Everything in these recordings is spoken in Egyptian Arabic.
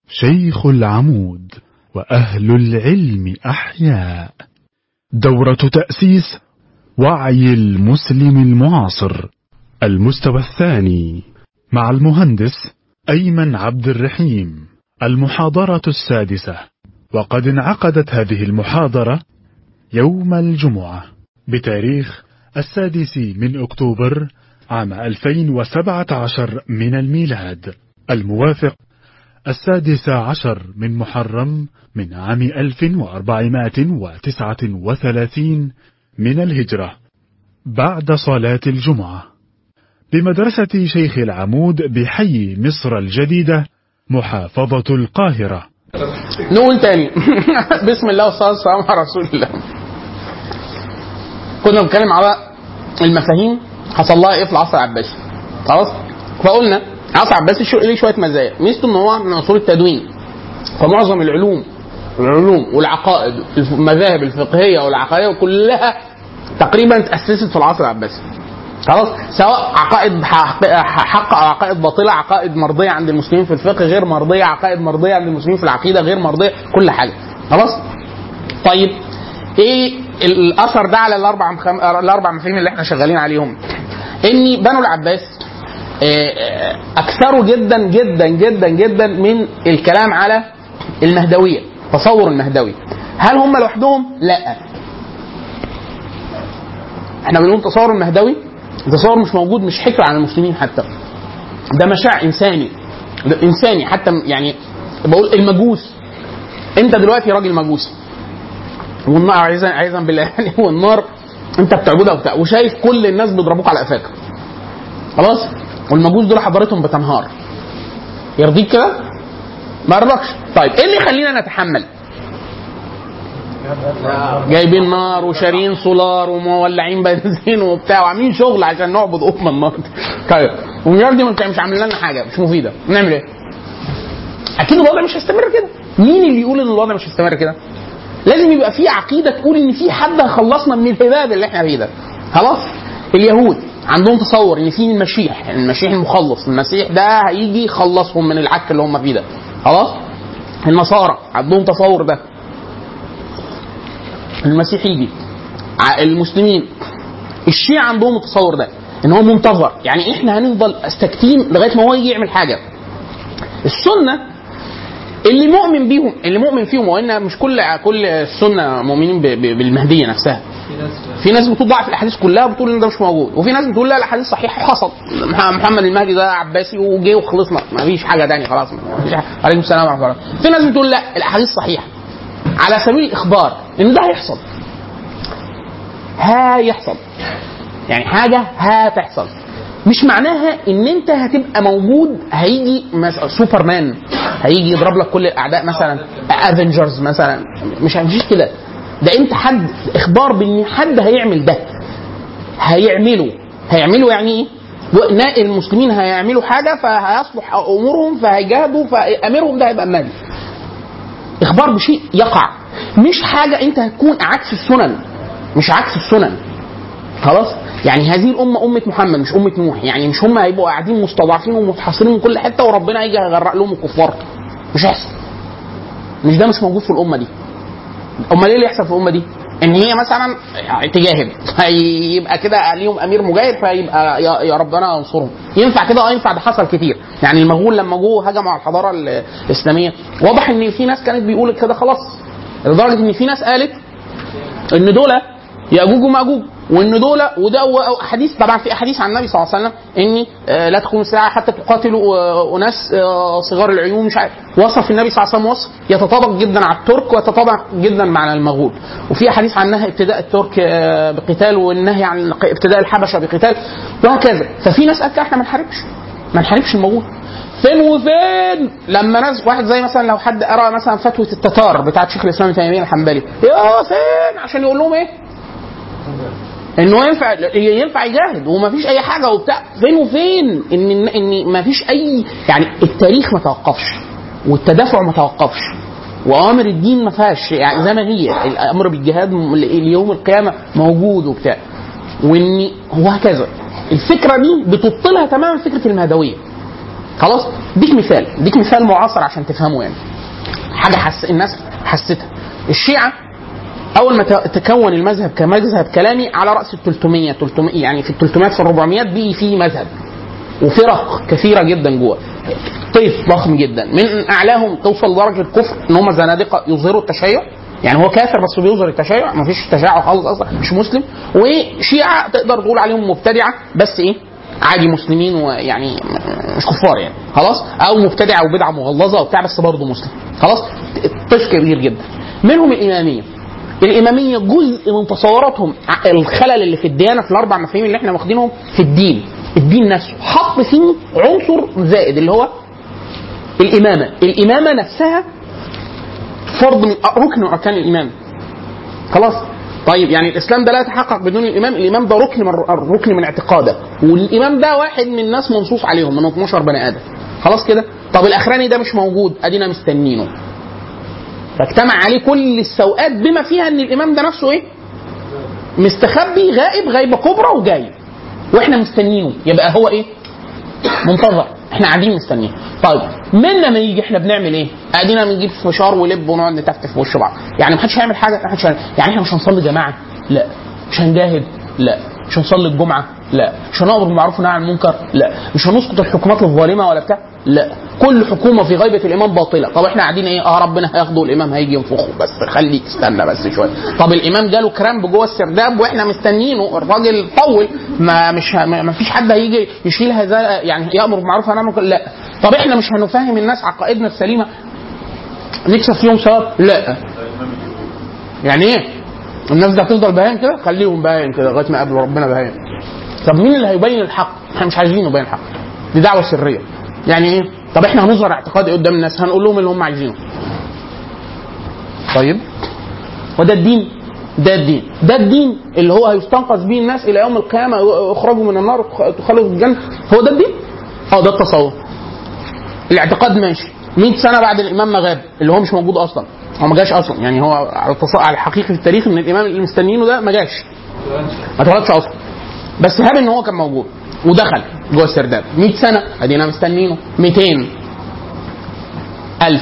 شيخ العمود وأهل العلم أحياء دورة تأسيس وعي المسلم المعاصر المستوى الثاني مع المهندس أيمن عبد الرحيم المحاضرة السادسة وقد انعقدت هذه المحاضرة يوم الجمعة بتاريخ السادس من أكتوبر عام 2017 من الميلاد الموافق السادس عشر من محرم من عام 1439 من الهجرة بعد صلاة الجمعة بمدرسة شيخ العمود بحي مصر الجديدة محافظة القاهرة نقول تاني بسم الله والصلاه والسلام على رسول الله كنا بنتكلم على المفاهيم حصل لها ايه في العصر العباسي خلاص فقلنا العصر العباسي شو ليه شويه مزايا ميزته ان هو من عصور التدوين فمعظم العلوم العلوم والعقائد المذاهب الفقهيه والعقائديه كلها تقريبا تاسست في العصر العباسي خلاص سواء عقائد حق حق او عقائد باطله عقائد مرضيه عند المسلمين في الفقه غير مرضيه عقائد مرضيه عند المسلمين في العقيده غير مرضيه كل حاجه خلاص طيب ايه الاثر ده على الاربع مخم... الاربع مفاهيم اللي احنا شغالين عليهم ان بنو العباس اكثروا جدا جدا جدا جدا من الكلام على المهدويه تصور المهدوي هل هم لوحدهم لا احنا بنقول تصور المهدوي تصور مش موجود مش حكر عن المسلمين حتى ده مشاع انساني ده انساني حتى يعني بقول المجوس انت دلوقتي راجل مجوسي والنار عايزا عايزا بالله يعني والنار انت بتعبدها وبتاع وشايف كل الناس بيضربوك على قفاك خلاص والمجوس دول حضارتهم بتنهار يرضيك كده؟ ما يرضكش طيب ايه اللي يخلينا نتحمل؟ جايبين نار وشارين سولار ومولعين بنزين وبتاع وعاملين شغل عشان نعبد ام النار طيب والنار دي مش عامل لنا حاجه مش مفيده نعمل ايه؟ اكيد الوضع مش هيستمر كده مين اللي يقول ان الوضع مش هيستمر كده؟ لازم يبقى في عقيده تقول ان في حد هيخلصنا من الهباب اللي احنا فيه ده خلاص اليهود عندهم تصور ان في المسيح المسيح المخلص المسيح ده هيجي يخلصهم من العك اللي هم فيه ده خلاص النصارى عندهم تصور ده المسيح يجي المسلمين الشيعة عندهم التصور ده ان هو منتظر يعني احنا هنفضل ساكتين لغايه ما هو يجي يعمل حاجه السنه اللي مؤمن بيهم اللي مؤمن فيهم وان مش كل كل السنه مؤمنين بالمهديه نفسها في ناس بتقول ضعف الاحاديث كلها بتقول ان ده مش موجود وفي ناس بتقول لا الاحاديث صحيحه حصل محمد المهدي ده عباسي وجه وخلصنا ما فيش حاجه ثانيه خلاص ما فيش عليكم السلام ورحمه الله في ناس بتقول لا الاحاديث صحيحه على سبيل الاخبار ان ده هيحصل هيحصل يعني حاجه هتحصل مش معناها ان انت هتبقى موجود هيجي مثلا سوبرمان هيجي يضرب لك كل الاعداء مثلا افنجرز مثلا مش هنجيش كده ده انت حد اخبار بان حد هيعمل ده هيعمله هيعمله يعني ايه المسلمين هيعملوا حاجه فهيصلح امورهم فهيجاهدوا فامرهم ده هيبقى مالي اخبار بشيء يقع مش حاجه انت هتكون عكس السنن مش عكس السنن خلاص يعني هذه الامه امه محمد مش امه نوح يعني مش هم هيبقوا قاعدين مستضعفين ومتحاصرين من كل حته وربنا هيجي يغرق لهم الكفار مش هيحصل مش ده مش موجود في الامه دي امال ايه اللي يحصل في الامه دي ان هي مثلا تجاهد فيبقى كده ليهم امير مجاهد فيبقى يا, يا ربنا ينصرهم ينفع كده اه ينفع ده حصل كتير يعني المغول لما جوه هجموا على الحضاره الاسلاميه واضح ان في ناس كانت بيقول كده خلاص لدرجه ان في ناس قالت ان دول ياجوج وماجوج وان دول وده حديث طبعا في احاديث عن النبي صلى الله عليه وسلم ان لا تقوم الساعه حتى تقاتلوا اناس صغار العيون مش عارف وصف النبي صلى الله عليه وسلم وصف يتطابق جدا على الترك ويتطابق جدا مع المغول وفي حديث عن نهي ابتداء الترك بقتال والنهي عن ابتداء الحبشه بقتال وهكذا ففي ناس قالت احنا ما نحاربش ما نحاربش المغول فين وفين لما ناس واحد زي مثلا لو حد قرا مثلا فتوى التتار بتاعت شيخ الاسلام ابن تيميه الحنبلي يا فين عشان يقول لهم ايه انه ينفع ينفع يجاهد ومفيش اي حاجه وبتاع فين وفين ان ان مفيش اي يعني التاريخ ما توقفش والتدافع ما توقفش واوامر الدين ما فيهاش يعني زي ما هي الامر بالجهاد ليوم القيامه موجود وبتاع وان وهكذا الفكره دي بتبطلها تماما فكره المهدويه خلاص ديك مثال ديك مثال معاصر عشان تفهمه يعني حاجه حس الناس حستها الشيعه اول ما ت- تكون المذهب كمذهب كلامي على راس ال 300 300 يعني في ال 300 في ال 400 بقي فيه مذهب وفرق كثيره جدا جوه طيف ضخم جدا من اعلاهم توصل لدرجه الكفر ان هم زنادقه يظهروا التشيع يعني هو كافر بس بيظهر التشيع ما فيش تشيع خالص اصلا مش مسلم وشيعه تقدر تقول عليهم مبتدعه بس ايه عادي مسلمين ويعني مش كفار يعني خلاص او مبتدعه وبدعه مغلظه وبتاع بس برضه مسلم خلاص طيف كبير جدا منهم الاماميه الاماميه جزء من تصوراتهم ع- الخلل اللي في الديانه في الاربع مفاهيم اللي احنا واخدينهم في الدين الدين نفسه حط فيه عنصر زائد اللي هو الامامه الامامه نفسها فرض من ركن من اركان الامامه خلاص طيب يعني الاسلام ده لا يتحقق بدون الامام الامام ده ركن من ركن من اعتقادك والامام ده واحد من الناس منصوص عليهم من 12 بني ادم خلاص كده طب الاخراني ده مش موجود ادينا مستنينه فاجتمع عليه كل السوءات بما فيها ان الامام ده نفسه ايه مستخبي غائب غيبه كبرى وجاي واحنا مستنينه يبقى هو ايه منتظر احنا قاعدين مستنيين طيب منا ما يجي احنا بنعمل ايه قاعدين بنجيب فشار ولب ونقعد نتفتف في وش بعض يعني ما حدش هيعمل حاجه ما حدش هيعمل. يعني احنا مش هنصلي جماعه لا مش هنجاهد لا مش هنصلي الجمعه لا مش هنامر بالمعروف ونهى عن المنكر لا مش هنسقط الحكومات الظالمه ولا بتاع لا كل حكومه في غيبه الامام باطله طب احنا قاعدين ايه اه ربنا هياخده الامام هيجي ينفخه بس خليك استنى بس شويه طب الامام جاله كرامب جوه السرداب واحنا مستنيينه الراجل طول ما مش ه- ما ما فيش حد هيجي يشيل هذا يعني يامر بالمعروف ونهى عن المنكر لا طب احنا مش هنفهم الناس عقائدنا السليمه نكسب فيهم ثواب لا يعني ايه الناس دي هتفضل بهايم كده خليهم بهايم كده لغايه ما يقابلوا ربنا بهايم طب مين اللي هيبين الحق احنا مش عايزين نبين الحق دي دعوه سريه يعني ايه طب احنا هنظهر اعتقادي قدام الناس هنقول لهم اللي هم عايزينه طيب وده الدين ده الدين ده الدين اللي هو هيستنقذ به الناس الى يوم القيامه يخرجوا من النار تخلدوا في الجنه هو ده الدين اه ده التصور الاعتقاد ماشي 100 سنه بعد الامام ما غاب اللي هو مش موجود اصلا هو ما جاش اصلا يعني هو على التص- على الحقيقه في التاريخ ان الامام اللي مستنيينه ده ما جاش ما اتولدش اصلا بس هاب ان هو كان موجود ودخل جوه السرداب 100 سنه ادينا مستنيينه 200 ألف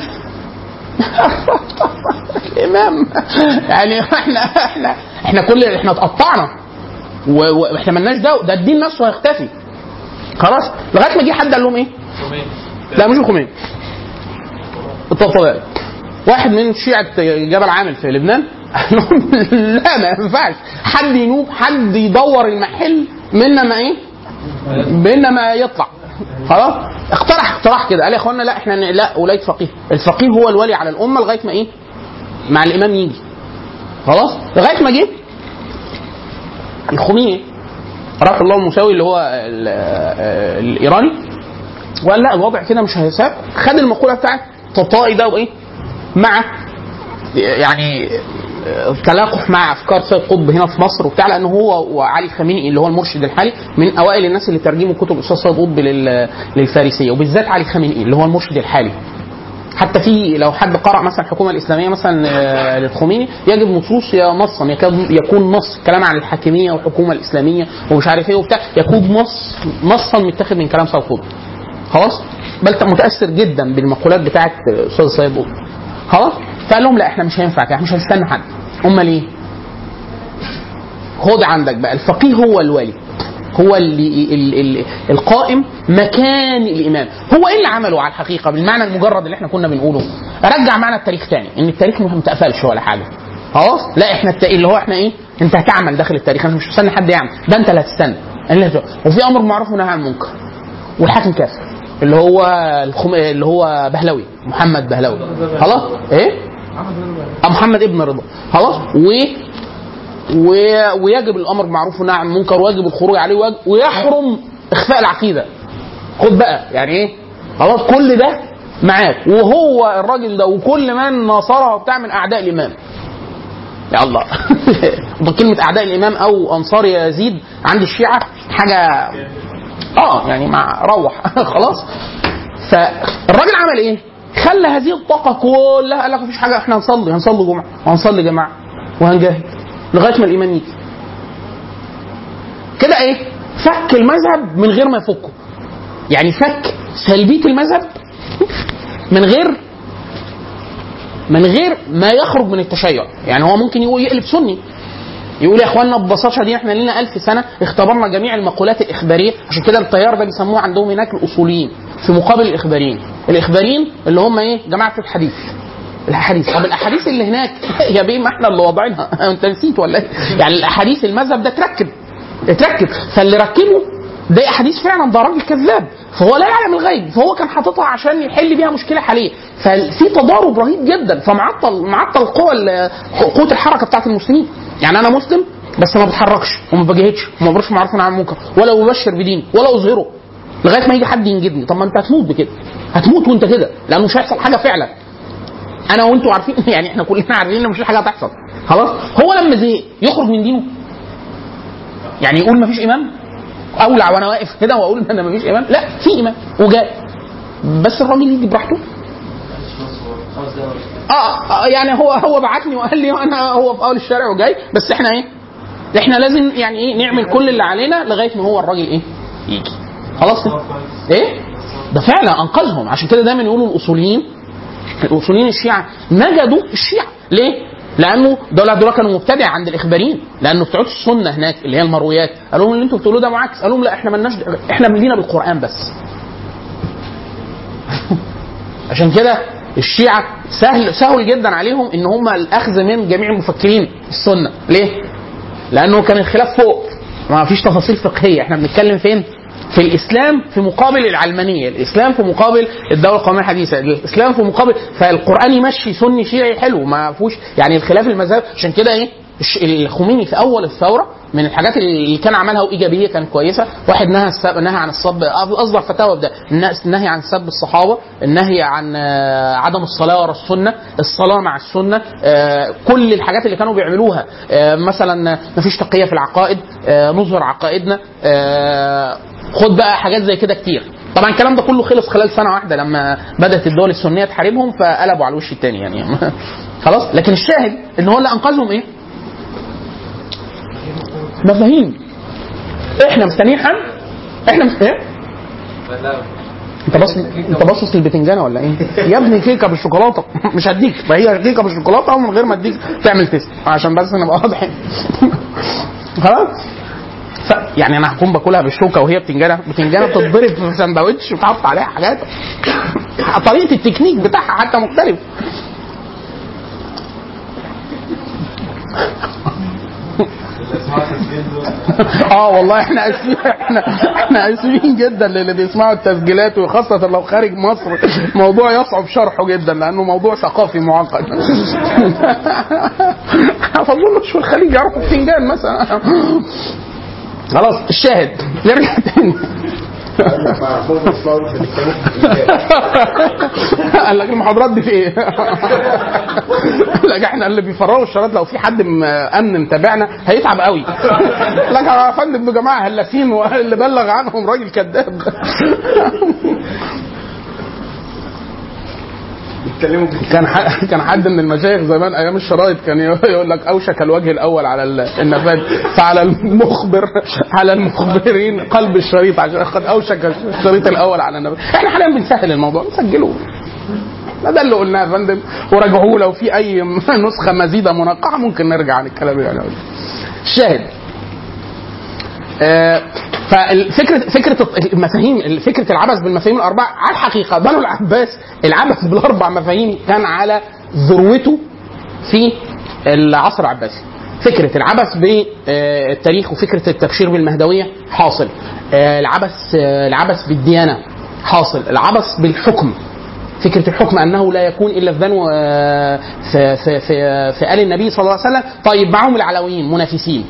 الامام يعني احنا احنا احنا كل احنا اتقطعنا و- واحنا مالناش دعوه ده الدين نفسه هيختفي خلاص لغايه ما جه حد قال لهم ايه؟ لا مش الخميني الطفيلي واحد من شيعة جبل عامل في لبنان قال لهم لا ما ينفعش حد ينوب حد يدور المحل منا ما ايه بينما ما يطلع خلاص اقترح اقتراح كده قال يا اخوانا لا احنا ن- لا ولايه فقيه الفقيه هو الولي على الامه لغايه ما ايه مع الامام يجي خلاص لغايه ما جه الخميني رحمه الله المساوي اللي هو ال- آه، الايراني وقال لا الوضع كده مش هيساب خد المقوله بتاعت تطائي ده وايه مع يعني تلاقح مع افكار سيد قطب هنا في مصر وبتاع لانه هو وعلي خامنئي اللي هو المرشد الحالي من اوائل الناس اللي ترجموا كتب الاستاذ سيد قطب لل- للفارسيه وبالذات علي خامنئي اللي هو المرشد الحالي حتى في لو حد قرأ مثلا الحكومة الإسلامية مثلا آه، للخميني يجد نصوص يا نصا يكاد يكون نص كلام عن الحاكمية والحكومة الإسلامية ومش عارف إيه وبتاع يكون نص نصا متاخد من كلام سيد قطب خلاص بل متاثر جدا بالمقولات بتاعت استاذ سيد قطب خلاص فقال لهم لا احنا مش هينفع كده احنا مش هنستنى حد امال ايه؟ خد عندك بقى الفقيه هو الولي هو اللي ال ال القائم مكان الامام هو ايه اللي عمله على الحقيقه بالمعنى المجرد اللي احنا كنا بنقوله رجع معنا التاريخ تاني ان التاريخ ما متقفلش ولا حاجه خلاص لا احنا الت... اللي هو احنا ايه انت هتعمل داخل التاريخ انا مش مستني حد يعمل ده انت اللي هتستنى اللي هت... وفي امر بالمعروف ونهي عن المنكر والحاكم كافر اللي هو الخم... اللي هو بهلوي محمد بهلوي خلاص ايه آه، محمد ابن رضا خلاص و و... ويجب الامر بالمعروف والنهي عن المنكر ويجب الخروج عليه ويجب... ويحرم اخفاء العقيده خد بقى يعني ايه خلاص كل ده معاك وهو الراجل ده وكل من ناصره بتاع من اعداء الامام يا الله ده كلمه اعداء الامام او انصار يزيد عند الشيعه حاجه اه يعني مع روح خلاص فالراجل عمل ايه؟ خلى هذه الطاقه كلها قال لك مفيش حاجه احنا هنصلي هنصلي جمعه وهنصلي جماعه وهنجاهد لغايه ما الامام يجي كده ايه؟ فك المذهب من غير ما يفكه يعني فك سلبيه المذهب من غير من غير ما يخرج من التشيع يعني هو ممكن يقول يقلب سني يقول يا اخوانا ببساطه دي احنا لنا ألف سنه اختبرنا جميع المقولات الاخباريه عشان كده التيار ده بيسموه عندهم هناك الاصوليين في مقابل الاخباريين الاخباريين اللي هم ايه جماعه الحديث الاحاديث طب الاحاديث اللي هناك يا بيه ما احنا اللي واضعينها انت نسيت ولا ايه يعني الاحاديث المذهب ده اتركب اتركب فاللي ركبه ده احاديث فعلا ده راجل كذاب فهو لا يعلم الغيب فهو كان حاططها عشان يحل بيها مشكله حاليه ففي تضارب رهيب جدا فمعطل معطل قوه ال- قوه الحركه بتاعت المسلمين يعني انا مسلم بس ما بتحركش وما بجاهدش وما بروحش معروف عن المنكر ولا ابشر بدين ولا اظهره لغايه ما يجي حد ينجدني طب ما انت هتموت بكده هتموت وانت كده لانه مش هيحصل حاجه فعلا انا وانتوا عارفين يعني احنا كلنا عارفين ان مفيش حاجه هتحصل خلاص هو لما زهق يخرج من دينه يعني يقول مفيش امام اولع وانا واقف كده واقول ان انا مفيش امام لا في امام وجاء بس الراجل يجي براحته اه آه، يعني هو هو بعتني وقال لي انا هو في اول الشارع وجاي بس احنا ايه احنا لازم يعني ايه نعمل كل اللي علينا لغايه ما هو الراجل ايه يجي خلاص كده؟ ايه ده فعلا انقذهم عشان كده دايما يقولوا الاصوليين الاصوليين الشيعه نجدوا الشيعه ليه؟ لانه دول دول كانوا مبتدع عند الاخباريين لانه بتوع السنه هناك اللي هي المرويات قالوا لهم اللي انتوا بتقولوه ده معاكس قالوا لهم لا احنا مالناش احنا لينا بالقران بس عشان كده الشيعة سهل سهل جدا عليهم ان هم الاخذ من جميع المفكرين السنة ليه؟ لانه كان الخلاف فوق ما فيش تفاصيل فقهية احنا بنتكلم فين؟ في الاسلام في مقابل العلمانية الاسلام في مقابل الدولة القومية الحديثة الاسلام في مقابل فالقرآن يمشي سني شيعي حلو ما فيهوش يعني الخلاف المذهب عشان كده ايه الش- الخميني في اول الثوره من الحاجات اللي كان عملها وايجابيه كانت كويسه واحد نهى السب... نهى عن الصب اصدر فتاوى بده النهي عن سب الصحابه النهي عن آه، عدم الصلاه ورا السنه الصلاه مع السنه آه، كل الحاجات اللي كانوا بيعملوها آه، مثلا ما فيش تقيه في العقائد آه، نظهر عقائدنا آه، خد بقى حاجات زي كده كتير طبعا الكلام ده كله خلص خلال سنه واحده لما بدات الدول السنيه تحاربهم فقلبوا على الوش الثاني يعني خلاص لكن الشاهد ان هو اللي انقذهم ايه؟ مفاهيم احنا مستنيين حل احنا مست... ايه انت باصص انت باصص للبتنجانه ولا ايه؟ يا ابني كيكه بالشوكولاته مش هديك فهي كيكه بالشوكولاته ومن غير ما اديك تعمل تيست عشان بس نبقى واضحين خلاص ف... يعني انا هكون باكلها بالشوكه وهي بتنجانه بتنجانه بتتضرب في سندوتش وتحط عليها حاجات طريقه التكنيك بتاعها حتى مختلف اه والله احنا اسفين احنا احنا اسفين جدا للي بيسمعوا التسجيلات وخاصه لو خارج مصر موضوع يصعب شرحه جدا لانه موضوع ثقافي معقد فاظن مش في الخليج يعرفوا الفنجان مثلا خلاص الشاهد نرجع تاني قال لك المحاضرات دي في ايه؟ قال لك احنا اللي بيفرغوا الشرايط لو في حد م- امن متابعنا هيتعب قوي قال لك يا فندم يا جماعه هلافين واللي بلغ عنهم راجل كذاب بيتكلموا كان ح- كان حد من المشايخ زمان ايام الشرايط كان يقول لك اوشك الوجه الاول على ال- النفاذ فعلى المخبر على المخبرين قلب الشريط عشان قد اوشك الشريط الاول على النفاذ احنا حاليا بنسهل الموضوع نسجله ما ده اللي قلناه يا فندم وراجعوه لو في اي نسخه مزيده منقحه ممكن نرجع عن الكلام يعني الشاهد آه، فالفكره فكره المفاهيم فكره العبث بالمفاهيم الاربعه على الحقيقه بنو العباس العبث بالاربع مفاهيم كان على ذروته في العصر العباسي فكره العبث بالتاريخ وفكره التبشير بالمهدويه حاصل آه، العبث آه، العبث بالديانه حاصل العبث بالحكم فكره الحكم انه لا يكون الا في بنو آه، في في في, في ال النبي صلى الله عليه وسلم طيب معهم العلويين منافسين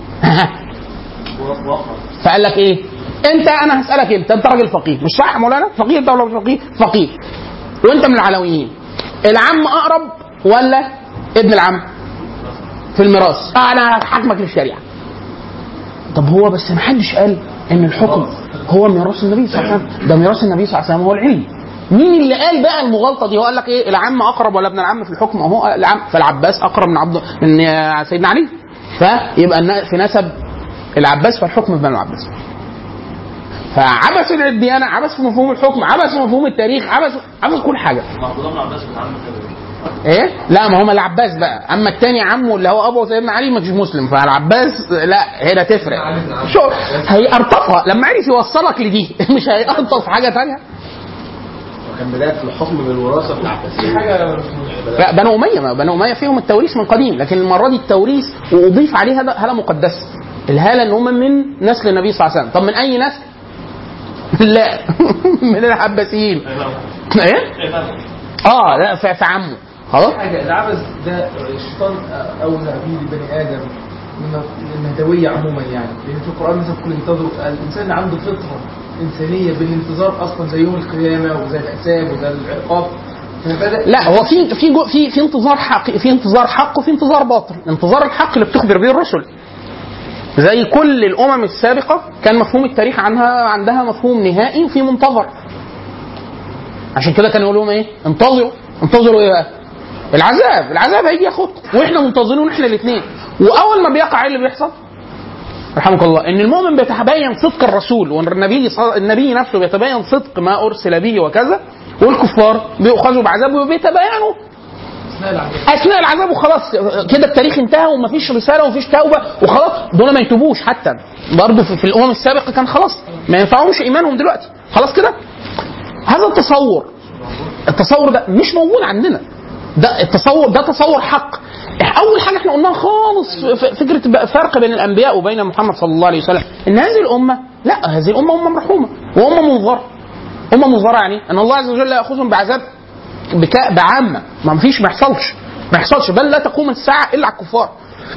فقال لك ايه؟ انت انا هسالك انت انت راجل فقيه مش صح يا مولانا؟ فقيه انت ولا مش فقيه؟ فقيه وانت من العلويين العم اقرب ولا ابن العم؟ في الميراث آه انا هحاكمك للشريعه طب هو بس ما حدش قال ان الحكم هو ميراث النبي صلى الله عليه وسلم ده ميراث النبي صلى الله عليه وسلم هو العلم مين اللي قال بقى المغالطه دي هو قال لك ايه العم اقرب ولا ابن العم في الحكم اهو العم فالعباس اقرب من عبد من آه، سيدنا علي فيبقى النا- في نسب العباس فالحكم في بنو العباس فعبث الديانه عبث في مفهوم الحكم عبث في مفهوم التاريخ عبث عبث كل حاجه عبد الله بن عباس كان عامل كده ايه لا ما هم العباس بقى اما التاني عمه اللي هو ابو سيدنا علي مش مسلم فالعباس لا هنا تفرق شو هيقرطفها لما عرف يوصلك لدي مش هيقرطف حاجه تانية وكان بدايه الحكم بالوراثه بتاعت في حاجه لا بنو اميه ما بنو اميه فيهم التوريث من قديم لكن المره دي التوريث واضيف عليه هذا هاله مقدسه الهاله ان هم من نسل النبي صلى الله عليه وسلم طب من اي نسل؟ لا من العباسيين ايه؟ اه لا في في عمه خلاص حاجه العبث ده الشيطان اول به لبني ادم من النهدويه عموما يعني لان في القران مثلا كل ينتظر الانسان عنده فطره انسانيه بالانتظار اصلا زي يوم القيامه وزي الحساب وزي العقاب فبدا لا هو في في جو- في في انتظار حق في انتظار حق وفي انتظار باطل انتظار الحق اللي بتخبر به الرسل زي كل الامم السابقه كان مفهوم التاريخ عنها عندها مفهوم نهائي وفي منتظر عشان كده كانوا يقولوا لهم ايه انتظروا انتظروا ايه بقى العذاب العذاب هيجي ياخدكم واحنا منتظرين احنا الاثنين واول ما بيقع ايه اللي بيحصل رحمك الله ان المؤمن بيتبين صدق الرسول والنبي ص- النبي نفسه بيتبين صدق ما ارسل به وكذا والكفار بيؤخذوا بعذاب وبيتبينوا اثناء العذاب اثناء العذاب وخلاص كده التاريخ انتهى ومفيش رساله ومفيش توبه وخلاص دول ما يتوبوش حتى برضه في, في الامم السابقه كان خلاص ما ينفعهمش ايمانهم دلوقتي خلاص كده هذا التصور التصور ده مش موجود عندنا ده التصور ده تصور حق اول حاجه احنا قلناها خالص ف- فكره بقى فرق بين الانبياء وبين محمد صلى الله عليه وسلم ان هذه الامه لا هذه الامه امه مرحومه وامه منظره امه منظره يعني ان الله عز وجل لا ياخذهم بعذاب بكاء بعامه ما فيش ما يحصلش ما يحصلش بل لا تقوم الساعه الا على الكفار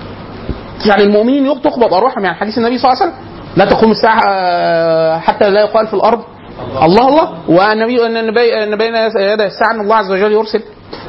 يعني المؤمنين تقبض ارواحهم يعني حديث النبي صلى الله عليه وسلم لا تقوم الساعه آه، حتى لا يقال في الارض الله الله والنبي ان بي- ان بين يدي الساعه ان الله عز وجل يرسل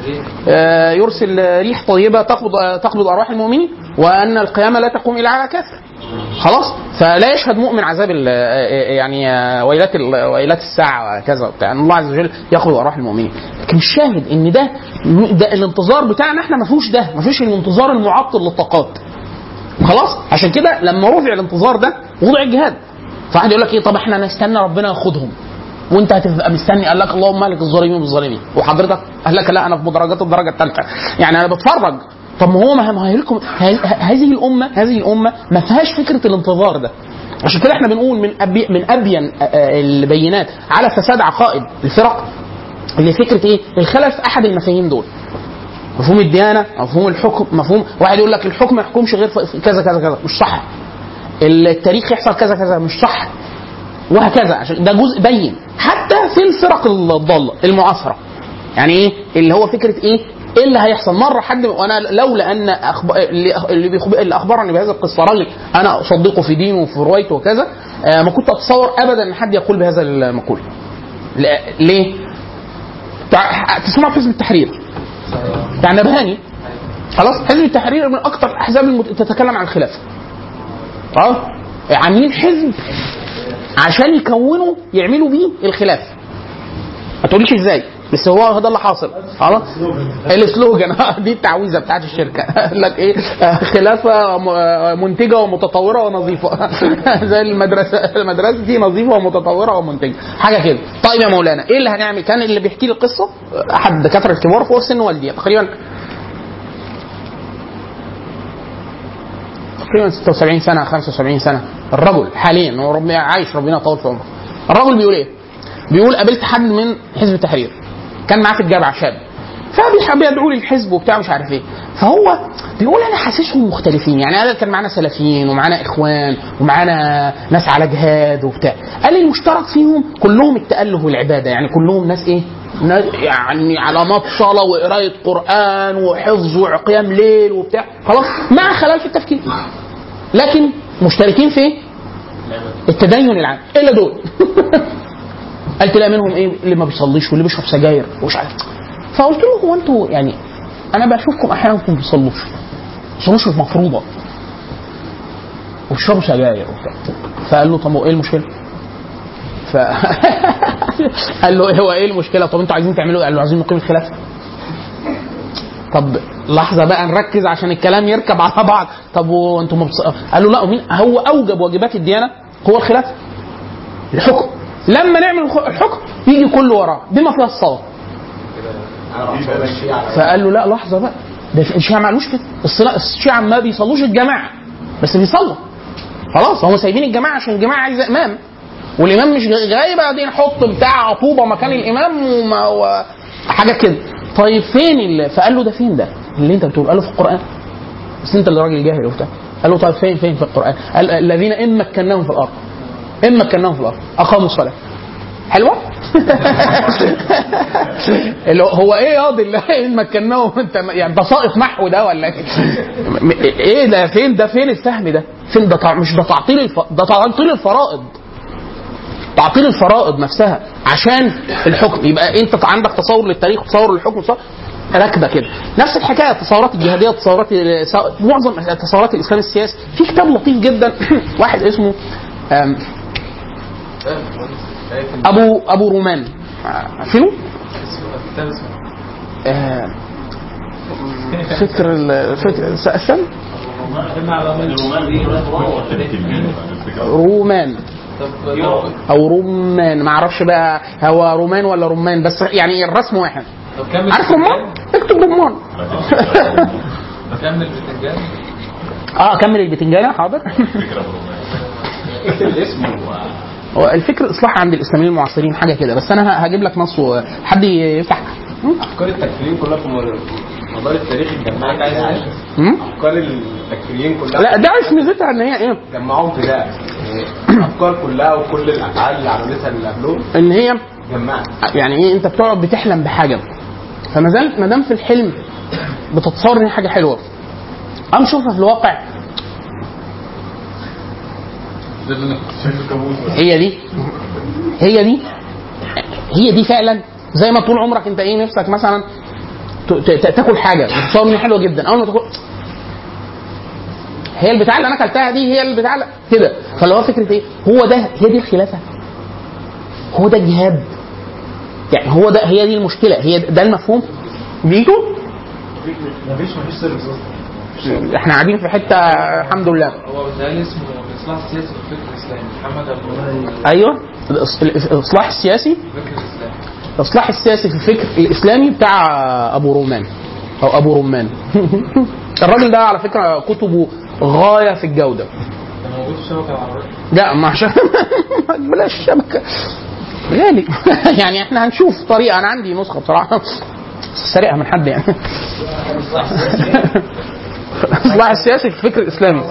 آه، يرسل ريح طيبه تقبض آه، تقبض ارواح المؤمنين وان القيامه لا تقوم الا على كافر خلاص فلا يشهد مؤمن عذاب ال- آه، يعني آه، ويلات ال- ويلات الساعه وكذا وبتاع ان الله عز وجل يقبض ارواح المؤمنين لكن الشاهد ان ده ده الانتظار بتاعنا احنا ما فيهوش ده ما فيش الانتظار المعطل للطاقات خلاص عشان كده لما رفع الانتظار ده وضع الجهاد فواحد يقول لك ايه طب احنا نستنى ربنا ياخدهم وانت هتبقى مستني قال لك اللهم اهلك الظالمين بالظالمين وحضرتك قال لك لا انا في مدرجات الدرجه الثالثه يعني انا بتفرج طب ما هو ما ما هيلكم ه- هذه الامه هذه الامه ما فيهاش فكره الانتظار ده عشان كده احنا بنقول من أبي من ابين آه، آه، البينات على فساد عقائد الفرق اللي فكره ايه؟ الخلف احد المفاهيم دول مفهوم الديانه مفهوم الحكم مفهوم واحد يقول لك الحكم ما يحكمش غير في كذا كذا كذا مش صح التاريخ يحصل كذا كذا مش صح وهكذا عشان ده جزء بين حتى في الفرق الضاله المعاصره يعني ايه اللي هو فكره ايه ايه اللي هيحصل مره حد وانا لولا ان أخب... اللي اللي, بيخب... اللي اخبرني بهذه القصه راجل انا اصدقه في دينه وفي روايته وكذا آه ما كنت اتصور ابدا ان حد يقول بهذا المقول لا- ليه؟ تع- تسمع في حزب التحرير بتاع نبهاني خلاص حزب التحرير من اكثر الاحزاب المت... تتكلم عن الخلافه اه عاملين حزب عشان يكونوا يعملوا بيه الخلافه ما تقوليش ازاي بس هو ده اللي حاصل خلاص السلوجان آه، دي التعويذه بتاعت الشركه قال لك ايه آه، خلافه م- آه، منتجه ومتطوره ونظيفه زي المدرسه المدرسه دي نظيفه ومتطوره ومنتجه حاجه كده طيب يا مولانا ايه اللي هنعمل كان اللي بيحكي لي القصه آه، احد الدكاتره الكبار فوق سن والدي تقريبا تقريبا 76 سنه 75 سنه الرجل حاليا هو ربنا عايش ربنا يطول في عمره الرجل بيقول ايه؟ بيقول قابلت حد من حزب التحرير كان معاه في الجامعه شاب فبيدعوا لي الحزب وبتاع مش عارف ايه فهو بيقول انا حاسسهم مختلفين يعني انا كان معانا سلفيين ومعانا اخوان ومعانا ناس على جهاد وبتاع قال لي المشترك فيهم كلهم التاله والعباده يعني كلهم ناس ايه نا- يعني علامات صلاه وقرايه قران وحفظ وقيام ليل وبتاع خلاص مع خلل في التفكير لكن مشتركين في ايه؟ التدين العام الا دول قال تلاقي منهم ايه اللي ما بيصليش واللي بيشرب سجاير ومش عارف فقلت له هو انتوا يعني انا بشوفكم احيانا ما بتصلوش ما بتصلوش المفروضه وبتشربوا سجاير وبتاع فقال له طب هو ايه المشكله؟ ف قال له ايه هو ايه المشكله؟ طب انتوا عايزين تعملوا ايه؟ قال له عايزين نقيم الخلافه طب لحظه بقى نركز عشان الكلام يركب على بعض طب وانتم مبص... قال له لا مين هو اوجب واجبات الديانه هو الخلافه الحكم لما نعمل الخ- الحكم يجي كله وراه بما فيها الصلاه فقال له لا لحظه بقى ده في- الشيعة ما قالوش كده الصلاة الشيعة ما بيصلوش الجماعة بس بيصلوا خلاص هم سايبين الجماعة عشان الجماعة عايزة إمام والإمام مش جاي بعدين نحط بتاع طوبة مكان الإمام وما و... حاجة كده طيب فين اللي فقال له ده فين ده اللي أنت بتقول قال له في القرآن بس أنت اللي راجل جاهل وبتاع قال له طيب فين فين في القرآن قال الذين إن مكناهم في الأرض إن مكناهم في الأرض أقاموا الصلاة حلوه اللي هو- هو ايه ياض الله ان مكناه انت يعني ده ساقط محو ده ولا ايه؟ م- ايه ده فين ده فين الفهم ده؟ فين ده تع- مش ده تعطيل الف... ده تعطيل الفرائض تعطيل الفرائض نفسها عشان الحكم يبقى انت عندك تصور للتاريخ وتصور للحكم وتصور راكبه كده نفس الحكايه التصورات الجهاديه التصورات ال- معظم تصورات الاسلام السياسي في كتاب لطيف جدا واحد اسمه آم، ابو ابو رومان عارفينه؟ آه، فكر ال- فكر استنى الرومان دي رومان او رومان ما اعرفش بقى هو رومان ولا رمان بس يعني الرسم واحد طب كمل عارف رمان؟ اكتب رمان كمل بتنجان اه كمل البتنجانه حاضر هو الفكر اصلاح عند الاسلاميين المعاصرين حاجه كده بس انا ه- هجيب لك نص و- حد يفتح افكار التكفيريين كلها في مدار- مدار التاريخ اتجمعت عايز حاجه مم؟ افكار التكفيريين كلها لا ده عايش ميزتها ان هي ايه جمعوهم في ده يعني الافكار كلها وكل الافعال اللي عملتها اللي قبلهم ان هي جمعت يعني ايه انت بتقعد بتحلم بحاجه فما زال ما دام في الحلم بتتصور ان هي حاجه حلوه قام شوفها في الواقع هي دي هي دي هي دي فعلا زي ما طول عمرك انت ايه نفسك مثلا ت- ت- تاكل حاجه بتصور ان هي حلوه جدا اول ما تاكل هي البتاع اللي انا اكلتها دي هي البتاع اللي- كده فاللي هو فكره ايه هو ده هي دي الخلافه هو ده الجهاد يعني هو ده هي دي المشكله هي ده المفهوم بيجوا مفيش مفيش سيرفيس اصلا احنا قاعدين في حته الحمد لله هو بيتهيألي اسمه الاصلاح السياسي في الفكر الاسلامي محمد ابو ايوه الإص- الاصلاح السياسي الفكر الاسلامي الاصلاح السياسي في الفكر الاسلامي بتاع ابو رومان او ابو رمان الراجل ده على فكره كتبه غايه في الجوده ده موجود في الشبكه العربيه لا ما عشان بلاش شبكه غالي يعني احنا هنشوف طريقه انا عندي نسخه بصراحه سرقها من حد يعني الاصلاح السياسي في الفكر الاسلامي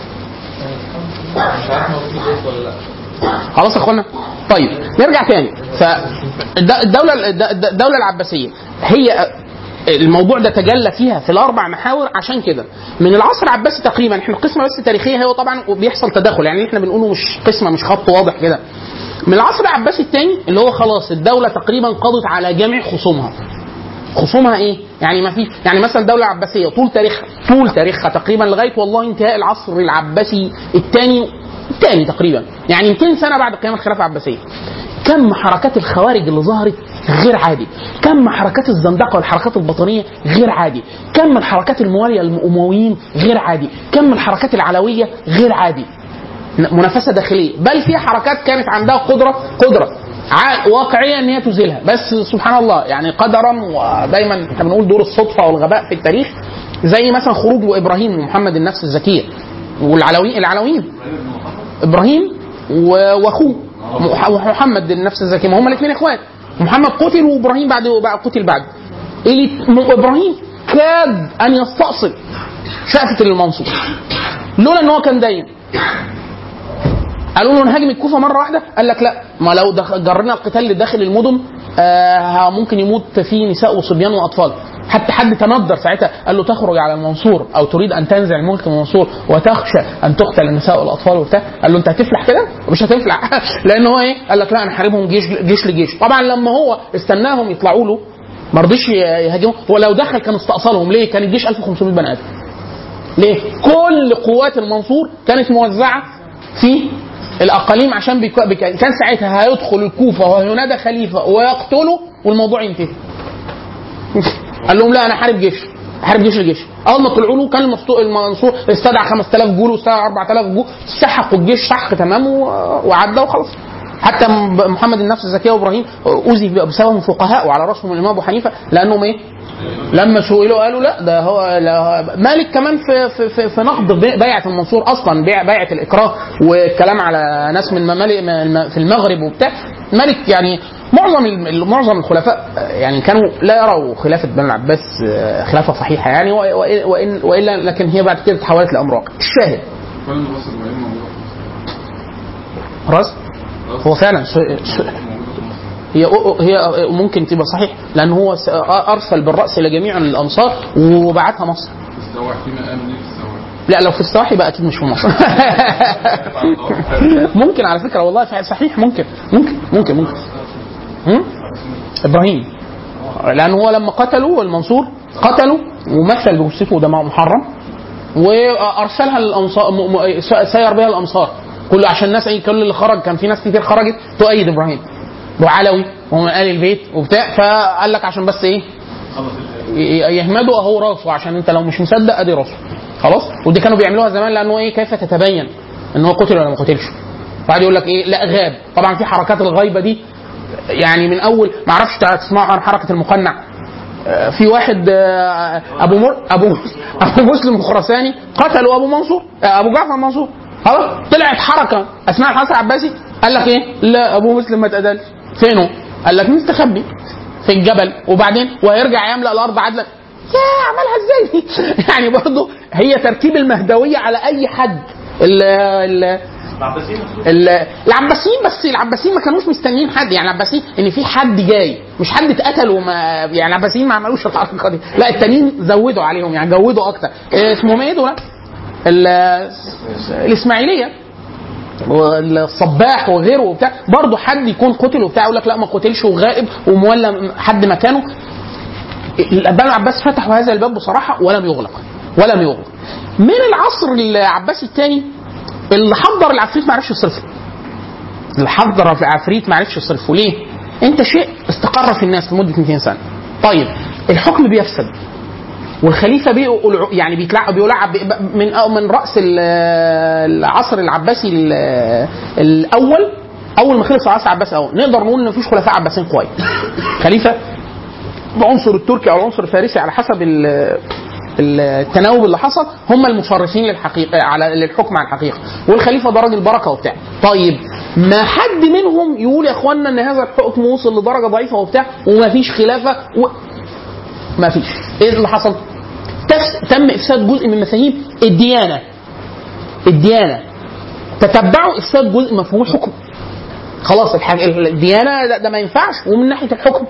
مش عارف موجود في البيت ولا لا خلاص يا اخوانا طيب نرجع تاني فالدولة الدولة العباسية هي الموضوع ده تجلى فيها في الاربع محاور عشان كده من العصر العباسي تقريبا احنا القسمه بس تاريخيه هو طبعا بيحصل تداخل يعني اللي احنا بنقوله مش قسمه مش خط واضح كده من العصر العباسي الثاني اللي هو خلاص الدوله تقريبا قضت على جميع خصومها خصومها ايه؟ يعني ما في يعني مثلا الدوله العباسيه طول تاريخها طول تاريخها تقريبا لغايه والله انتهاء العصر العباسي الثاني الثاني تقريبا يعني 200 سنه بعد قيام الخلافه العباسيه كم حركات الخوارج اللي ظهرت غير عادي كم حركات الزندقه والحركات الباطنيه غير عادي كم الحركات المواليه للامويين غير عادي كم الحركات العلويه غير عادي منافسه داخليه بل في حركات كانت عندها قدره قدره ع- واقعيه ان هي تزيلها بس سبحان الله يعني قدرا ودايما احنا بنقول دور الصدفه والغباء في التاريخ زي مثلا خروج ابراهيم ومحمد النفس الزكيه والعلويين العلويين ابراهيم و- واخوه مح- محمد النفس الزكي ما هم الاثنين اخوات محمد قتل وابراهيم بعد بعد- قتل بعد اللي- م- ابراهيم كاد ان يستأصل شأفة المنصور لولا ان هو كان داين قالوا له نهاجم الكوفه مره واحده قال لك لا ما لو دخ- جرينا القتال لداخل المدن آه ممكن يموت فيه نساء وصبيان واطفال حتى حد تندر ساعتها قال له تخرج على المنصور او تريد ان تنزع الملك من المنصور وتخشى ان تقتل النساء والاطفال وبتاع قال له انت هتفلح كده مش هتفلح لان هو ايه قال لك لا انا حاربهم جيش جيش لجيش طبعا لما هو استناهم يطلعوا له ما رضيش يهاجمهم هو لو دخل كان استأصلهم ليه كان الجيش 1500 بني ادم ليه؟ كل قوات المنصور كانت موزعه في الاقاليم عشان بيك... بيك... كان ساعتها هيدخل الكوفه وهينادى خليفه ويقتله والموضوع ينتهي. قال لهم لا انا حارب جيش حارب جيش الجيش اول ما طلعوا له كان المنصور المنصور استدعى 5000 جول واستدعى 4000 جول سحقوا الجيش سحق تمام و... وعدى وخلاص حتى م- محمد النفس الزكيه وابراهيم اوذي بسببهم فقهاء وعلى راسهم الامام ابو حنيفه لانهم ايه؟ لما سئلوا قالوا لا ده هو لا مالك كمان في في في, في نقد بي- بيعه المنصور اصلا بيع بيعه الاكراه والكلام على ناس من الممالك في المغرب وبتاع مالك يعني معظم ال- معظم الخلفاء يعني كانوا لا يروا خلافه بني العباس آه، خلافه صحيحه يعني و- و- وإن والا لكن هي بعد كده تحولت لامر واقع الشاهد فعلا راس ابراهيم موجوده في مصر راس هو فعلا س- س- هي هي ممكن تبقى صحيح لان هو س- ارسل بالراس الى جميع الامصار وبعتها مصر السواح في مقام ليه في السواح لا لو في السواحل يبقى اكيد مش في مصر ممكن على فكره والله فعلا صحيح ممكن ممكن ممكن ممكن هم؟ ابراهيم لان هو لما قتلوا المنصور قتلوا ومثل بجثته وده محرم وارسلها للامصار م- م- سير بها الامصار كله عشان الناس اي كل اللي خرج كان في ناس كتير خرجت تؤيد ابراهيم وعلوي ومن ال البيت وبتاع فقال لك عشان بس ايه ي- يهمدوا اهو راسه عشان انت لو مش مصدق ادي راسه خلاص ودي كانوا بيعملوها زمان لانه ايه كيف تتبين ان هو قتل ولا ما قتلش بعد يقول لك ايه لا غاب طبعا في حركات الغيبه دي يعني من اول ما اعرفش تسمعوا عن حركه المقنع آه، في واحد آه، ابو مر ابو ابو مسلم الخراساني قتلوا ابو منصور آه، ابو جعفر منصور خلاص طلعت حركه اثناء الحصر العباسي قال لك ايه لا ابو مسلم ما اتقتلش فينه قال لك مستخبي في الجبل وبعدين وهيرجع يملا الارض عدلا يا عملها ازاي دي يعني برضه هي تركيب المهدويه على اي حد ال ال ال- العباسيين بس العباسيين ما كانوش مستنيين حد يعني العباسيين ان في حد جاي مش حد اتقتل وما يعني العباسيين ما عملوش الحركه دي لا التانيين زودوا عليهم يعني جودوا اكتر إيه اسمهم ايه دول؟ ال- الاسماعيليه والصباح وغيره وبتاع برضه حد يكون قتل وبتاع يقول لك لا ما قتلش وغائب ومولى حد مكانه بنو العباس فتحوا هذا الباب بصراحه ولم يغلق ولم يغلق من العصر العباسي الثاني اللي حضر العفريت ما عرفش يصرفه اللي حضر العفريت ما عرفش يصرفه ليه؟ انت شيء استقر في الناس لمده 200 سنه طيب الحكم بيفسد والخليفه بي يعني بيتلعب بيلعب ب- من من راس ال- العصر العباسي ال- الاول اول ما خلص العصر العباسي الاول نقدر نقول ان مفيش خلفاء عباسيين قوي خليفه العنصر التركي او العنصر الفارسي على حسب ال- التناوب اللي حصل هم المصرفين للحقيقه على للحكم على الحقيقه والخليفه ده راجل بركه وبتاع طيب ما حد منهم يقول يا اخوانا ان هذا الحكم وصل لدرجه ضعيفه وبتاع وما فيش خلافه و... ما فيش ايه اللي حصل تس... تم افساد جزء من مفاهيم الديانه الديانه تتبعوا افساد جزء من مفهوم الحكم خلاص الح... الديانه ده, ده ما ينفعش ومن ناحيه الحكم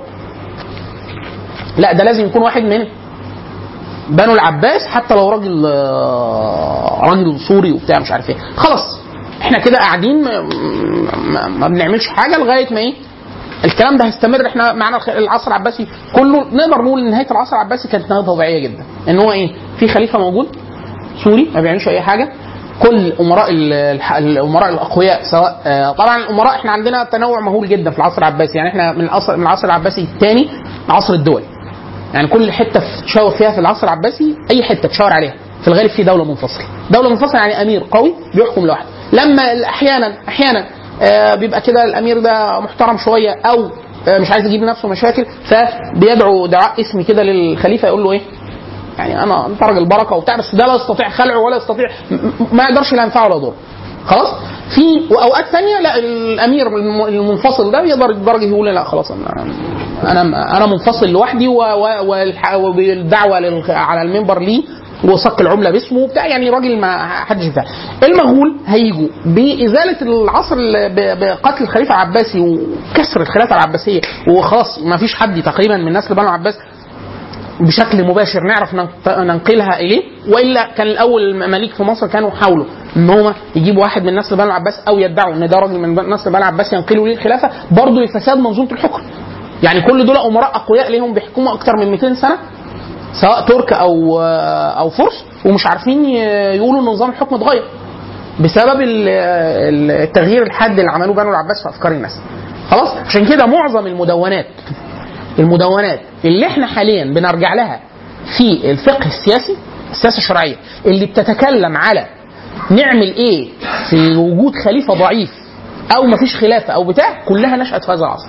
لا ده لازم يكون واحد من بنو العباس حتى لو راجل آه، راجل سوري وبتاع مش عارف ايه خلاص احنا كده قاعدين ما, ما, ما بنعملش حاجه لغايه ما ايه الكلام ده هيستمر احنا معانا الخ- العصر العباسي كله نقدر نقول ان نهايه العصر العباسي كانت نهايه طبيعيه جدا ان هو ايه في خليفه موجود سوري ما بيعملش اي حاجه كل امراء ال- الح- الامراء الاقوياء سواء آه، طبعا الامراء احنا عندنا تنوع مهول جدا في العصر العباسي يعني احنا من العصر من العصر العباسي الثاني عصر الدول يعني كل حته في- تشاور فيها في العصر العباسي اي حته تشاور عليها في الغالب في دوله منفصله دوله منفصله يعني امير قوي بيحكم لوحده لما احيانا احيانا آه، بيبقى كده الامير ده محترم شويه او آه، مش عايز يجيب لنفسه مشاكل فبيدعو دعاء اسمي كده للخليفه يقول له ايه يعني انا انت راجل بركه وبتاع بس ده لا يستطيع خلعه ولا يستطيع م- م- ما يقدرش لا ينفعه ولا يضره خلاص في واوقات ثانيه لا الامير الم- المنفصل ده يقدر لدرجه يقول لا خلاص انا انا انا منفصل لوحدي و- و- والح- والدعوه لل- على المنبر لي وصك العمله باسمه وبتاع يعني راجل ما حدش ينفع المغول هيجوا بازاله العصر ال- ب- بقتل الخليفه العباسي وكسر الخلافه العباسيه وخلاص ما فيش حد تقريبا من نسل بنو العباس بشكل مباشر نعرف ننق- ننقلها اليه والا كان الاول المماليك في مصر كانوا حاولوا ان هم يجيبوا واحد من نسل بني العباس او يدعوا ان ده راجل من نسل بني العباس ينقلوا ليه الخلافه برضه لفساد منظومه الحكم يعني كل دول امراء اقوياء ليهم بيحكموا اكثر من 200 سنه سواء ترك او او فرس ومش عارفين ي- يقولوا ان نظام الحكم اتغير بسبب ال- ال- التغيير الحاد اللي عملوه بنو العباس في افكار الناس خلاص عشان كده معظم المدونات المدونات اللي احنا حاليا بنرجع لها في الفقه السياسي السياسه الشرعيه اللي بتتكلم على نعمل ايه في وجود خليفه ضعيف او مفيش خلافه او بتاع كلها نشات في هذا العصر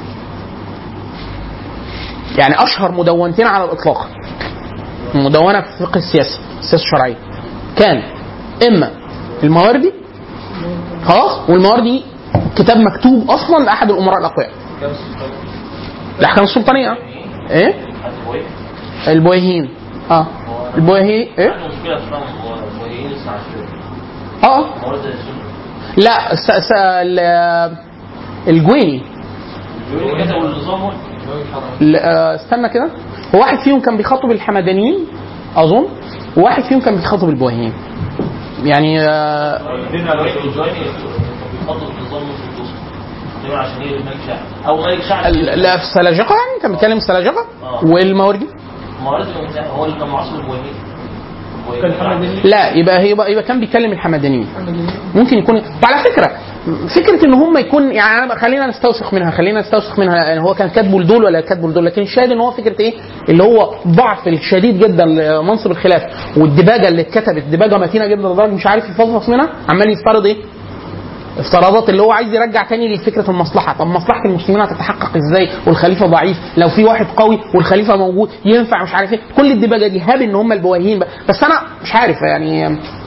يعني اشهر مدونتين على الاطلاق مدونه في الفقه السياسي السياسه الشرعيه كان اما المواردي خلاص والمواردي كتاب مكتوب اصلا لاحد الامراء الاقوياء الاحكام السلطانيه آه. ايه البويهين اه البويهي ايه عنده مشكله في فهم المويهين لسه عارفين اه موارد السنه لا س... س... ال- الجويني بيقول لي كتبوا النظام هو ل- آه، استنى كده هو واحد فيهم كان بيخاطب الحمدانيين اظن وواحد فيهم كان بيخاطب البويهيين يعني آه، الجويني بيفضل النظام مش الدوسر دايما عشان ايه الملك شعب او ملك شعب ال- لا في سلاجقه يعني كان بيتكلم سلاجقه آه. والمواردي موارد المتاح هو اللي كان معاصر المويهين كان حمداني لا يبقى هي يبقى, يبقى كان بيتكلم الحمدانيين ممكن يكون وعلى فكره فكره ان هم يكون يعني أنا خلينا نستوثق منها خلينا نستوثق منها يعني هو كان كاتبه لدول ولا كاتبه لدول لكن الشاهد ان هو فكره ايه اللي هو ضعف الشديد جدا لمنصب الخلافه والدباجه اللي اتكتبت دباجه متينه جدا لدرجه مش عارف يفلفص منها عمال يفترض ايه افتراضات اللي هو عايز يرجع تاني لفكره المصلحه طب مصلحه المسلمين هتتحقق ازاي والخليفه ضعيف لو في واحد قوي والخليفه موجود ينفع مش عارف ايه كل الدباجه دي هاب ان هم البواهين بقى. بس انا مش عارف يعني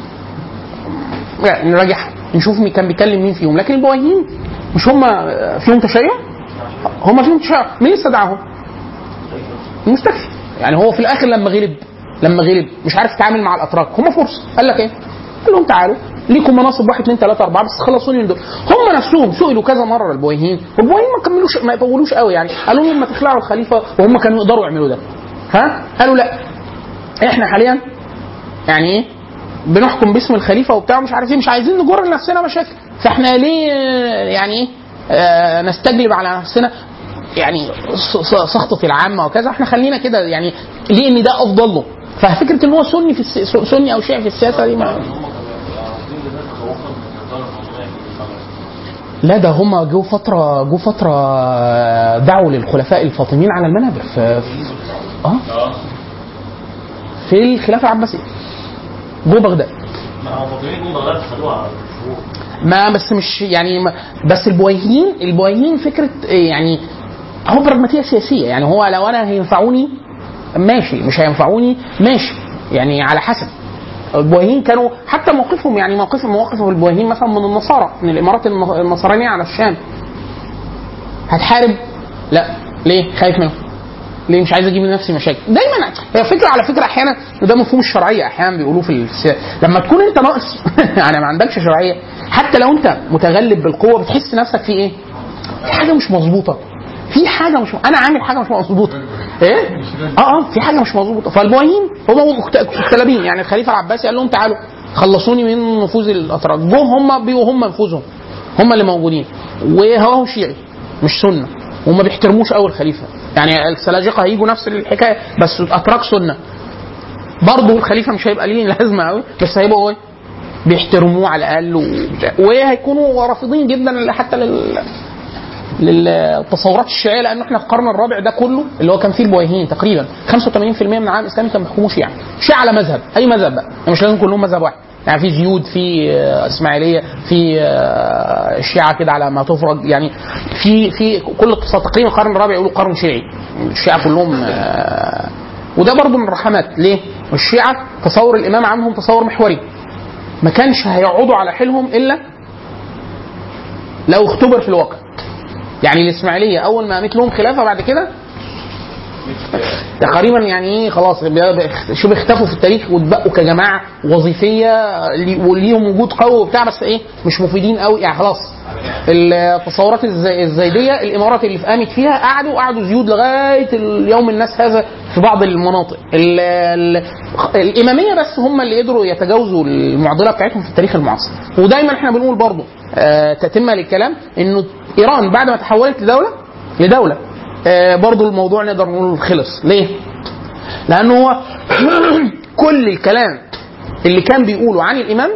يعني نراجع نشوف مين كان بيكلم مين فيهم لكن البواهين مش هم فيهم تشيع هم فيهم تشيع مين اللي استدعاهم المستكفي يعني هو في الاخر لما غلب لما غلب مش عارف يتعامل مع الاتراك هم فرصه قال لك ايه قال لهم تعالوا ليكم مناصب واحد اثنين ثلاثه اربعه بس خلصوني من دول هم نفسهم سئلوا كذا مره البويهين والبويهين ما كملوش ما يطولوش قوي يعني قالوا لهم ما تخلعوا الخليفه وهم كانوا يقدروا يعملوا ده ها قالوا لا احنا حاليا يعني ايه بنحكم باسم الخليفه وبتاع مش عارف ايه مش عايزين نجر لنفسنا مشاكل فاحنا ليه آه، يعني ايه آه، نستجلب على نفسنا يعني ص- ص- سخطة العامة وكذا احنا خلينا كده يعني ليه ان ده افضل له ففكرة ان هو سني في الس... سني او شيعي في السياسة دي ما لا ده هم جو فترة جو فترة دعوا للخلفاء الفاطميين على المنابر في في- اه في الخلافة العباسية جو بغداد ما هو فاطميين جم بغداد خدوها على شهور ما بس مش يعني ما بس البويهين البويهين فكره يعني هو براجماتيه سياسيه يعني هو لو انا هينفعوني ماشي مش هينفعوني ماشي يعني على حسب البويهين كانوا حتى موقفهم يعني موقف مواقف البويهين مثلا من النصارى من الامارات الم- النصرانيه على الشام هتحارب لا ليه خايف منهم ليه مش عايز اجيب لنفسي مشاكل دايما هي فكره على فكره احيانا وده مفهوم الشرعيه احيانا بيقولوه في السياسه لما تكون انت ناقص يعني ما عندكش شرعيه حتى لو انت متغلب بالقوه بتحس نفسك في ايه؟ في حاجه مش مظبوطه في حاجه مش انا عامل حاجه مش مظبوطه ايه؟ اه اه في حاجه مش مظبوطه فالبويهين هم مختلبين يعني الخليفه العباسي قال لهم تعالوا خلصوني من نفوذ الاتراك جم هم بيوا هم نفوذهم هم اللي موجودين وهواه شيعي مش سنه وما بيحترموش قوي الخليفه يعني السلاجقه هيجوا نفس الحكايه بس اتراك سنه برضه الخليفه مش هيبقى ليه لازمه قوي بس هيبقوا ايه بيحترموه على الاقل وبتاع. وهيكونوا رافضين جدا حتى لل للتصورات الشيعيه لانه احنا في القرن الرابع ده كله اللي هو كان فيه البويهين تقريبا 85% من العالم الاسلامي كان بيحكموا شيعه شيعه على مذهب اي مذهب بقى يعني مش لازم كلهم مذهب واحد يعني في زيود في آه، اسماعيليه في آه، الشيعه كده على ما تفرج يعني في في كل تقريبا القرن الرابع يقولوا قرن شيعي الشيعه كلهم آه، وده برضه من الرحمات ليه؟ الشيعه تصور الامام عنهم تصور محوري ما كانش هيقعدوا على حيلهم الا لو اختبر في الواقع يعني الاسماعيليه اول ما قامت لهم خلافه بعد كده تقريبا يعني ايه خلاص بي- شبه اختفوا في التاريخ واتبقوا كجماعه وظيفيه لي- وليهم وجود قوي وبتاع بس ايه مش مفيدين قوي يعني خلاص التصورات الزي- الزيديه الامارات اللي قامت فيها قعدوا قعدوا زيود لغايه اليوم الناس هذا في بعض المناطق ال ال الاماميه بس هم اللي قدروا يتجاوزوا المعضله بتاعتهم في التاريخ المعاصر ودايما احنا بنقول برضه آه تتمه للكلام انه ايران بعد ما تحولت لدوله لدوله آه برضه الموضوع نقدر نقول خلص ليه؟ لانه هو كل الكلام اللي كان بيقوله عن الامام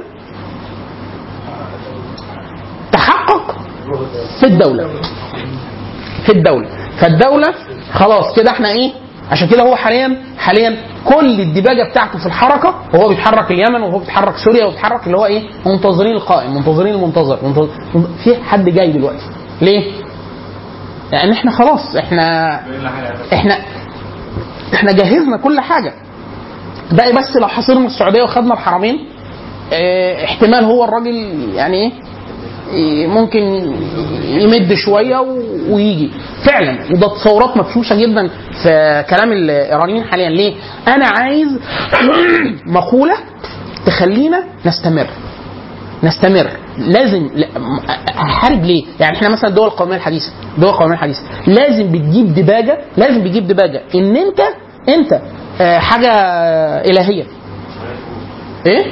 تحقق في الدوله في الدوله فالدوله خلاص كده احنا ايه عشان كده هو حاليا حاليا كل الدباجه بتاعته في الحركه وهو بيتحرك اليمن وهو بيتحرك سوريا وبيتحرك اللي هو ايه منتظرين القائم منتظرين المنتظر منتظر في حد جاي دلوقتي ليه؟ لان احنا خلاص احنا احنا احنا جهزنا كل حاجه باقي بس لو حصرنا السعوديه وخدنا الحرمين اه احتمال هو الراجل يعني ايه إيه، ممكن يمد شويه و- ويجي فعلا وده تصورات مفشوشه جدا في كلام الايرانيين حاليا ليه؟ انا عايز مقوله تخلينا نستمر نستمر لازم لا- هحارب ليه؟ يعني احنا مثلا الدول القوميه الحديثه الدول القوميه الحديثه لازم بتجيب دباجه لازم بتجيب دباجه ان انت انت آه، حاجه الهيه ايه؟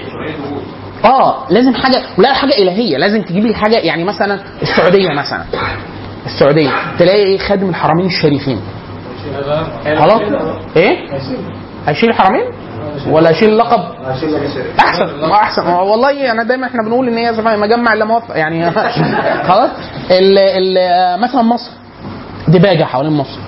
اه لازم حاجه ولا حاجه الهيه لازم تجيب لي حاجه يعني مثلا السعوديه مثلا السعوديه تلاقي ايه خادم الحرمين الشريفين خلاص ايه هيشيل الحرمين ولا هيشيل اللقب احسن ما احسن ما والله انا دايما احنا بنقول ان هي زي ما مجمع الا موفق يعني خلاص ال ال مثلا مصر دباجه حوالين مصر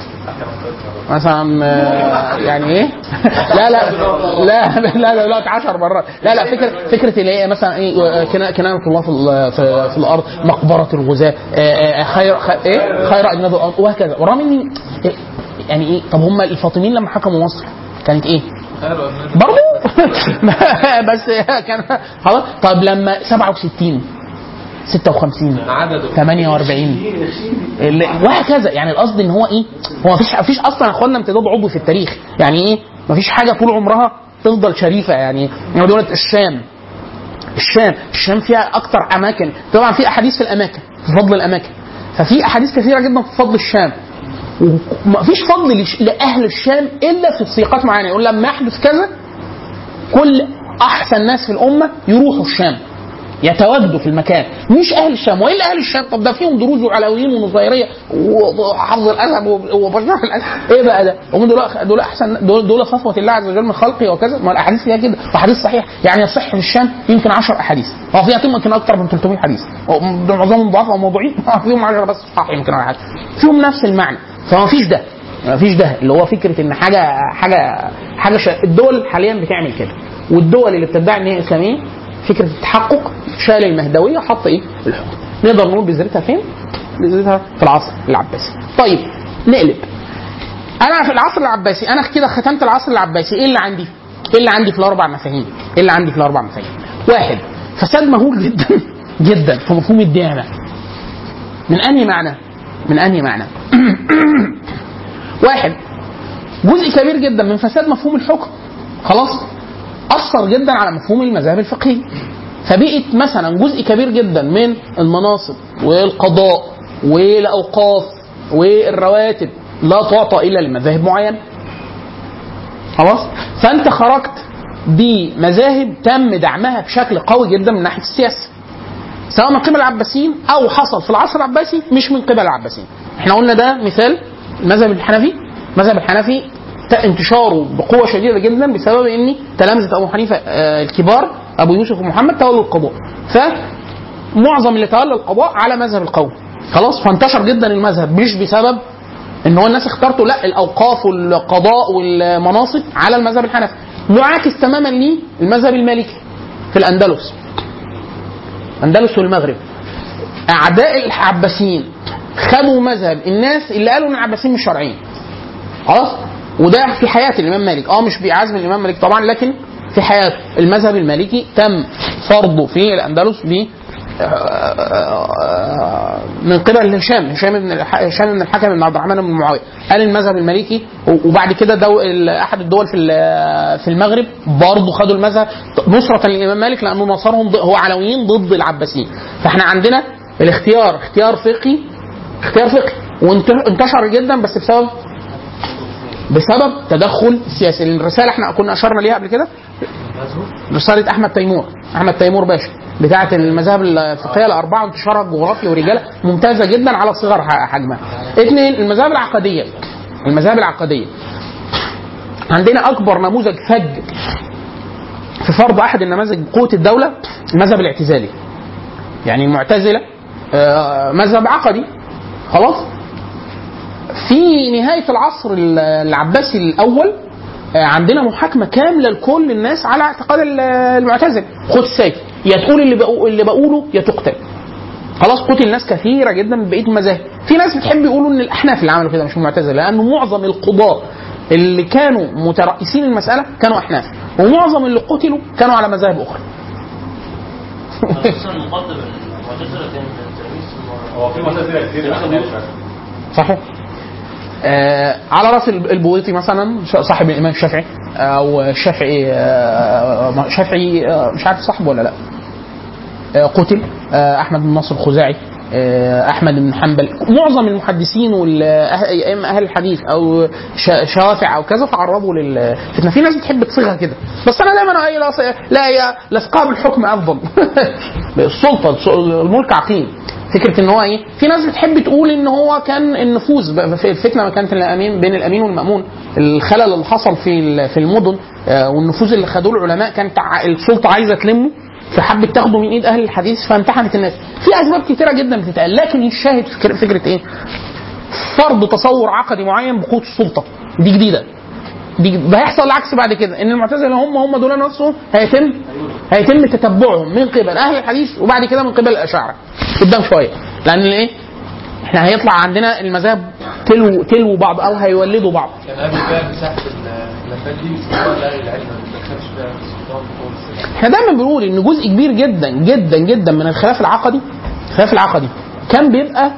مثلا آه، يعني ايه لا لا لا لا لا لا 10 مرات لا لا فكره فكره اللي هي مثلا ايه آه، كنا- كنانه الله في ال- في, في الارض مقبره الغزاة آه، آه، خير خ- ايه خير اجناد الارض وهكذا ورغم اني إيه، يعني ايه طب هم الفاطميين لما حكموا مصر كانت ايه؟ برضه بس كان خلاص طب لما 67 56 عدده 48 اللي- وهكذا يعني القصد ان هو ايه هو مفيش مفيش اصلا يا اخوانا امتداد عضوي في التاريخ يعني ايه مفيش حاجه طول عمرها تفضل شريفه يعني يعني دولة الشام الشام الشام فيها اكتر اماكن طبعا في احاديث في الاماكن في فضل الاماكن ففي احاديث كثيره جدا في فضل الشام ومفيش فضل لش- لاهل الشام الا في سياقات معينه يقول لما يحدث كذا كل احسن ناس في الامه يروحوا الشام يتواجدوا في المكان مش اهل الشام والا اهل الشام طب ده فيهم دروز وعلويين ونصيريه وحفظ الاسد وبشار الاسد ايه بقى ده؟ هم دول دول احسن دول, دول صفوه الله عز وجل من خلقه وكذا ما الاحاديث فيها كده واحاديث صحيح يعني يصح في الشام يمكن 10 احاديث هو فيها يمكن اكثر من 300 حديث دول معظمهم ضعاف او موضوعين فيهم 10 بس صح يمكن ولا حاجه فيهم نفس المعنى فما فيش ده ما فيش ده اللي هو فكره ان حاجه حاجه حاجه شا... الدول حاليا بتعمل كده والدول اللي بتدعي ان هي اسلاميه فكره التحقق شال المهدويه وحط ايه الحكم نقدر نقول بذرتها فين بذرتها في العصر العباسي طيب نقلب انا في العصر العباسي انا كده ختمت العصر العباسي ايه اللي عندي ايه اللي عندي في الاربع مفاهيم ايه اللي عندي في الاربع مفاهيم واحد فساد مهول جدا جدا في مفهوم الديانه من انهي معنى من انهي معنى واحد جزء كبير جدا من فساد مفهوم الحكم خلاص اثر جدا على مفهوم المذاهب الفقهيه فبقت مثلا جزء كبير جدا من المناصب والقضاء والاوقاف والرواتب لا تعطى الا لمذاهب معينه خلاص فانت خرجت بمذاهب تم دعمها بشكل قوي جدا من ناحيه السياسه سواء من قبل العباسيين او حصل في العصر العباسي مش من قبل العباسيين احنا قلنا ده مثال المذهب الحنفي المذهب الحنفي ت- انتشاره بقوه شديده جدا بسبب ان تلامذه ابو حنيفه آه، الكبار ابو يوسف ومحمد تولوا القضاء فمعظم اللي تولى القضاء على مذهب القوم خلاص فانتشر جدا المذهب مش بسبب ان هو الناس اختارته لا الاوقاف والقضاء والمناصب على المذهب الحنفي معاكس تماما ليه المذهب المالكي في الاندلس الاندلس والمغرب اعداء العباسيين خدوا مذهب الناس اللي قالوا ان العباسيين مش شرعيين خلاص وده في حياه الامام مالك اه مش بعزم الامام مالك طبعا لكن في حياته المذهب المالكي تم فرضه في الاندلس ب من قبل هشام هشام بن الح- هشام بن الحكم بن عبد الرحمن بن معاويه قال المذهب المالكي وبعد كده دو ال- احد الدول في ال- في المغرب برضه خدوا المذهب نصرة للامام مالك لانه نصرهم ضد- هو علويين ضد العباسيين فاحنا عندنا الاختيار اختيار فقهي اختيار فقهي وانتشر جدا بس بسبب بسبب تدخل سياسي الرساله احنا كنا اشرنا ليها قبل كده رساله احمد تيمور احمد تيمور باشا بتاعه المذاهب الفقهيه الاربعه وانتشارها الجغرافي ورجاله ممتازه جدا على صغر ح- حجمها. اثنين المذاهب العقديه المذاهب العقديه عندنا اكبر نموذج فج في فرض احد النماذج بقوه الدوله المذهب الاعتزالي يعني المعتزله آه، مذهب عقدي خلاص في نهايه العصر ال- العباسي الاول آه، عندنا محاكمه كامله لكل الناس على اعتقاد ال- المعتزله خد السيف يا تقول اللي بقو- اللي بقوله يا تقتل خلاص قتل ناس كثيره جدا من بقيه المذاهب في ناس بتحب يقولوا ان الاحناف اللي عملوا كده مش المعتزله لانه معظم القضاه اللي كانوا مترأسين المساله كانوا احناف ومعظم اللي قتلوا كانوا على مذاهب اخرى خصوصا مقدم المعتزله كان تلاميذ هو في معتزله كتير أحناف. صحيح آه على راس الب- البويطي مثلا ش- صاحب الامام الشافعي او الشافعي آه شافعي آه مش عارف صاحبه ولا لا آه قتل آه احمد بن نصر الخزاعي آه احمد بن حنبل معظم المحدثين والاهل اهل الحديث او شا- شوافع او كذا تعرضوا للفتنه في ناس بتحب تصيغها كده بس انا دايما أقول لا لا هي لاثقاب الحكم افضل السلطه الملك عقيم فكره ان هو ايه في ناس بتحب تقول ان هو كان النفوذ ب- في الفتنه ما كانت الامين بين الامين والمامون الخلل اللي حصل في ال- في المدن آه، والنفوذ اللي خدوه العلماء كانت ع- السلطه عايزه تلمه فحبت تاخده من ايد اهل الحديث فامتحنت الناس في اسباب كتيره جدا بتتقال لكن الشاهد فكره, فكرة ايه فرض تصور عقدي معين بقوه السلطه دي جديده دي ده هيحصل العكس بعد كده ان المعتزله هم هم دول نفسهم هيتم هيتم تتبعهم من قبل اهل الحديث وبعد كده من قبل الاشاعره قدام شويه لان ايه احنا هيطلع عندنا المذاهب تلو تلو بعض او هيولدوا بعض كان قبل بقى مساحه الخلافات دي بيسموها لاهل العلم ما بيتدخلش فيها السلطان بقول السلام احنا دايما بنقول ان جزء كبير جدا جدا جدا من الخلاف العقدي الخلاف العقدي كان بيبقى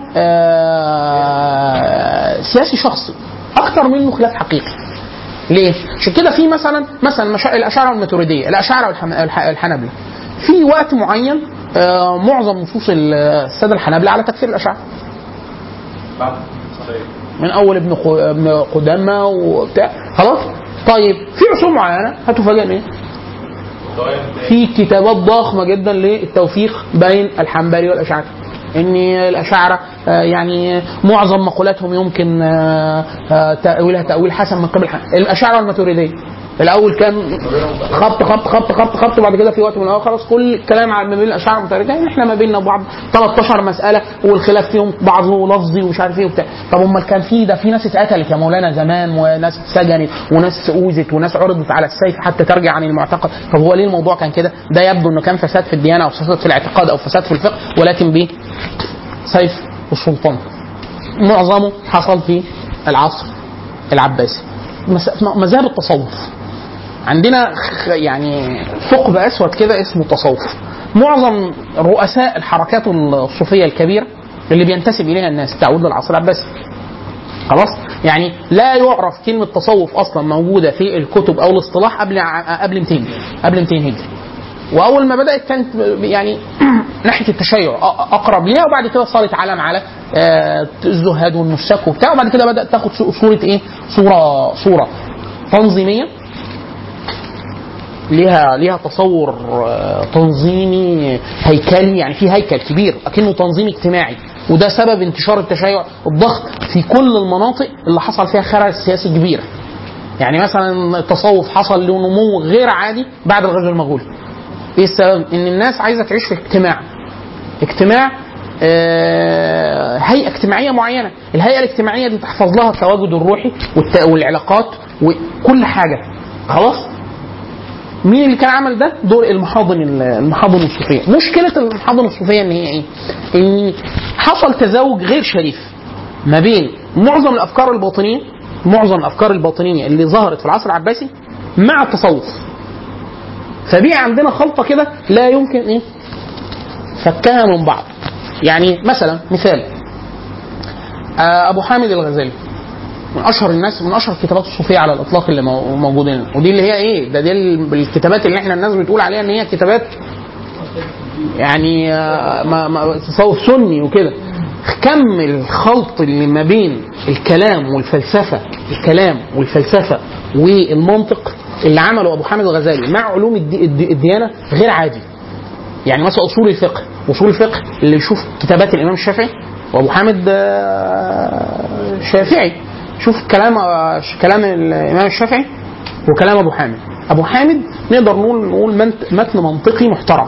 آه سياسي شخصي اكتر منه خلاف حقيقي ليه؟ عشان كده في مثلا مثلا مشا... الاشاعره والماتريديه، الاشاعره والحم... الح... الحنابله. في وقت معين آه معظم نصوص ال- الساده الحنابله على تكفير الاشاعره. بعد صحيح من اول ابن خو... ابن قدامه وبتاع خلاص؟ طيب في عصور معينه هتفاجئ ايه؟ في كتابات ضخمه جدا للتوفيق بين الحنبلي والاشاعره ان الاشاعره آه، يعني معظم مقولاتهم يمكن آه، آه، تاويلها تاويل حسن من قبل الحنبلي. الاشاعره والماتريديه الاول كان خبط خبط خبط خبط خبط بعد كده في وقت من الاوقات خلاص كل الكلام على ما بين الاشاعره والماتريديه يعني احنا ما بيننا وبعض 13 مساله والخلاف فيهم بعضه لفظي ومش عارف ايه وبتاع طب امال كان في ده في ناس اتقتلت يا مولانا زمان وناس اتسجنت وناس اوذت وناس عرضت على السيف حتى ترجع عن المعتقد طب هو ليه الموضوع كان كده ده يبدو انه كان فساد في الديانه او فساد في الاعتقاد او فساد في الفقه ولكن ب سيف السلطان معظمه حصل في العصر العباسي مس- مذاهب التصوف عندنا خ- يعني ثقب اسود كده اسمه التصوف معظم رؤساء الحركات الصوفيه الكبيره اللي بينتسب اليها الناس تعود للعصر العباسي خلاص يعني لا يعرف كلمه تصوف اصلا موجوده في الكتب او الاصطلاح قبل ع- قبل 200 قبل 200 هجري واول ما بدات كانت يعني ناحيه التشيع أ- اقرب ليها وبعد كده صارت علم على آه، الزهاد والنساك وبتاع وبعد كده بدات تاخد صو- صوره ايه؟ صوره صوره تنظيميه ليها ليها تصور آه، تنظيمي هيكلي يعني في هيكل كبير اكنه تنظيم اجتماعي وده سبب انتشار التشيع الضغط في كل المناطق اللي حصل فيها خلل سياسي كبير يعني مثلا التصوف حصل له نمو غير عادي بعد الغزو المغولي ايه السبب ان الناس عايزه تعيش في اجتماع اجتماع آه، هيئه اجتماعيه معينه الهيئه الاجتماعيه دي تحفظ لها التواجد الروحي والت- والعلاقات وكل حاجه خلاص مين اللي كان عمل ده؟ دول المحاضن المحاضن الصوفيه، مشكله المحاضن الصوفيه ان هي ايه؟ ان حصل تزاوج غير شريف ما بين معظم الافكار الباطنيه معظم الافكار الباطنيه اللي ظهرت في العصر العباسي مع التصوف. فبقى عندنا خلطه كده لا يمكن ايه؟ فكها من بعض. يعني مثلا مثال آه، ابو حامد الغزالي من اشهر الناس من اشهر الكتابات الصوفيه على الاطلاق اللي مو- موجودين ودي اللي هي ايه ده دي ال- الكتابات اللي احنا الناس بتقول عليها ان هي كتابات يعني آه، ما ما تصوف سني وكده كم الخلط اللي ما بين الكلام والفلسفه الكلام والفلسفه والمنطق اللي عمله ابو حامد الغزالي مع علوم الدي الدي الديانه غير عادي يعني مثلا اصول الفقه اصول الفقه اللي يشوف كتابات الامام الشافعي وابو حامد آه، شافعي شوف كلام آه، كلام الامام الشافعي وكلام ابو حامد ابو حامد نقدر نقول نقول منت- متن منطقي محترم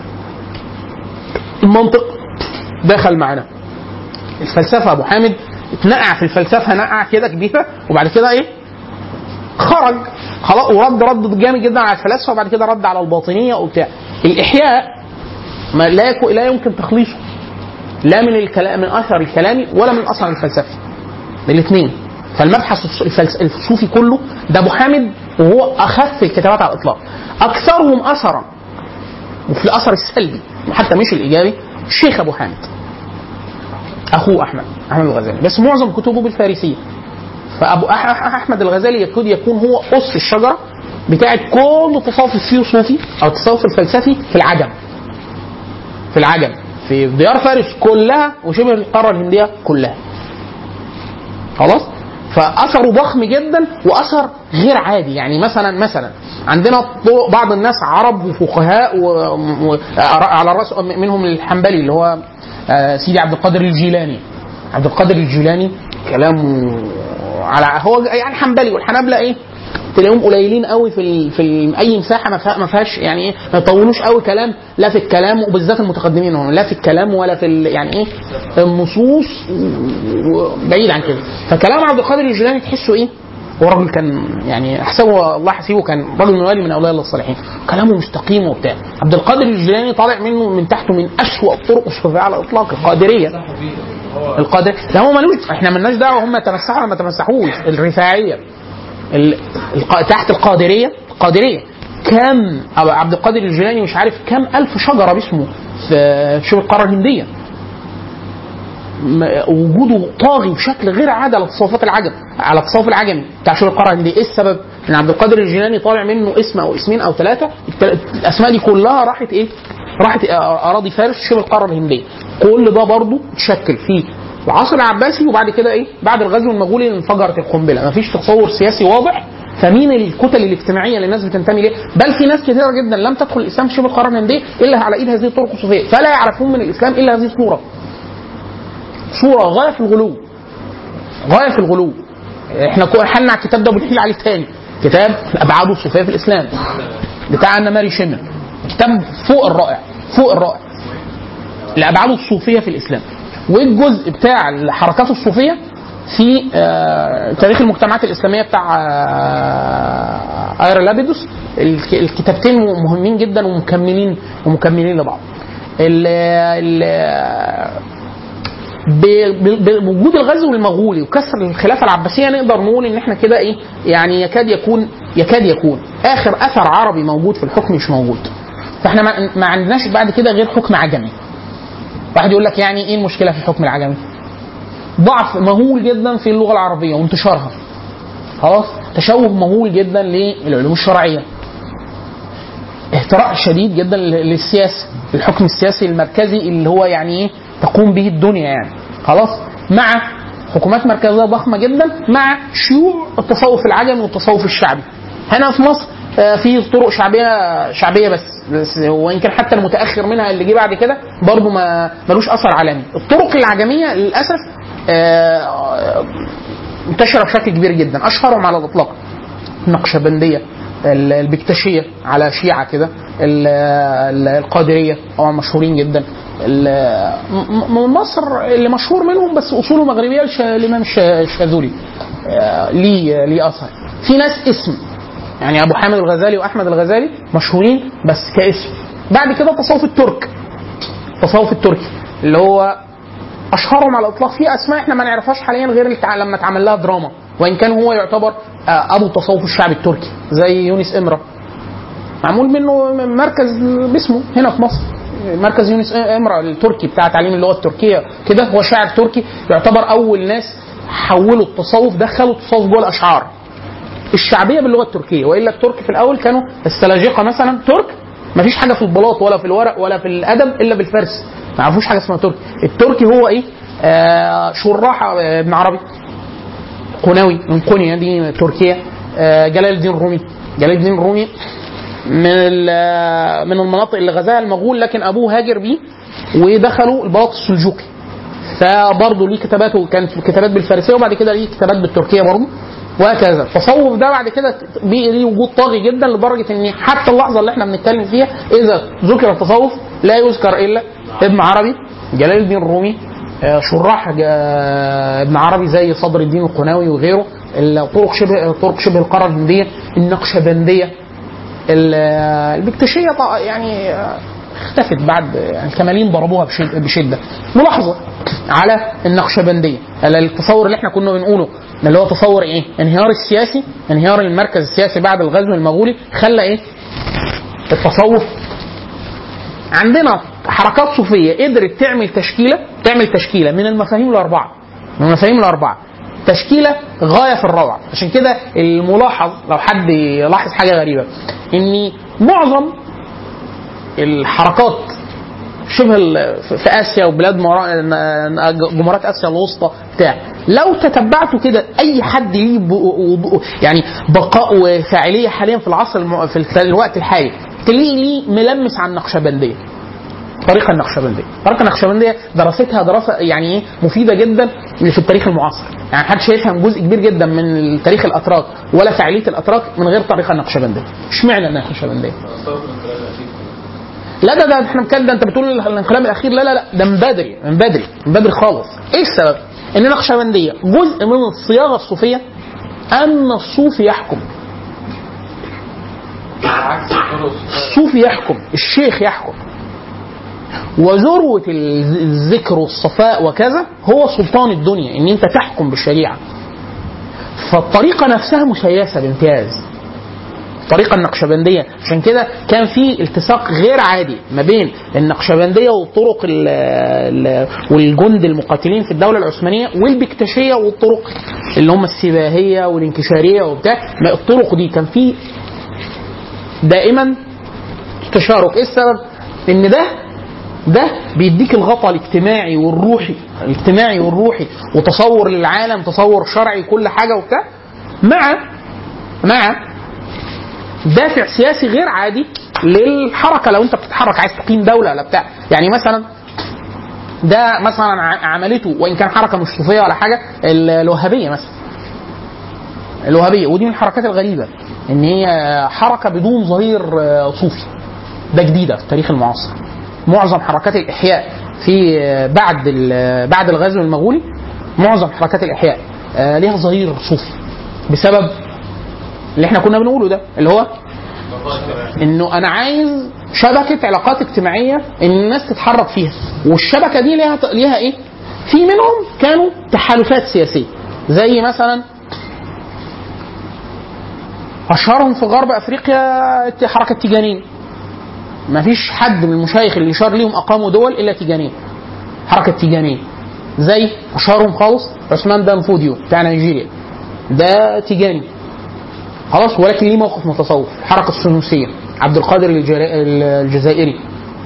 المنطق دخل معنا الفلسفه ابو حامد اتنقع في الفلسفه نقع كده كبيره وبعد كده ايه خرج خلاص ورد رد جامد جدا على الفلاسفه وبعد كده رد على الباطنيه وبتاع الاحياء ما لا يكو لا يمكن تخليصه لا من الكلام من اثر الكلامي ولا من اثر الفلسفي الاثنين فالمبحث الص- الفلس- الصوفي كله ده ابو حامد وهو اخف الكتابات على الاطلاق اكثرهم اثرا وفي الاثر السلبي حتى مش الايجابي الشيخ ابو حامد اخوه احمد احمد الغزالي بس معظم كتبه بالفارسيه فابو أح- أح- احمد الغزالي يكاد يكون هو قص الشجره بتاعت كل التصوف الثيوصوفي او التصوف الفلسفي في العجم في العجم في ديار فارس كلها وشبه القاره الهنديه كلها خلاص فاثره ضخم جدا واثر غير عادي يعني مثلا مثلا عندنا طرق بعض الناس عرب وفقهاء و... و... على الراس منهم الحنبلي اللي هو آه، سيدي عبد القادر الجيلاني عبد القادر الجيلاني كلامه على هو يعني حنبلي والحنابله ايه تلاقيهم قليلين قوي في ال... في ال... اي مساحه ما فيها- ما فيهاش يعني ايه ما يطولوش قوي كلام لا في الكلام وبالذات المتقدمين هم لا في الكلام ولا في ال... يعني ايه النصوص و- بعيد عن كده فكلام عبد القادر الجيلاني تحسه ايه هو راجل كان يعني احسبه الله حسيبه كان راجل موالي من اولياء الله الصالحين كلامه مستقيم وبتاع عبد القادر الجيلاني طالع منه من تحته من اسوأ الطرق الصوفيه على الاطلاق القادريه القادر لا هو ملوش احنا مالناش دعوه هم تمسحوا ولا ما تمسحوش الرفاعيه ال... الق... تحت القادريه القادريه كم أبو عبد القادر الجيلاني مش عارف كم الف شجره باسمه في شبه القاره الهنديه م- وجوده طاغي بشكل غير عادي على تصوفات العجم على التصوف العجمي بتاع شبه القاره الهنديه ايه السبب؟ ان عبد القادر الجيلاني طالع منه اسم او اسمين او ثلاثه التل- الاسماء دي كلها راحت ايه؟ راحت اراضي فارس شبه القاره الهنديه كل ده برضه اتشكل في العصر العباسي وبعد كده ايه؟ بعد الغزو المغولي انفجرت القنبله مفيش تصور سياسي واضح فمين الكتل الاجتماعيه اللي الناس بتنتمي ليه؟ بل في ناس كثيره جدا لم تدخل الاسلام في شبه القاره الهنديه الا على ايد هذه الطرق الصوفيه فلا يعرفون من الاسلام الا هذه الصوره صوره غايه في الغلو غايه في الغلو احنا كو- حلنا على الكتاب ده وبنحكي عليه تاني كتاب الابعاد الصوفيه في الاسلام بتاع انا ماري شيمر كتاب فوق الرائع فوق الرائع الابعاد الصوفيه في الاسلام والجزء بتاع الحركات الصوفيه في آه، تاريخ المجتمعات الاسلاميه بتاع آه، ايرا لابيدوس الك- الكتابتين مهمين جدا ومكملين ومكملين لبعض ال ال ب- ب- بوجود الغزو المغولي وكسر الخلافه العباسيه نقدر نقول ان احنا كده ايه يعني يكاد يكون يكاد يكون اخر اثر عربي موجود في الحكم مش موجود فاحنا ما, ما عندناش بعد كده غير حكم عجمي واحد يقول لك يعني ايه المشكله في الحكم العجمي ضعف مهول جدا في اللغه العربيه وانتشارها خلاص تشوه مهول جدا للعلوم الشرعيه اهتراء شديد جدا للسياسه الحكم السياسي المركزي اللي هو يعني ايه تقوم به الدنيا يعني خلاص مع حكومات مركزيه ضخمه جدا مع شيوع التصوف العجمي والتصوف الشعبي هنا في مصر آه، في طرق شعبيه شعبيه بس, بس وان كان حتى المتاخر منها اللي جه بعد كده برضه ما ملوش اثر عالمي الطرق العجميه للاسف آه، منتشره بشكل كبير جدا اشهرهم على الاطلاق النقشبنديه ال- البكتشيه على شيعه كده ال- ال- القادريه طبعا مشهورين جدا ال- م- م- مصر اللي مشهور منهم بس اصوله مغربيه الش- الامام الش- الشاذلي آه، ليه ليه اثر في ناس اسم يعني ابو حامد الغزالي واحمد الغزالي مشهورين بس كاسم بعد كده التصوف الترك التصوف التركي اللي هو اشهرهم على الاطلاق في اسماء احنا ما نعرفهاش حاليا غير اللي تع- لما اتعمل لها دراما وان كان هو يعتبر آه، ابو التصوف الشعبي التركي زي يونس امرا معمول منه مركز باسمه هنا في مصر مركز يونس امرا التركي بتاع تعليم اللغه التركيه كده هو شاعر تركي يعتبر اول ناس حولوا التصوف دخلوا التصوف جوه الاشعار الشعبيه باللغه التركيه والا الترك في الاول كانوا السلاجقه مثلا ترك ما فيش حاجه في البلاط ولا في الورق ولا في الادب الا بالفارسي ما يعرفوش حاجه اسمها تركي التركي هو ايه آه شراح آه، ابن عربي قناوي من قنيا دي تركيا آه جلال الدين الرومي جلال الدين الرومي من ال- من المناطق اللي غزاها المغول لكن ابوه هاجر بيه ودخلوا البلاط السلجوقي فبرضه ليه كتاباته كانت كتابات بالفارسيه وبعد كده ليه كتابات بالتركيه برضه وهكذا التصوف ده بعد كده بقي ليه وجود طاغي جدا لدرجه ان حتى اللحظه اللي احنا بنتكلم فيها اذا ذكر التصوف لا يذكر الا ابن عربي جلال الدين الرومي آه، شراح آه، ابن عربي زي صدر الدين القناوي وغيره الطرق شبه طرق شبه القاره الهنديه النقشبنديه ال- آه، البكتشيه طا- يعني آه، اختفت بعد يعني الكمالين ضربوها بشد- بشده ملاحظه على النقشبنديه على التصور اللي احنا كنا بنقوله اللي هو تصور ايه؟ انهيار السياسي انهيار المركز السياسي بعد الغزو المغولي خلى ايه؟ التصوف عندنا حركات صوفيه قدرت تعمل تشكيله تعمل تشكيله من المفاهيم الاربعه من المفاهيم الاربعه تشكيله غايه في الروعه عشان كده الملاحظ لو حد يلاحظ حاجه غريبه ان معظم الحركات شبه ال- في اسيا وبلاد مرا- جمهوريات اسيا الوسطى بتاع لو تتبعتوا كده اي حد ليه ب- و- يعني بقاء وفاعليه حاليا في العصر الم... في الوقت الحالي تلاقيه ليه ملمس عن النقشبنديه الطريقه النقشبنديه، الطريقه النقشبنديه دراستها دراسه يعني ايه مفيده جدا في التاريخ المعاصر، يعني محدش هيفهم جزء كبير جدا من تاريخ الاتراك ولا فاعليه الاتراك من غير الطريقه النقشبنديه، اشمعنى النقشبنديه؟ لا ده ده احنا بنتكلم ده انت بتقول الانقلاب الاخير لا لا لا ده من بدري من بدري من بدري خالص ايه السبب؟ ان النقشبنديه جزء من الصياغه الصوفيه ان الصوفي يحكم عكس الطرق الصوفي يحكم الشيخ يحكم وذروة الز- الذكر والصفاء وكذا هو سلطان الدنيا ان انت تحكم بالشريعة فالطريقة نفسها مسيسة بامتياز الطريقة النقشبندية عشان كده كان في التصاق غير عادي ما بين النقشبندية والطرق ال ال والجند المقاتلين في الدولة العثمانية والبكتشية والطرق اللي هم السباهية والانكشارية وبتاع ما الطرق دي كان في دائما تشارك ايه السبب ان ده ده بيديك الغطاء الاجتماعي والروحي الاجتماعي والروحي وتصور للعالم تصور شرعي كل حاجه وبتاع مع مع دافع سياسي غير عادي للحركه لو انت بتتحرك عايز تقيم دوله ولا بتاع يعني مثلا ده مثلا ع- عملته وان كان حركه مش صوفيه ولا حاجه ال- الوهابيه مثلا الوهابيه ودي من الحركات الغريبه ان هي حركه بدون ظهير آه، صوفي ده جديده في التاريخ المعاصر معظم حركات الاحياء في آه، بعد ال- بعد الغزو المغولي معظم حركات الاحياء آه، ليها ظهير صوفي بسبب اللي احنا كنا بنقوله ده اللي هو انه انا عايز شبكه علاقات اجتماعيه ان الناس تتحرك فيها والشبكه دي ليها ليها ايه؟ في منهم كانوا تحالفات سياسيه زي مثلا اشهرهم في غرب افريقيا حركه تيجانيه ما فيش حد من المشايخ اللي شار ليهم اقاموا دول الا تيجانيه حركه تيجانيه زي اشهرهم خالص عثمان دان فوديو بتاع نيجيريا ده تيجاني خلاص ولكن ليه موقف متصوف الحركه السنوسيه عبد القادر الجرا- الجزائري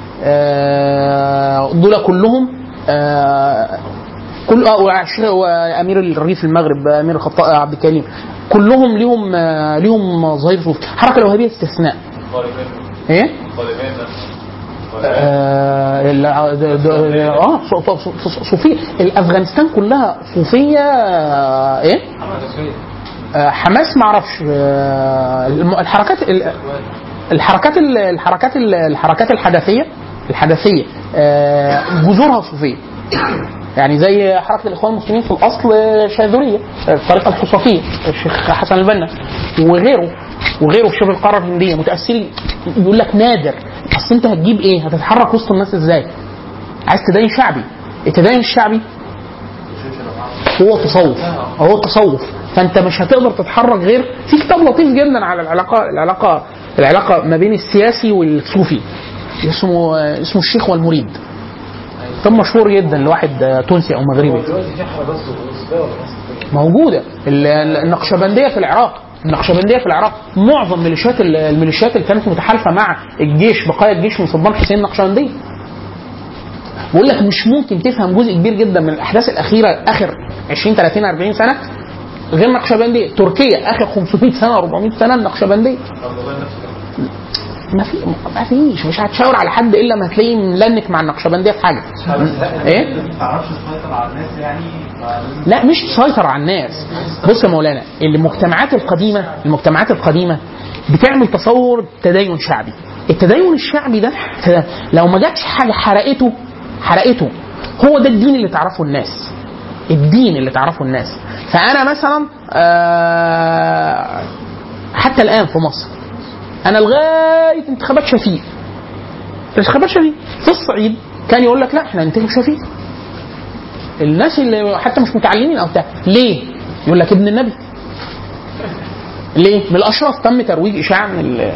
آه، دول كلهم آه، كل آه، وعش- وامير الريف المغرب امير الخطاب عبد الكريم كلهم ليهم آه، ليهم ظهير صوفي الحركه الوهابيه استثناء ايه آه ال- د- د- اه ص- ص- ص- صوفيه الافغانستان كلها صوفيه آه، ايه آه، حماس ما اعرفش آه، الم- الحركات ال- الحركات ال- الحركات ال- الحركات الحدثيه الحدثيه آه، جذورها صوفيه يعني زي حركه الاخوان المسلمين في الاصل شاذوريه الطريقه الحصافيه الشيخ حسن البنا وغيره وغيره في شبه القاره الهنديه متاثرين يقول لك نادر اصل انت هتجيب ايه؟ هتتحرك وسط الناس ازاي؟ عايز تدين شعبي التدين الشعبي هو التصوف هو التصوف فانت مش هتقدر تتحرك غير في كتاب لطيف جدا على العلاقه العلاقه العلاقه ما بين السياسي والصوفي اسمه اسمه الشيخ والمريد كتاب مشهور جدا لواحد تونسي او مغربي موجوده ال- ال- النقشبنديه في العراق النقشبنديه في العراق معظم ميليشيات ال- الميليشيات اللي كانت متحالفه مع الجيش بقايا الجيش من صدام حسين نقشبنديه بقول لك مش ممكن تفهم جزء كبير جدا من الاحداث الاخيره اخر 20 30 40 سنه غير نقشبنديه تركيا اخر 500 سنه 400 سنه النقشبنديه ما في ما فيش مش هتشاور على حد الا ما هتلاقيه ملنك مع النقشبنديه في حاجه ايه ما تعرفش تسيطر على الناس يعني فلازم لا مش تسيطر على الناس بص يا مولانا المجتمعات القديمه المجتمعات القديمه بتعمل تصور تدين شعبي التدين الشعبي ده لو ما جاتش حاجه حرقته حرقته هو ده الدين اللي تعرفه الناس الدين اللي تعرفه الناس فانا مثلا آه، حتى الان في مصر انا لغايه انتخابات شفيق انتخابات شفيق في الصعيد كان يقول لك لا احنا ننتخب شفيق الناس اللي حتى مش متعلمين او بتاع ليه؟ يقول لك ابن النبي ليه؟ من الاشراف تم ترويج اشاعه من ال-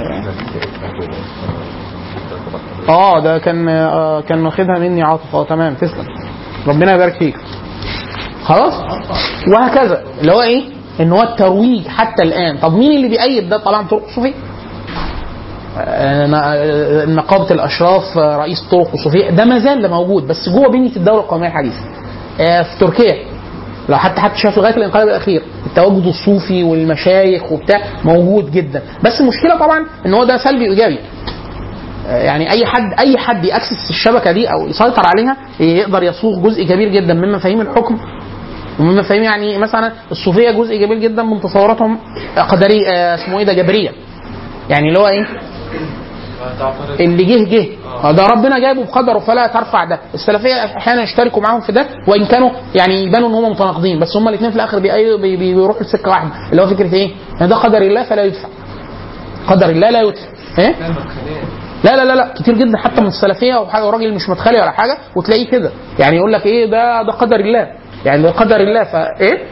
اه ده كان آه كان واخدها مني عاطف اه تمام تسلم ربنا يبارك فيك خلاص وهكذا اللي هو ايه ان هو الترويج حتى الان طب مين اللي بيأيد ده طبعا طرق صوفيه آه، آه، نقابه الاشراف آه، رئيس طرق الصوفيه ده ما زال ده موجود بس جوه بنيه الدوله القوميه الحديثه آه، في تركيا لو حتى حتى شاف لغايه الانقلاب الاخير التواجد الصوفي والمشايخ وبتاع موجود جدا بس المشكله طبعا ان هو ده سلبي وايجابي يعني اي حد اي حد ياكسس الشبكه دي او يسيطر عليها يقدر يصوغ جزء كبير جدا من مفاهيم الحكم ومن مفاهيم يعني مثلا الصوفيه جزء كبير جدا من تصوراتهم قدري آه، اسمه ايه ده جبريه يعني اللي هو ايه اللي جه جه ده ربنا جايبه بقدره فلا ترفع ده السلفيه احيانا يشتركوا معاهم في ده وان كانوا يعني يبانوا ان هم متناقضين بس هم الاثنين في الاخر بي- بي- بيروحوا لسكه واحده اللي هو فكره ايه؟ ان ده قدر الله فلا يدفع قدر الله لا يدفع ايه؟ لا لا لا لا كتير جدا حتى من السلفيه وحاجه وراجل مش مدخلي ولا حاجه وتلاقيه كده يعني يقول لك ايه ده ده قدر الله يعني ده قدر الله فايه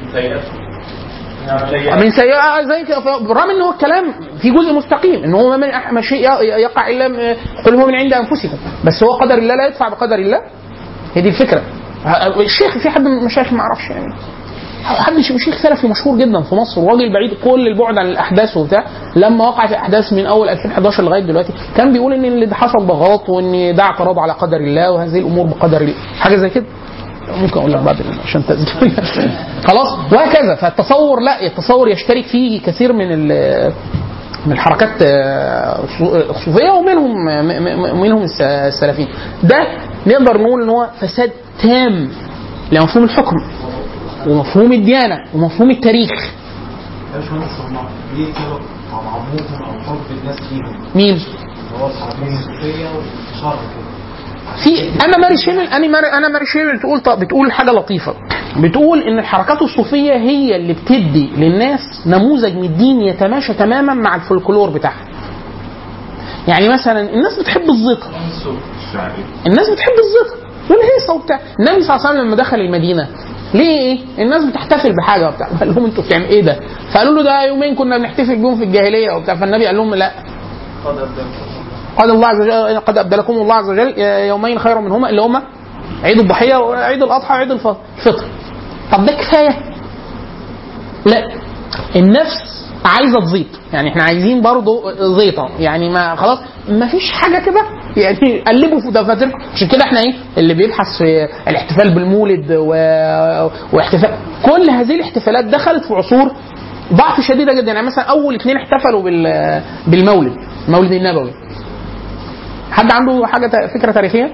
من سيئة زي كده بالرغم ان هو الكلام في جزء مستقيم ان هو ما من أح- ما شيء يقع الا م- قل هو من عند انفسكم بس هو قدر الله لا يدفع بقدر الله هي دي الفكره ه- الشيخ في حد من المشايخ ما اعرفش يعني حد ش- شيخ سلفي مشهور جدا في مصر وراجل بعيد كل البعد عن الاحداث وبتاع لما وقعت الاحداث من اول 2011 لغايه دلوقتي كان بيقول ان اللي حصل ده غلط وان ده اعتراض على قدر الله وهذه الامور بقدر الله حاجه زي كده ممكن اقول لك بعد عشان تسجيل خلاص وهكذا فالتصور لا التصور يشترك فيه كثير من ال- من الحركات آه، الصوفيه ومنهم م- م- منهم الس- السلفيين ده نقدر نقول ان هو فساد تام لمفهوم الحكم ومفهوم الديانه ومفهوم التاريخ يا باشمهندس هم ليه كده عمومهم او حب الناس ليهم مين؟ اللي هو الحركات الصوفيه والشر كده في انا ماري شيمل انا ماري انا ماري شيمل بتقول بتقول حاجه لطيفه بتقول ان الحركات الصوفيه هي اللي بتدي للناس نموذج من الدين يتماشى تماما مع الفولكلور بتاعها يعني مثلا الناس بتحب الزيطه الناس بتحب الزيطه والهيصه وبتاع النبي صلى الله عليه وسلم لما دخل المدينه ليه ايه؟ الناس بتحتفل بحاجه وبتاع قال لهم انتوا بتعملوا ايه ده؟ فقالوا له ده يومين كنا بنحتفل بيهم في الجاهليه وبتاع فالنبي قال لهم لا قال الله عز وجل قد ابدلكم الله عز وجل يومين خيرا منهما اللي هما عيد الضحيه وعيد الاضحى وعيد الف- الفطر طب ده كفايه؟ لا النفس عايزه تزيط يعني احنا عايزين برضه زيطه يعني ما خلاص ما فيش حاجه كده يعني قلبوا في دفاتركم عشان كده احنا ايه اللي بيبحث في الاحتفال بالمولد و... واحتفال كل هذه الاحتفالات دخلت في عصور ضعف شديده جدا يعني مثلا اول اثنين احتفلوا بال... بالمولد المولد النبوي حد عنده حاجه تا- فكره تاريخيه؟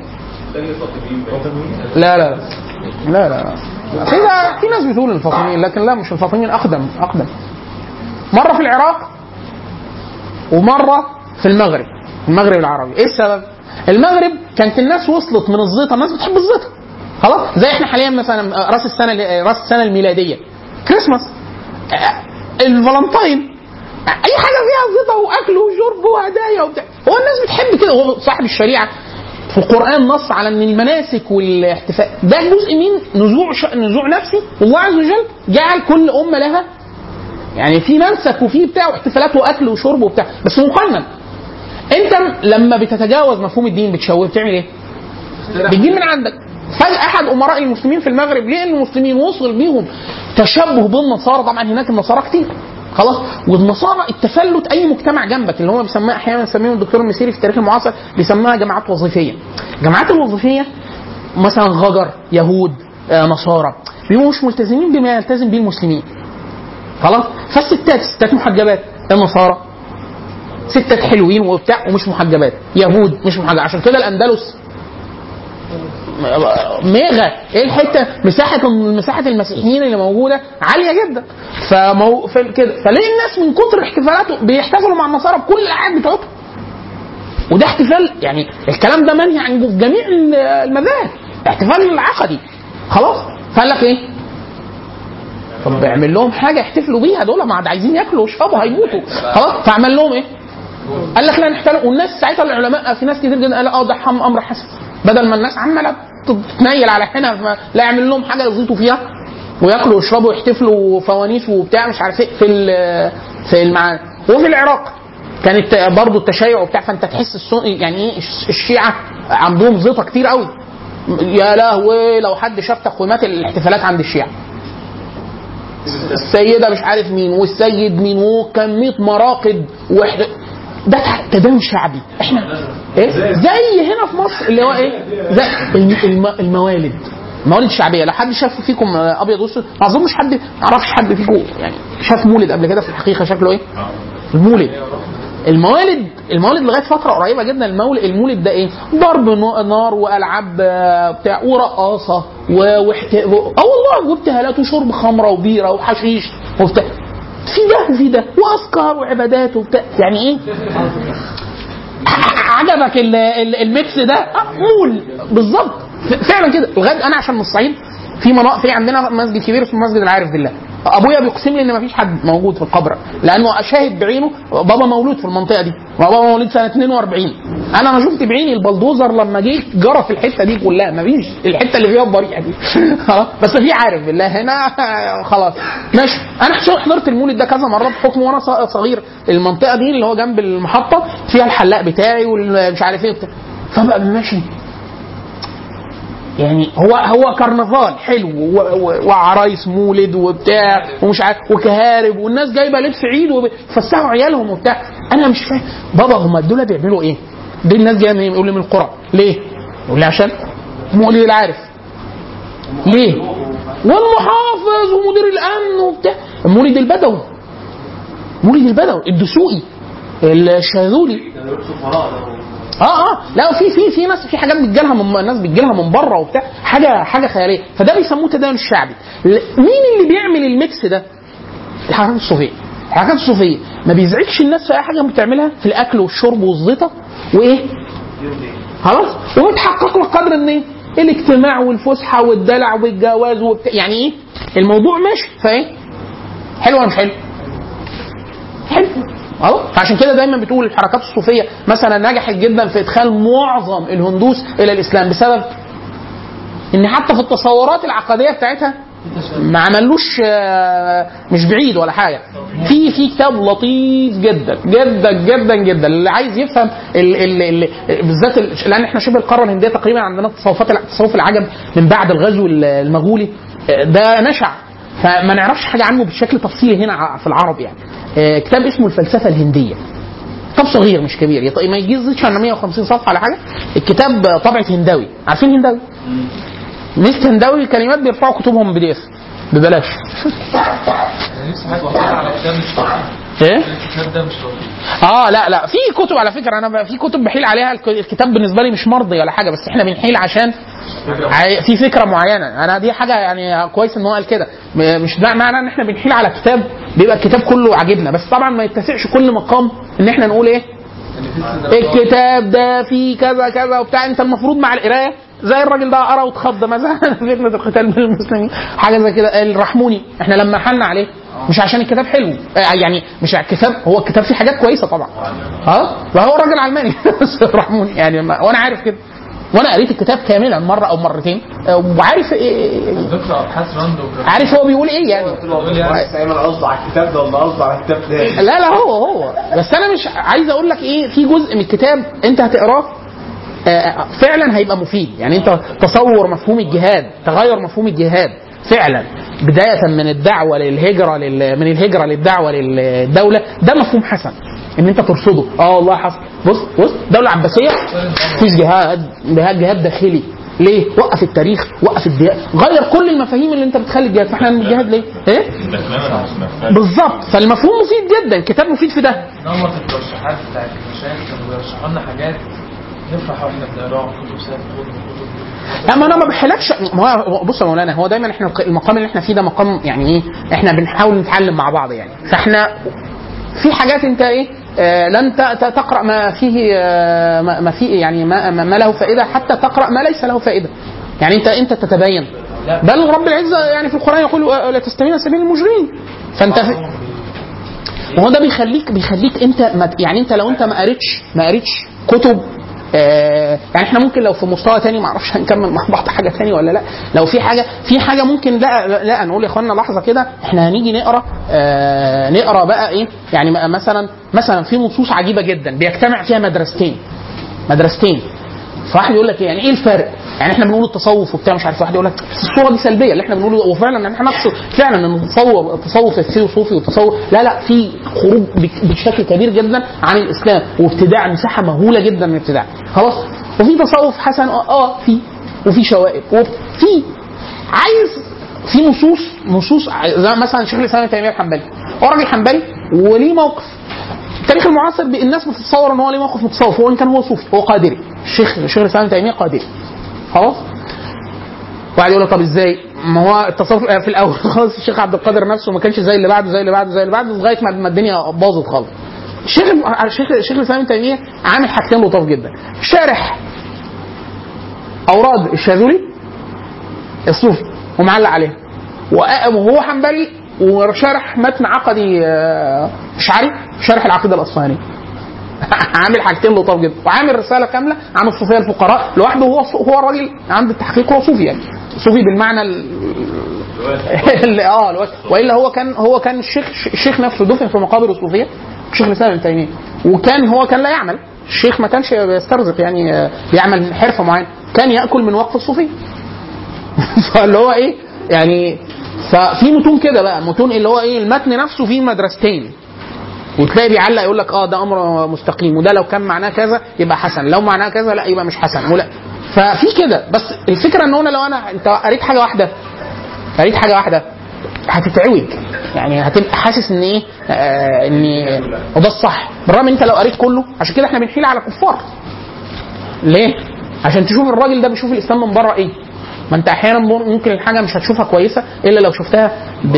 لا لا لا لا لا في في ناس بتقول الفاطميين لكن لا مش الفاطميين اقدم اقدم مره في العراق ومره في المغرب المغرب العربي ايه السبب المغرب كانت الناس وصلت من الزيطه الناس بتحب الزيطه خلاص زي احنا حاليا مثلا راس السنه راس السنه الميلاديه كريسماس الفالنتاين اي حاجه فيها زيطه واكل وشرب وهدايا وبتاع هو الناس بتحب كده هو صاحب الشريعه في القران نص على ان المناسك والاحتفال ده جزء من نزوع ش... نزوع نفسي والله عز وجل جعل كل امه لها يعني في منسك وفي بتاع واحتفالات واكل وشرب وبتاع بس مقنن انت لما بتتجاوز مفهوم الدين بتشوه بتعمل ايه؟ بتجيب من عندك فجأة أحد أمراء المسلمين في المغرب لأن المسلمين وصل بيهم تشبه بالنصارى طبعا هناك النصارى كتير خلاص والنصارى التفلت اي مجتمع جنبك اللي هو بيسميها احيانا يسميهم الدكتور المسيري في التاريخ المعاصر بيسميها جماعات وظيفيه. الجماعات الوظيفيه مثلا غجر يهود آه، نصارى بيبقوا مش ملتزمين بما يلتزم به المسلمين. خلاص فالستات ستات محجبات النصارى ستات حلوين وبتاع ومش محجبات يهود مش محجبات عشان كده الاندلس ميغا ايه الحته مساحه مساحه المسيحيين اللي موجوده عاليه جدا فمو في كده فليه الناس من كتر احتفالاته بيحتفلوا مع النصارى بكل الاعياد بتاعتهم وده احتفال يعني الكلام ده منهي عن جميع المذاهب احتفال عقدي خلاص فقال لك ايه طب اعمل لهم حاجه يحتفلوا بيها دول ما عاد عايزين ياكلوا ويشربوا هيموتوا خلاص فعمل لهم ايه قال لك لا نحترم والناس ساعتها العلماء في ناس كتير جدا قال اه ده حم امر حسن بدل ما الناس عماله تتنيل على حنا فما- لا يعمل لهم حاجه يزيطوا فيها وياكلوا ويشربوا ويحتفلوا فوانيس وبتاع مش عارف ايه في ال- في المعاني وفي العراق كانت برضه التشيع وبتاع فانت تحس السن يعني ايه الش- الشيعه عندهم زيطه كتير قوي يا لهوي لو حد شاف تقويمات الاحتفالات عند الشيعه السيده مش عارف مين والسيد مين وكميه مراقد وحد ده تدين شعبي احنا ايه زي هنا في مصر اللي هو ايه زي الم- الم- الموالد الموالد الشعبيه لو حد شاف فيكم ابيض واسود ما اظنش حد ما اعرفش حد فيكم يعني شاف مولد قبل كده في الحقيقه شكله ايه المولد الموالد الموالد لغايه فتره قريبه جدا المولد المولد ده ايه؟ ضرب نو- نار والعاب آه، بتاع ورقاصه و- واحت... اه والله وابتهالات وشرب خمره وبيره وحشيش وبتاع في ده وفي ده واذكار وعبادات وبتاع يعني ايه؟ عجبك ال- ال- الميكس ده آه، مول بالظبط ف- فعلا كده لغايه انا عشان من الصعيد في مناطق في عندنا مسجد كبير اسمه مسجد العارف بالله ابويا بيقسم لي ان مفيش حد موجود في القبر لانه شاهد بعينه بابا مولود في المنطقه دي بابا مولود سنه 42 انا ما شفت بعيني البلدوزر لما جه جرى في الحته دي كلها مفيش الحته اللي فيها الضريقه دي خلاص بس في عارف بالله هنا خلاص ماشي انا شو- حضرت المولد ده كذا مره بحكم وانا ص- صغير المنطقه دي اللي هو جنب المحطه فيها الحلاق بتاعي والمش عارف ايه وبتاع فبقى ماشي يعني هو هو كرنفال حلو و- و- وعرايس مولد وبتاع ومش عارف وكهارب والناس جايبه لبس عيد وبيفسحوا عيالهم وبتاع انا مش فاهم بابا هم دول بيعملوا ايه؟ دي الناس جايه منين؟ يقول لي من القرى ليه؟ يقول لي عشان مولد العارف ليه؟ والمحافظ ومدير الامن وبتاع المولد البدوي مولد البدوي الدسوقي الشاذولي اه اه لا في في في ناس في حاجات بتجيلها من ناس بتجيلها من بره وبتاع حاجه حاجه خياليه فده بيسموه التدين الشعبي ل- مين اللي بيعمل الميكس ده؟ الحركات الصوفيه الحركات الصوفيه ما بيزعجش الناس في اي حاجه بتعملها في الاكل والشرب والزيطه وايه؟ خلاص وبتحقق لك قدر ان ايه؟ الاجتماع والفسحه والدلع والجواز وبتاع يعني ايه؟ الموضوع ماشي فايه؟ حلو ولا مش حلو؟ حلو اهو فعشان كده دايما بتقول الحركات الصوفيه مثلا نجحت جدا في ادخال معظم الهندوس الى الاسلام بسبب ان حتى في التصورات العقديه بتاعتها ما عملوش آه، مش بعيد ولا حاجه في في كتاب لطيف جدا جدا جدا جدا اللي عايز يفهم ال ال ال بالذات ال- لان احنا شبه القاره الهنديه تقريبا عندنا تصوفات الع- تصوف العجم من بعد الغزو ال- المغولي آه، ده نشع فما نعرفش حاجه عنه بشكل تفصيلي هنا ع- في العرب يعني آه، كتاب اسمه الفلسفه الهنديه كتاب صغير مش كبير يط- ما يجيش عن 150 صفحه على حاجه الكتاب طبعه هنداوي عارفين هنداوي ميزه هنداوي الكلمات بيرفعوا كتبهم بي دي اف ببلاش انا نفسي حاجه واحده على كتاب مش لطيف ايه الكتاب ده مش لطيف اه لا لا في كتب على فكره انا ب- في كتب بحيل عليها الك- الكتاب بالنسبه لي مش مرضي ولا حاجه بس احنا بنحيل عشان عاي- في فكره معينه انا دي حاجه يعني كويس ان هو قال كده م- مش ده معنى ان احنا بنحيل على كتاب بيبقى الكتاب كله عاجبنا بس طبعا ما يتسعش كل مقام ان احنا نقول ايه الكتاب ده فيه كذا كذا وبتاع انت المفروض مع القرايه زي الراجل ده قرا واتخض مثلا فتنه القتال بين المسلمين حاجه زي كده الرحموني احنا لما حلنا عليه مش عشان الكتاب حلو آه، يعني مش على الكتاب هو الكتاب فيه حاجات كويسه طبعا اه وهو راجل علماني بس الرحموني يعني ما- وانا عارف كده وانا قريت الكتاب كاملا مره او مرتين آه، وعارف إيه دكتور ابحاث راندو عارف هو بيقول ايه يعني بس ايمن قصده على الكتاب ده ولا قصده على الكتاب ده لا لا هو هو بس انا مش عايز اقول لك ايه في جزء من الكتاب انت هتقراه آه، فعلا هيبقى مفيد يعني انت تصور مفهوم الجهاد تغير مفهوم الجهاد فعلا بداية من الدعوة للهجرة لل... من الهجرة للدعوة للدولة ده مفهوم حسن ان انت ترصده اه والله حصل بص بص الدولة العباسية مفيش جهاد جهاد جهاد داخلي ليه؟ وقف التاريخ، وقف الديانة، غير كل المفاهيم اللي انت بتخلي الجهاد، فاحنا نعمل الجهاد ليه؟ ايه؟ بالظبط، فالمفهوم مفيد جدا، الكتاب مفيد في ده، نمط الترشيحات بتاعت المشايخ كانوا بيرشحوا لنا حاجات نفرح واحنا بنقراها كتب سيد قطب كتب لا ما انا ما بحلكش ما هو بص يا مولانا هو دايما احنا المقام اللي احنا فيه ده مقام يعني ايه احنا بنحاول نتعلم مع بعض يعني فاحنا في حاجات انت ايه آه لن ت- ت- تقرا ما فيه آه ما ما فيه يعني ما, ما ما له فائده حتى تقرا ما ليس له فائده يعني انت انت تتبين بل رب العزه يعني في القران يقول لا تستبين سبيل المجرمين فانت في وهو ده بيخليك بيخليك انت ما يعني انت لو انت ما قريتش ما قريتش كتب آه يعني احنا ممكن لو في مستوى تاني ما اعرفش هنكمل مع بعض حاجه تاني ولا لا لو في حاجه في حاجه ممكن لا لا, لا نقول يا اخوانا لحظه كده احنا هنيجي نقرا آه نقرا بقى ايه يعني مثلا مثلا في نصوص عجيبه جدا بيجتمع فيها مدرستين مدرستين فواحد يقول لك يعني ايه الفرق؟ يعني احنا بنقول التصوف وبتاع مش عارف واحد يقول لك بس الصوره دي سلبيه اللي احنا بنقوله وفعلا ان احنا نقصد فعلا ان التصوف التصوف الثيوصوفي والتصوف لا لا في خروج بك- بشكل كبير جدا عن الاسلام وابتداع مساحه مهوله جدا من الابتداع خلاص وفي تصوف حسن اه آه، في وفي شوائب وفي عايز في نصوص نصوص ع- زي مثلا شيخ الاسلام ابن تيميه الحنبلي هو راجل حنبلي وليه موقف التاريخ المعاصر ب- الناس بتتصور ان هو ليه موقف متصوف وان كان هو صوفي هو قادري الشيخ شيخ الاسلام ابن تيميه قادري خلاص وقعد يقول لك طب ازاي؟ ما هو التصوف في الاول خالص الشيخ عبد القادر نفسه ما كانش زي اللي بعده زي اللي بعده زي اللي بعده لغايه ما ما الدنيا باظت خالص. الشيخ الشيخ الشيخ الاسلام ابن تيميه عامل حاجتين لطاف جدا. شارح اوراد الشاذلي الصوفي ومعلق عليها. وأ- وهو حنبلي وشارح متن عقدي آه، اشعري شارح العقيده الاصفهانيه. عامل حاجتين لطاف جدا وعامل رساله كامله عن الصوفيه الفقراء لوحده هو هو الراجل عند التحقيق هو صوفي يعني صوفي بالمعنى ال... ال- اه الواسع. والا هو كان هو كان الشيخ الشيخ نفسه دفن في مقابر الصوفيه الشيخ الاسلام ابن تيميه وكان هو كان لا يعمل الشيخ ما كانش بيسترزق يعني آه، بيعمل حرفه معينه كان ياكل من وقف الصوفيه فاللي هو ايه يعني ففي متون كده بقى متون اللي هو ايه المتن نفسه فيه مدرستين وتلاقي بيعلق يقول لك اه ده امر مستقيم وده لو كان معناه كذا يبقى حسن لو معناه كذا لا يبقى مش حسن ولا ففي كده بس الفكره ان انا لو انا انت قريت حاجه واحده قريت حاجه واحده هتتعوج يعني هتبقى حاسس ان ايه آه ان وده الصح بالرغم ان انت لو قريت كله عشان كده احنا بنحيل على الكفار ليه؟ عشان تشوف الراجل ده بيشوف الاسلام من بره ايه ما انت احيانا ممكن الحاجه مش هتشوفها كويسه الا لو شفتها ب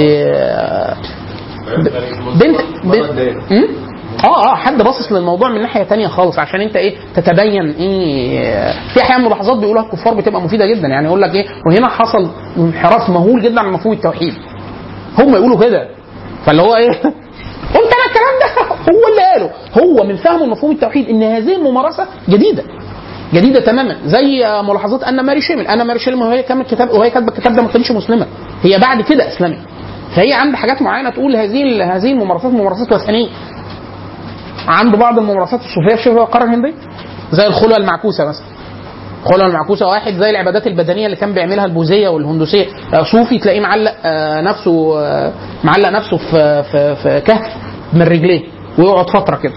بنت بنت أمم؟ اه اه حد باصص للموضوع من ناحيه تانية خالص عشان انت ايه تتبين ايه في احيانا ملاحظات بيقولها الكفار بتبقى مفيده جدا يعني يقول لك ايه وهنا حصل انحراف مهول جدا عن مفهوم التوحيد هم يقولوا كده فاللي هو ايه قلت انا الكلام ده هو اللي قاله هو من فهمه لمفهوم التوحيد ان هذه الممارسه جديده جديده تماما زي ملاحظات ان ماري شيمل انا ماري شيمل وهي كانت كتاب وهي كاتبه الكتاب ده ما كانتش مسلمه هي بعد كده اسلمت فهي عند حاجات معينه تقول هذه هذه الممارسات ممارسات وثنيه عند بعض الممارسات الصوفيه في شبه القاره الهنديه زي الخلوه المعكوسه مثلا الخلوه المعكوسه واحد زي العبادات البدنيه اللي كان بيعملها البوذيه والهندوسيه آه، صوفي تلاقيه معلق آه، نفسه آه، معلق نفسه في في في كهف من رجليه ويقعد فتره كده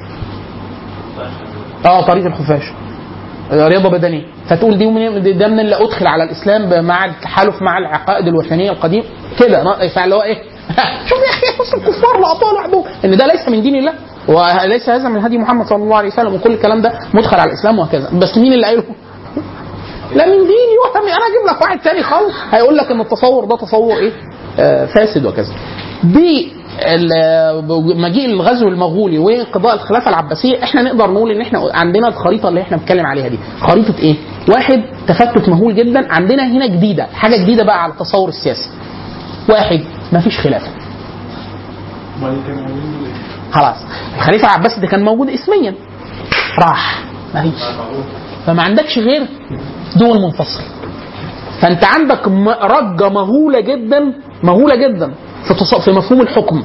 اه طريق الخفاش رياضه بدنيه فتقول دي من ده من اللي ادخل على الاسلام مع التحالف مع العقائد الوثنيه القديم كده فاللي هو ايه شوف يا اخي بص الكفار لقطوها لوحدهم ان ده ليس من دين الله وليس هذا من هدي محمد صلى الله عليه وسلم وكل الكلام ده مدخل على الاسلام وهكذا بس مين اللي قايله؟ لا من ديني ولا من انا اجيب لك واحد تاني خالص هيقول لك ان التصور ده تصور ايه؟ آه فاسد وكذا. دي ال- مجيء الغزو المغولي وانقضاء الخلافه العباسيه احنا نقدر نقول ان احنا عندنا الخريطه اللي احنا بنتكلم عليها دي خريطه ايه؟ واحد تفتت مهول جدا عندنا هنا جديده حاجه جديده بقى على التصور السياسي. واحد ما فيش خلافه خلاص الخليفه العباسي ده كان موجود اسميا راح ما فيش فما عندكش غير دول منفصله فانت عندك م- رجه مهوله جدا مهوله جدا في تص... في مفهوم الحكم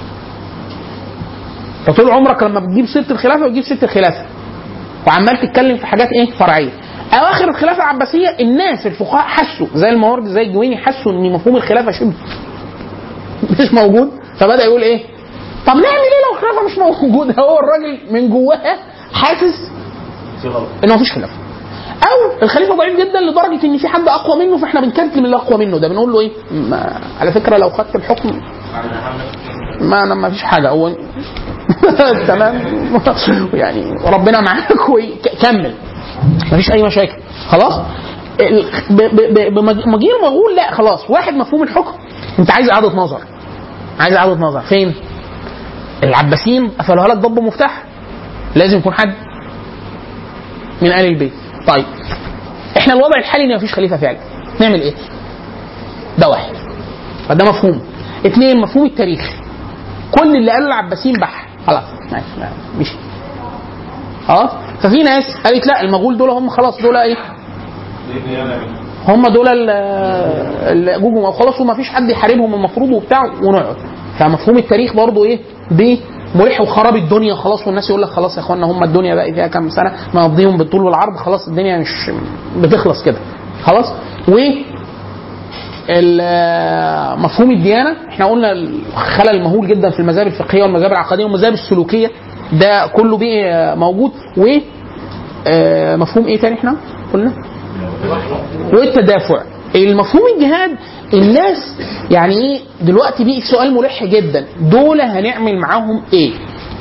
فطول عمرك لما بتجيب سيره الخلافه بتجيب سيره الخلافه وعمال تتكلم في حاجات ايه فرعيه اواخر الخلافه العباسيه الناس الفقهاء حسوا زي الموارد زي الجويني حسوا ان مفهوم الخلافه شبه مش موجود فبدا يقول ايه طب نعمل ايه لو الخلافه مش موجوده هو الراجل من جواه حاسس في غلط ان مفيش خلاف او الخليفه ضعيف جدا لدرجه ان في حد اقوى منه فاحنا بنكتم اللي اقوى منه ده بنقول له ايه ما على فكره لو خدت الحكم ما انا ما فيش حاجه هو تمام يعني ربنا معاك وكمل ما فيش اي مشاكل خلاص ال- ب- ب- ب- بمجيء المغول لا خلاص واحد مفهوم الحكم انت عايز اعاده نظر عايز اعاده نظر فين العباسيين قفلوها لك ضب مفتاح لازم يكون حد من ال البيت طيب احنا الوضع الحالي ان مفيش خليفه فعلا نعمل ايه؟ ده واحد فده مفهوم اثنين مفهوم التاريخ كل اللي قاله العباسيين بح خلاص ماشي مشي خلاص ففي ناس قالت لا المغول دول هم خلاص دول ايه هم دول ال- اللي جوجهم خلاص وما فيش حد يحاربهم المفروض وبتاع ونقعد فمفهوم التاريخ برضو ايه ب مريح وخراب الدنيا خلاص والناس يقول لك خلاص يا اخوانا هم الدنيا بقى فيها كام سنه نقضيهم بالطول والعرض خلاص الدنيا مش بتخلص كده خلاص و ال- مفهوم الديانه احنا قلنا الخلل المهول جدا في المذاهب الفقهيه والمذاهب العقديه والمذاهب السلوكيه ده كله بيه موجود و آه، مفهوم ايه تاني احنا قلنا والتدافع المفهوم الجهاد الناس يعني ايه دلوقتي بقي سؤال ملح جدا دول هنعمل معاهم ايه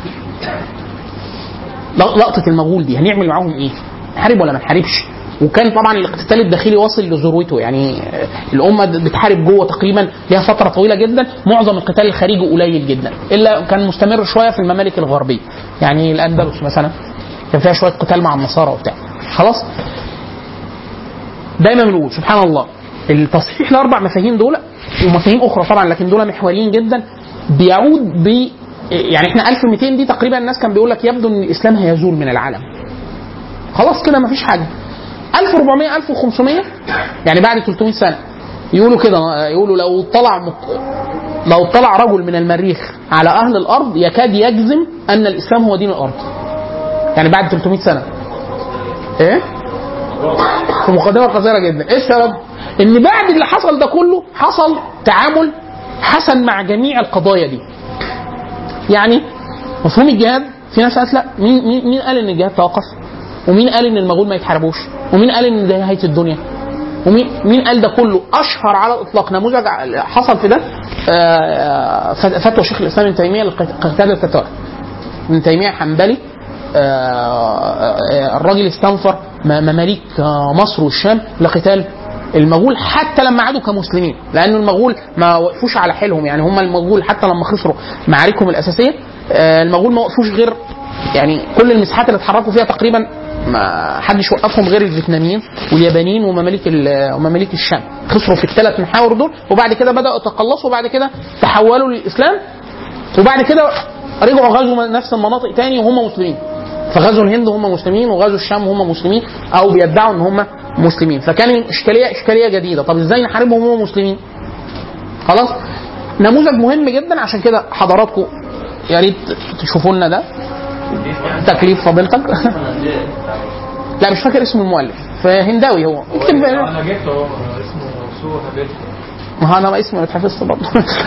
لقطه المغول دي هنعمل معاهم ايه نحارب ولا ما نحاربش وكان طبعا الاقتتال الداخلي واصل لذروته يعني آه، الامه بتحارب جوه تقريبا ليها فتره طويله جدا معظم القتال الخارجي قليل جدا الا كان مستمر شويه في الممالك الغربيه يعني الاندلس مثلا كان فيها شويه قتال مع النصارى وبتاع خلاص دايما بنقول سبحان الله التصحيح الاربع مفاهيم دول ومفاهيم اخرى طبعا لكن دول محوريين جدا بيعود ب يعني احنا 1200 دي تقريبا الناس كان بيقول لك يبدو ان الاسلام هيزول من العالم خلاص كده مفيش حاجه 1400 1500 يعني بعد 300 سنه يقولوا كده يقولوا لو طلع مط... لو طلع رجل من المريخ على اهل الارض يكاد يجزم ان الاسلام هو دين الارض يعني بعد 300 سنه ايه في مقدمه قصيره جدا ايه السبب ان بعد اللي حصل ده كله حصل تعامل حسن مع جميع القضايا دي يعني مفهوم الجهاد في ناس قالت لا مين مين مين قال ان الجهاد توقف ومين قال ان المغول ما يتحاربوش ومين قال ان ده نهايه الدنيا ومين مين قال ده كله اشهر على الاطلاق نموذج حصل في ده آه، فتوى شيخ الاسلام ابن تيميه لقتال التتار ابن تيميه حنبلي آه، آه، الراجل استنفر م- مماليك آه، مصر والشام لقتال المغول حتى لما عادوا كمسلمين لان المغول ما وقفوش على حيلهم يعني هم المغول حتى لما خسروا معاركهم الاساسيه آه، المغول ما وقفوش غير يعني كل المساحات اللي اتحركوا فيها تقريبا ما حدش وقفهم غير الفيتناميين واليابانيين ومماليك ال- ومماليك الشام خسروا في الثلاث محاور دول وبعد كده بداوا يتقلصوا وبعد كده تحولوا للاسلام وبعد كده رجعوا غزوا نفس المناطق تاني وهم مسلمين فغزوا الهند وهم مسلمين وغزوا الشام وهم مسلمين او بيدعوا ان هم مسلمين فكان الاشكاليه اشكاليه جديده طب ازاي نحاربهم وهم مسلمين خلاص نموذج مهم جدا عشان كده حضراتكم يا ريت تشوفوا لنا ده تكليف فضيلتك لا مش فاكر اسم المؤلف فهنداوي هو اكتب انا جبته اهو اسمه سو هابيلتون ما هو انا اسمي ما اتحفظش برضه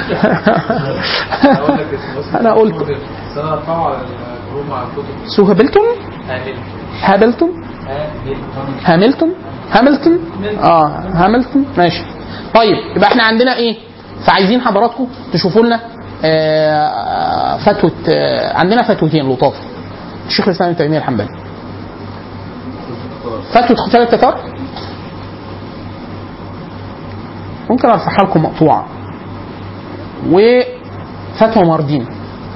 اقول لك اسمه اسمه أنا قلت. بس انا هرفعه على الجروب مع الكتب سو هابلتون هابيلتون هابلتون هاملتون هاملتون اه هاملتون ماشي طيب يبقى احنا عندنا ايه فعايزين حضراتكم تشوفوا لنا آه، فتوى آه، عندنا فتوتين لطاف الشيخ الاسلام ابن تيميه الحنبلي فتوى قتال التتار ممكن ارفعها لكم مقطوعه وفتوى ماردين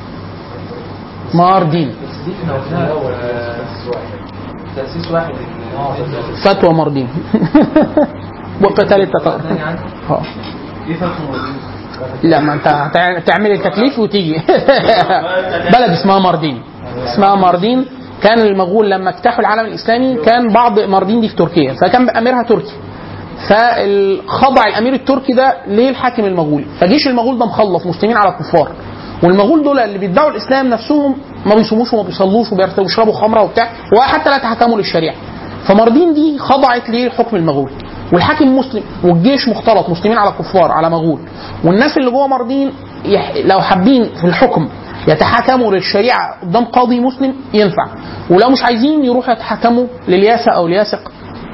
ماردين دي احنا قلناها تأسيس واحد فتوى ماردين وقتال التتار تاني عندي اه ايه فتوى لا ما انت هتع- تعمل التكليف وتيجي بلد اسمها ماردين اسمها ماردين كان المغول لما اجتاحوا العالم الاسلامي كان بعض ماردين دي في تركيا فكان اميرها تركي فخضع الامير التركي ده للحاكم المغولي فجيش المغول ده مخلص مسلمين على كفار والمغول دول اللي بيدعوا الاسلام نفسهم ما بيصوموش وما بيصلوش وبيرت- وبيشربوا خمره وبتاع وحتى لا يتحكموا للشريعه فماردين دي خضعت لحكم المغول والحاكم مسلم والجيش مختلط مسلمين على كفار على مغول والناس اللي جوه ماردين يح... لو حابين في الحكم يتحكموا للشريعه قدام قاضي مسلم ينفع ولو مش عايزين يروحوا يتحكموا للياسه او الياسق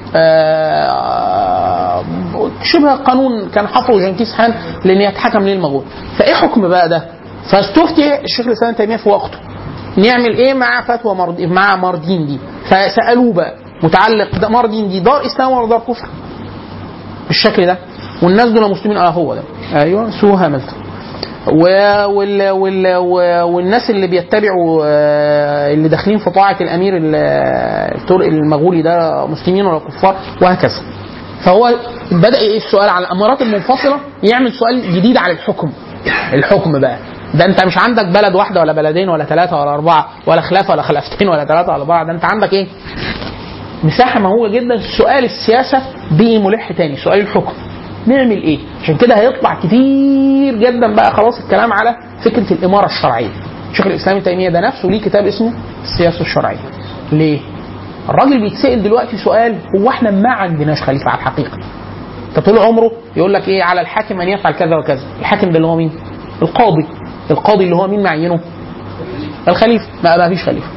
آه، شبه قانون كان حفظه جنكيز خان لان يتحكم ليه المغول فايه حكم بقى ده فاستفتي الشيخ الاسلام ابن تيميه في وقته نعمل ايه مع فتوى مردين مع ماردين دي فسالوه بقى متعلق ده ماردين دي دار اسلام ولا دار كفر بالشكل ده والناس دول مسلمين اه هو ده ايوه سو هاملتون و- وال وال و- والناس اللي بيتبعوا آه، اللي داخلين في طاعه الامير ال- التر- المغولي ده مسلمين ولا كفار وهكذا فهو بدا ايه السؤال على الامارات المنفصله يعمل سؤال جديد على الحكم الحكم بقى ده انت مش عندك بلد واحده ولا بلدين ولا ثلاثه ولا اربعه ولا خلافه ولا خلافتين ولا ثلاثه ولا اربعه ده انت عندك ايه مساحه مهوله جدا سؤال السياسه بقي ملح تاني سؤال الحكم نعمل ايه عشان كده هيطلع كتير جدا بقى خلاص الكلام على فكره الاماره الشرعيه شيخ الاسلام ابن تيميه ده نفسه ليه كتاب اسمه السياسه الشرعيه ليه الراجل بيتسال دلوقتي سؤال هو احنا ما عندناش خليفه على الحقيقه انت طول عمره يقول لك ايه على الحاكم ان يفعل كذا وكذا الحاكم ده اللي هو مين القاضي القاضي اللي هو مين معينه الخليفه ما ما فيش خليفه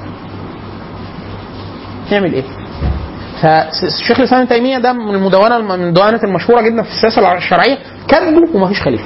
نعمل ايه فالشيخ الاسلام ابن تيميه ده من المدونه من المدونات المشهوره جدا في السياسه الشرعيه كاتبه ومفيش خليفه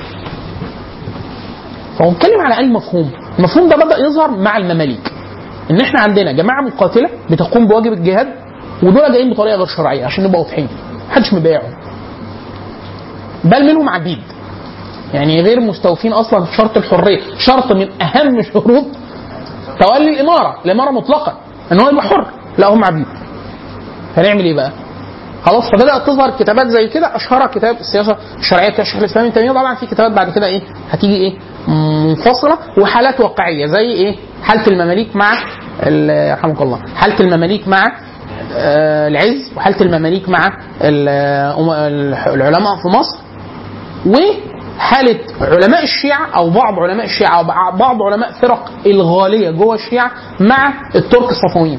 فهو بيتكلم على اي مفهوم المفهوم ده بدا يظهر مع المماليك ان احنا عندنا جماعه مقاتله بتقوم بواجب الجهاد ودول جايين بطريقه غير شرعيه عشان نبقى واضحين محدش مبايعهم بل منهم عبيد يعني غير مستوفين اصلا في شرط الحريه شرط من اهم شروط تولي الاماره الاماره مطلقا ان هو يبقى حر لا هم عبيد هنعمل ايه بقى خلاص فبدات تظهر كتابات زي كده اشهرها كتاب السياسه الشرعيه بتاع الشيخ الاسلام ابن تيميه طبعا في كتابات بعد كده ايه هتيجي ايه منفصله وحالات واقعيه زي ايه حاله المماليك مع ال- يرحمك الله حاله المماليك مع آه، العز وحاله المماليك مع ال- آه، العلماء في مصر وحالة علماء الشيعة أو بعض علماء الشيعة أو بعض علماء فرق الغالية جوه الشيعة مع الترك الصفويين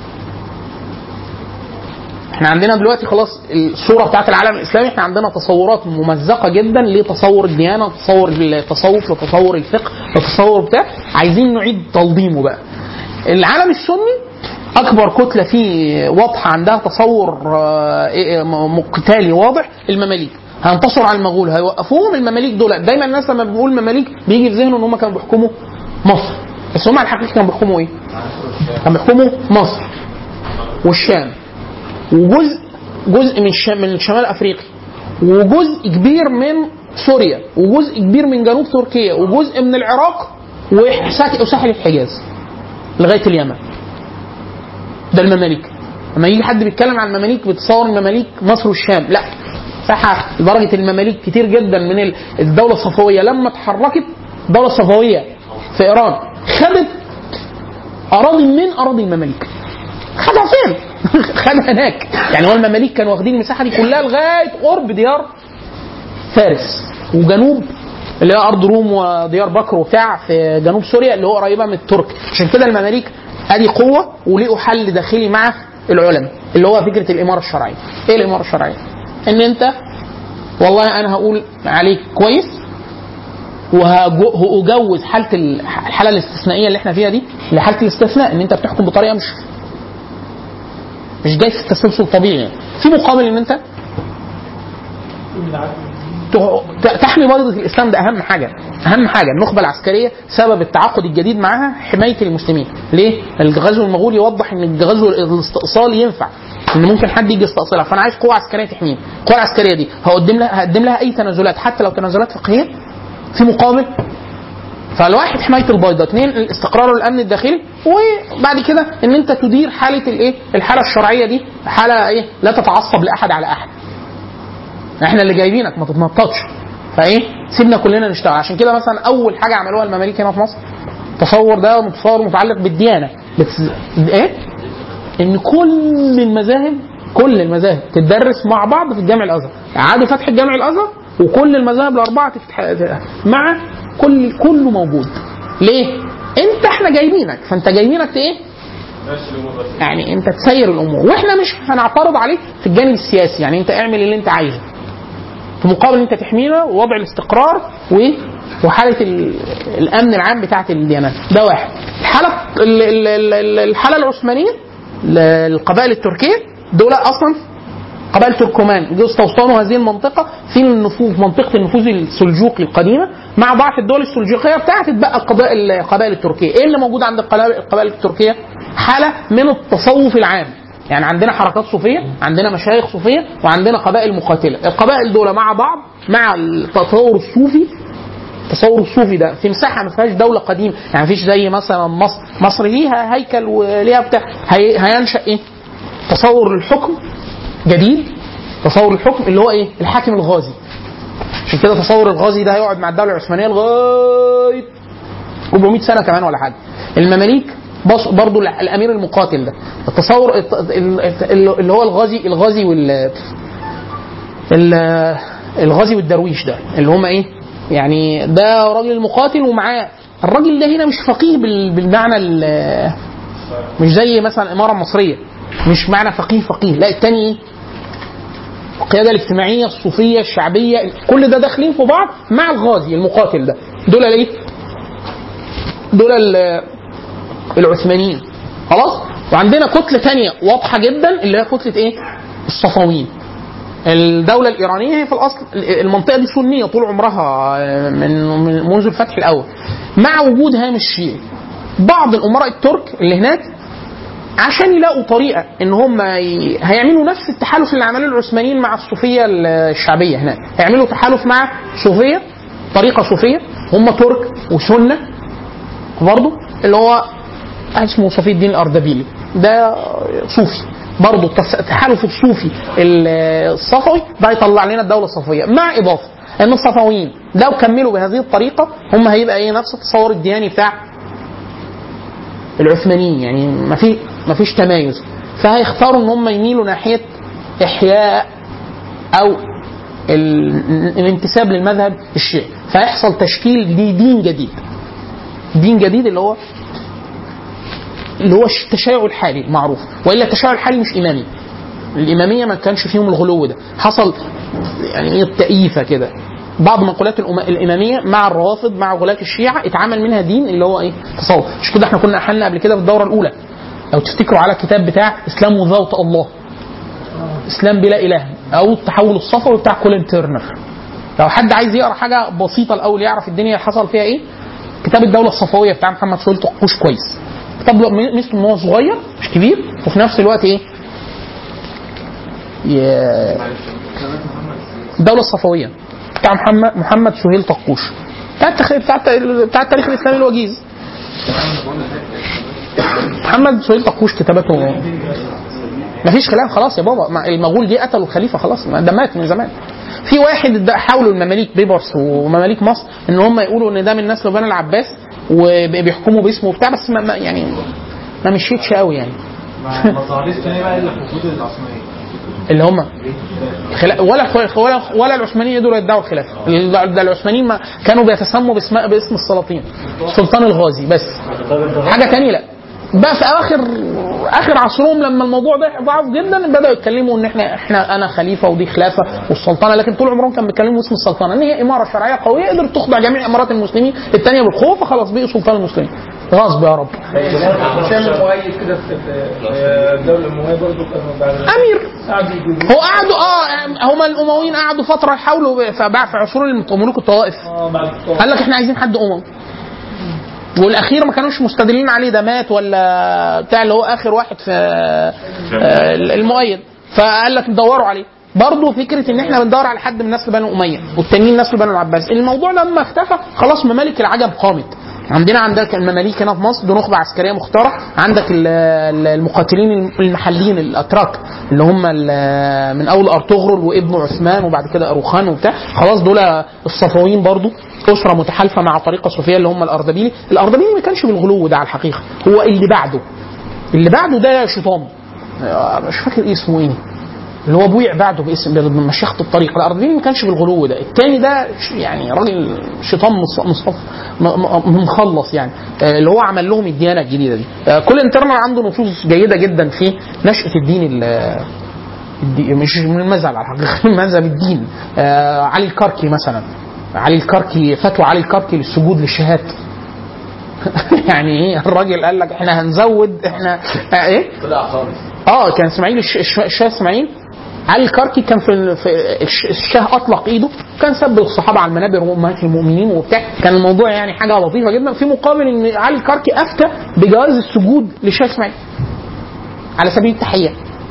احنا عندنا دلوقتي خلاص الصوره بتاعت العالم الاسلامي احنا عندنا تصورات ممزقه جدا لتصور الديانه تصور التصوف لتصور الفقه لتصور بتاع عايزين نعيد تنظيمه بقى العالم السني اكبر كتله فيه واضحه عندها تصور آه، إيه، م- قتالي واضح المماليك هينتصروا على المغول هيوقفوهم المماليك دول دايما الناس لما بنقول مماليك بيجي في ذهنه ان هم كانوا بيحكموا مصر بس هم على الحقيقه كانوا بيحكموا ايه؟ كانوا بيحكموا مصر والشام وجزء جزء من الشام من شمال افريقيا وجزء كبير من سوريا وجزء كبير من جنوب تركيا وجزء من العراق وساك- وساحل الحجاز لغايه اليمن ده المماليك لما يجي حد بيتكلم عن المماليك بتصور المماليك مصر والشام لا مساحه لدرجه المماليك كتير جدا من ال- الدوله الصفويه لما اتحركت الدوله الصفويه في ايران خدت اراضي من اراضي المماليك خدها فين؟ خدها هناك يعني هو المماليك كانوا واخدين المساحه دي كلها لغايه قرب ديار فارس وجنوب اللي هي ارض روم وديار بكر وبتاع في جنوب سوريا اللي هو قريبه من الترك عشان كده المماليك ادي قوه ولقوا حل داخلي مع العلماء اللي هو فكره الاماره الشرعيه ايه الاماره الشرعيه ان انت والله انا هقول عليك كويس وهجوز حاله ال- الحاله الاستثنائيه اللي احنا فيها دي لحاله الاستثناء ان انت بتحكم بطريقه مش مش جاي في التسلسل طبيعي يعني. في مقابل ان انت ت- تحمي بيضة الاسلام ده اهم حاجه اهم حاجه النخبه العسكريه سبب التعاقد الجديد معاها حمايه المسلمين ليه الغزو المغولي يوضح ان الغزو الاستئصال ينفع ان ممكن حد يجي يستأصلها فانا عايز قوه عسكريه تحميني القوه العسكريه دي هقدم لها هقدم لها اي تنازلات حتى لو تنازلات فقهيه في مقابل فالواحد حمايه البيضه اثنين الاستقرار والامن الداخلي وبعد كده ان انت تدير حاله الايه الحاله الشرعيه دي حاله ايه لا تتعصب لاحد على احد احنا اللي جايبينك ما تتنططش فايه سيبنا كلنا نشتغل عشان كده مثلا اول حاجه عملوها المماليك هنا في مصر تصور ده متصور متعلق بالديانه بس ايه ان كل المذاهب كل المذاهب تدرس مع بعض في الجامع الازهر اعادوا فتح الجامع الازهر وكل المذاهب الاربعه تفتح مع كل كله موجود ليه انت احنا جايبينك فانت جايبينك ايه يعني انت تسير الامور واحنا مش هنعترض عليك في الجانب السياسي يعني انت اعمل اللي انت عايزه في مقابل انت تحمينا ووضع الاستقرار و وحاله ال- الامن العام بتاعه الديانات ده واحد الحاله ال- ال- ال- ال- الحاله العثمانيه للقبائل التركيه دول اصلا قبائل تركمان جو استوطنوا هذه المنطقه في النفوذ منطقه النفوذ السلجوقي القديمه مع ضعف الدول السلجوقيه بتاعت تبقى القبائل القبائل التركيه ايه اللي موجود عند القبائل القبائل التركيه حاله من التصوف العام يعني عندنا حركات صوفيه عندنا مشايخ صوفيه وعندنا قبائل مقاتله القبائل دول مع بعض مع التطور الصوفي التصور الصوفي ده في مساحه ما فيهاش دوله قديمه يعني مفيش زي مثلا مصر مصر ليها هيكل وليها بتاع هي هينشا ايه تصور للحكم جديد تصور الحكم اللي هو ايه الحاكم الغازي عشان كده تصور الغازي ده هيقعد مع الدوله العثمانيه لغايه 400 سنه كمان ولا حاجه المماليك بص برضو الامير المقاتل ده التصور الت- ال- ال- اللي هو الغازي الغازي وال ال- الغازي والدرويش ده اللي هم ايه يعني ده راجل مقاتل ومعاه الراجل ده هنا مش فقيه بال- بالمعنى ال- مش زي مثلا الاماره المصريه مش معنى فقيه فقيه لا التاني ايه القياده الاجتماعيه الصوفيه الشعبيه كل ده داخلين في بعض مع الغازي المقاتل ده دول ايه دول ال- العثمانيين خلاص وعندنا كتله تانية واضحه جدا اللي هي كتله ايه الصفويين الدولة الإيرانية هي في الأصل المنطقة دي سنية طول عمرها من من منذ الفتح الأول مع وجود هامش شيعي بعض الأمراء الترك اللي هناك عشان يلاقوا طريقة إن هم ي... هيعملوا نفس التحالف اللي عملوه العثمانيين مع الصوفية الشعبية هناك هيعملوا تحالف مع صوفية طريقة صوفية هم ترك وسنة برضه اللي هو اسمه صفي الدين الاردبيلي ده صوفي برضه التس- التحالف الصوفي ال- الصفوي ده يطلع لنا الدوله الصفويه مع اضافه ان الصفويين لو كملوا بهذه الطريقه هم هيبقى ايه نفس التصور الدياني بتاع العثمانيين يعني ما في ما فيش تمايز فهيختاروا ان هم يميلوا ناحيه احياء او ال- الانتساب للمذهب الشيعي فيحصل تشكيل دي دين جديد دين جديد اللي هو اللي هو التشيع الحالي المعروف والا التشيع الحالي مش امامي الاماميه ما كانش فيهم الغلو ده حصل يعني ايه التأييفه كده بعض مقولات الأم- الاماميه مع الروافض مع غلاة الشيعه اتعمل منها دين اللي هو ايه تصوف مش كده احنا كنا احلنا قبل كده في الدوره الاولى لو تفتكروا على الكتاب بتاع اسلام وذوت الله اسلام بلا اله او التحول الصفوي بتاع كولين تيرنر لو حد عايز يقرا حاجه بسيطه الاول يعرف الدنيا حصل فيها ايه كتاب الدوله الصفويه بتاع محمد سهيل طقوش كويس كتاب له- ميزته ان هو صغير مش كبير وفي نفس الوقت ايه ي- الدوله الصفويه بتاع محمد محمد سهيل طقوش بتاع التخ... بتاع الت- بتاع التاريخ الاسلامي الوجيز محمد سهيل طقوش كتابته مفيش خلاف خلاص يا بابا ما المغول جه قتلوا الخليفه خلاص ما ده مات من زمان في واحد ده حاولوا المماليك بيبرس ومماليك مصر ان هم يقولوا ان ده من نسل بني العباس وبيحكموا باسمه وبتاع بس ما ما- يعني ما مشيتش قوي يعني ما ما ظهرش تاني بقى الا في وجود العثمانيين اللي هم خلا... ولا ولا ولا العثمانيين دول يدعوا الخلافه ال- ده العثمانيين ما كانوا بيتسموا باسم باسم السلاطين سلطان الغازي بس حاجه تانية لا بقى في اخر اخر عصرهم لما الموضوع ده ضعف جدا بداوا يتكلموا ان احنا احنا انا خليفه ودي خلافه والسلطنه لكن طول عمرهم كانوا بيتكلموا باسم السلطنه ان هي اماره شرعيه قويه قدرت تخضع جميع امارات المسلمين الثانيه بالخوف فخلاص بقوا سلطان المسلمين غصب يا رب هشام المؤيد كده في في الدوله الامويه برضه كانوا بعد امير قعدوا يجيبوا هو قعدوا اه هم الامويين قعدوا فتره يحاولوا فبع- في عصور ملوك الطوائف اه بعد الطوائف. قال لك احنا عايزين حد اموي والاخير ما كانوش مستدلين عليه ده مات ولا بتاع اللي هو اخر واحد في آه، المؤيد فقال لك ندوروا عليه برضه فكره ان احنا بندور على حد من نسل بني اميه والتانيين نسل بني العباس الموضوع لما اختفى خلاص ممالك العجم قامت عندنا عندك المماليك هنا في مصر دي نخبه عسكريه مختاره عندك ال- ال- المقاتلين المحليين الاتراك اللي هم ال- من اول ارطغرل وابنه عثمان وبعد كده اروخان وبتاع خلاص دول الصفويين برضو اسره متحالفه مع طريقه صوفيه اللي هم الاردبيلي الاردبيلي ما كانش بالغلو ده على الحقيقه هو اللي بعده اللي بعده ده شيطان آه، مش فاكر إيه اسمه ايه اللي هو بويع بعده باسم بمشيخة الطريق الأردبيلي ما كانش بالغلو ده التاني ده ش- يعني راجل شيطان مص- مصف م- م- مخلص يعني آه، اللي هو عمل لهم الديانة الجديدة دي آه، كل انترنال عنده نصوص جيدة جدا في نشأة الدين ال- الدي مش من المذهب على الحقيقة من مذهب الدين آه، علي الكركي مثلا علي الكركي فتوى علي الكركي للسجود للشهاد يعني ايه الراجل قال لك احنا هنزود احنا آه ايه طلع خالص اه كان اسماعيل الش- الش- الشاه اسماعيل علي الكركي كان في, ال- في الش- الشاه اطلق ايده كان سب الصحابه على المنابر وامهات المؤمنين وبتاع كان الموضوع يعني حاجه لطيفه جدا في مقابل ان علي الكركي افتى بجواز السجود للشاه اسماعيل على سبيل التحيه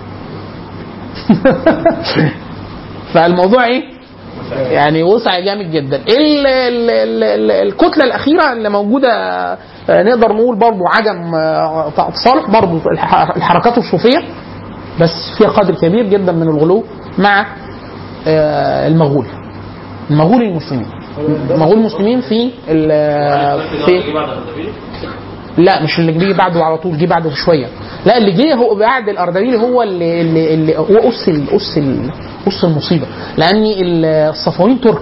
فالموضوع ايه؟ يعني وسع جامد جدا ال ال ال ال الكتله الاخيره اللي موجوده آه، نقدر نقول برضو عجم آه، صالح برضو الح- الحركات الصوفيه بس فيها قدر كبير جدا من الغلو مع آه، المغول المغول المسلمين المغول المسلمين في ال- في في بعد الأردبيل لا مش اللي جه بعده على طول جه بعده بشويه لا اللي جه هو بعد الاردبيل هو اللي, اللي, اللي هو اس ال- اس ال- اس المصيبه لان الصفويين ترك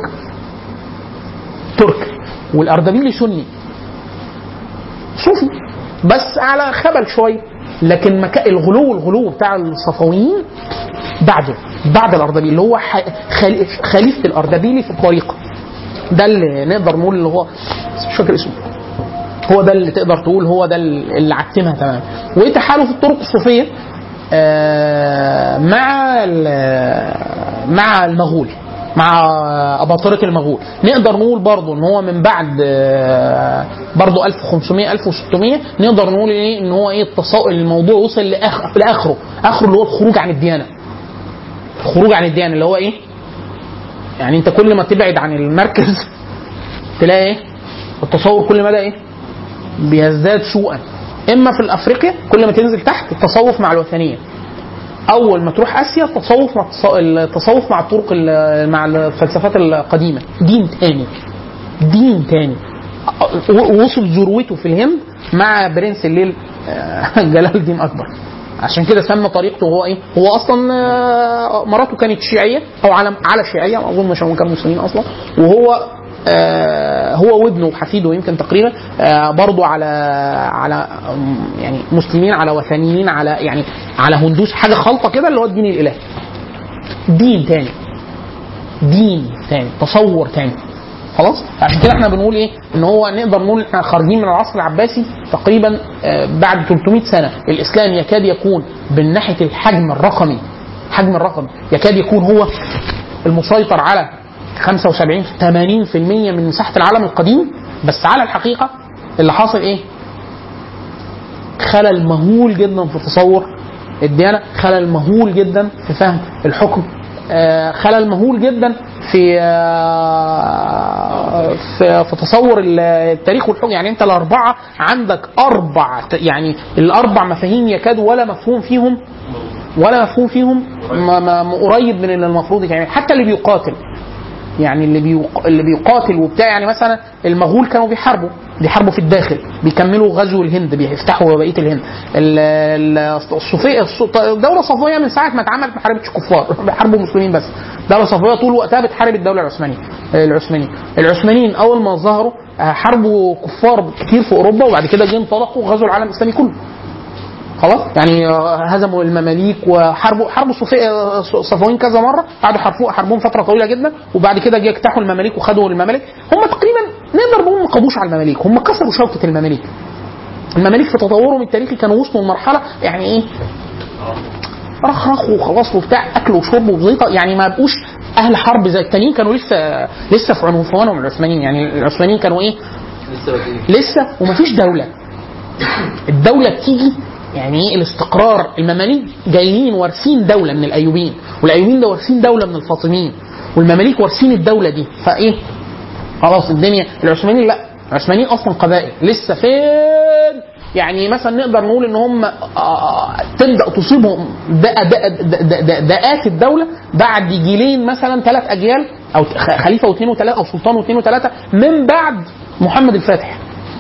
ترك والاردبيلي سني صوفي بس على خبل شويه لكن مكا الغلو الغلو بتاع الصفويين بعده بعد الاردبيل اللي هو ح- خلي- خليفه الاردبيلي في الطريقه ده اللي نقدر نقول اللي هو مش فاكر اسمه هو ده اللي تقدر تقول هو ده اللي عتمها تماما وتحالف الطرق الصوفيه آه، مع ال- مع المغول مع اباطره المغول نقدر نقول برضو ان هو من بعد آه، برضو 1500 1600 نقدر نقول ايه ان هو ايه التصا- الموضوع وصل لآخ- لاخره اخره اللي هو الخروج عن الديانه الخروج عن الديانه اللي هو ايه يعني انت كل ما تبعد عن المركز تلاقي ايه التصور كل مدى ايه بيزداد سوءا اما في الافريقيا كل ما تنزل تحت التصوف مع الوثنيه اول ما تروح اسيا التصوف مع التص- التصوف مع الطرق ال- مع الفلسفات القديمه دين تاني دين تاني و- وصل ذروته في الهند مع برنس الليل آه، جلال الدين اكبر عشان كده سمى طريقته هو ايه؟ هو اصلا آه، مراته كانت شيعيه او على على شيعيه ما اظنش هم كانوا مسلمين اصلا وهو آه، هو وابنه وحفيده يمكن تقريبا آه، برضو على على آم، يعني مسلمين على وثنيين على يعني على هندوس حاجه خلطه كده اللي هو الدين الالهي دين تاني دين تاني تصور تاني خلاص عشان كده احنا بنقول ايه ان هو نقدر نقول احنا خارجين من العصر العباسي تقريبا آه، بعد 300 سنه الاسلام يكاد يكون من ناحيه الحجم الرقمي حجم الرقمي يكاد يكون هو المسيطر على 75 80% من مساحه العالم القديم بس على الحقيقه اللي حاصل ايه؟ خلل مهول جدا في تصور الديانه، خلل مهول جدا في فهم الحكم، آه، خلل مهول جدا في آه، في, في تصور التاريخ والحكم يعني انت الاربعه عندك اربع يعني الاربع مفاهيم يكاد ولا مفهوم فيهم ولا مفهوم فيهم ما ما ما قريب من اللي المفروض يتعمل حتى اللي بيقاتل يعني اللي بيق... اللي بيقاتل وبتاع يعني مثلا المغول كانوا بيحاربوا بيحاربوا في الداخل بيكملوا غزو الهند بيفتحوا بقيه الهند ال- ال- الصوفيه الص- الدوله الصفويه من ساعه ما اتعملت ما حاربتش كفار بيحاربوا مسلمين بس الدوله الصفويه طول وقتها بتحارب الدوله العثمانيه العثمانيين العثمانيين اول ما ظهروا آه، حاربوا كفار كتير في اوروبا وبعد كده جه انطلقوا غزوا العالم الاسلامي كله خلاص يعني آه، هزموا المماليك وحاربوا حاربوا الصوفي- آه، الصفويين كذا مره قعدوا حاربوا حاربوهم فتره طويله جدا وبعد كده جه اجتاحوا المماليك وخدوا الممالك هم تقريبا نقدر نقول ما قضوش على المماليك هم كسروا شوكه المماليك المماليك في تطورهم التاريخي كانوا وصلوا لمرحله يعني ايه رخرخ وخلاص وبتاع اكل وشرب وزيطه يعني ما بقوش اهل حرب زي التانيين كانوا لسه لسه في عنفوانهم العثمانيين يعني العثمانيين كانوا ايه لسه ومفيش دوله الدوله بتيجي يعني ايه الاستقرار المماليك جايين وارثين دوله من الايوبيين والايوبيين ده وارثين دوله من الفاطميين والمماليك وارثين الدوله دي فايه خلاص الدنيا العثمانيين لا العثمانيين اصلا قبائل لسه فين يعني مثلا نقدر نقول ان هم آه، تبدا تصيبهم دق- دق- دق- دق- دق- دقات الدوله بعد جيلين مثلا ثلاث اجيال او خ- خليفه واثنين وثلاثه او سلطان واثنين وثلاثه من بعد محمد الفاتح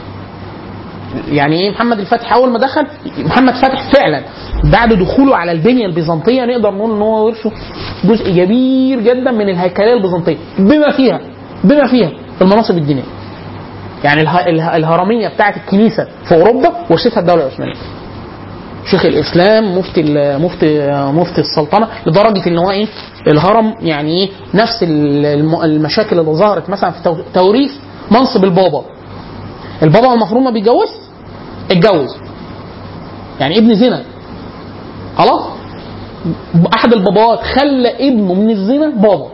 يعني ايه محمد الفاتح اول ما دخل محمد فاتح فعلا بعد دخوله على البنيه البيزنطيه نقدر نقول ان هو ورثه جزء كبير جدا من الهيكليه البيزنطيه بما فيها بما فيها المناصب الدينيه يعني اله- اله- الهرميه بتاعه الكنيسه في اوروبا ورثتها الدوله العثمانيه شيخ الاسلام مفتي ال- مفتي مفتي السلطنه لدرجه ان هو ايه الهرم يعني ايه نفس ال- الم- المشاكل اللي ظهرت مثلا في تو- توريث منصب البابا البابا المفروض ما بيتجوز اتجوز يعني ابن زنا خلاص احد الباباوات خلى ابنه من الزنا بابا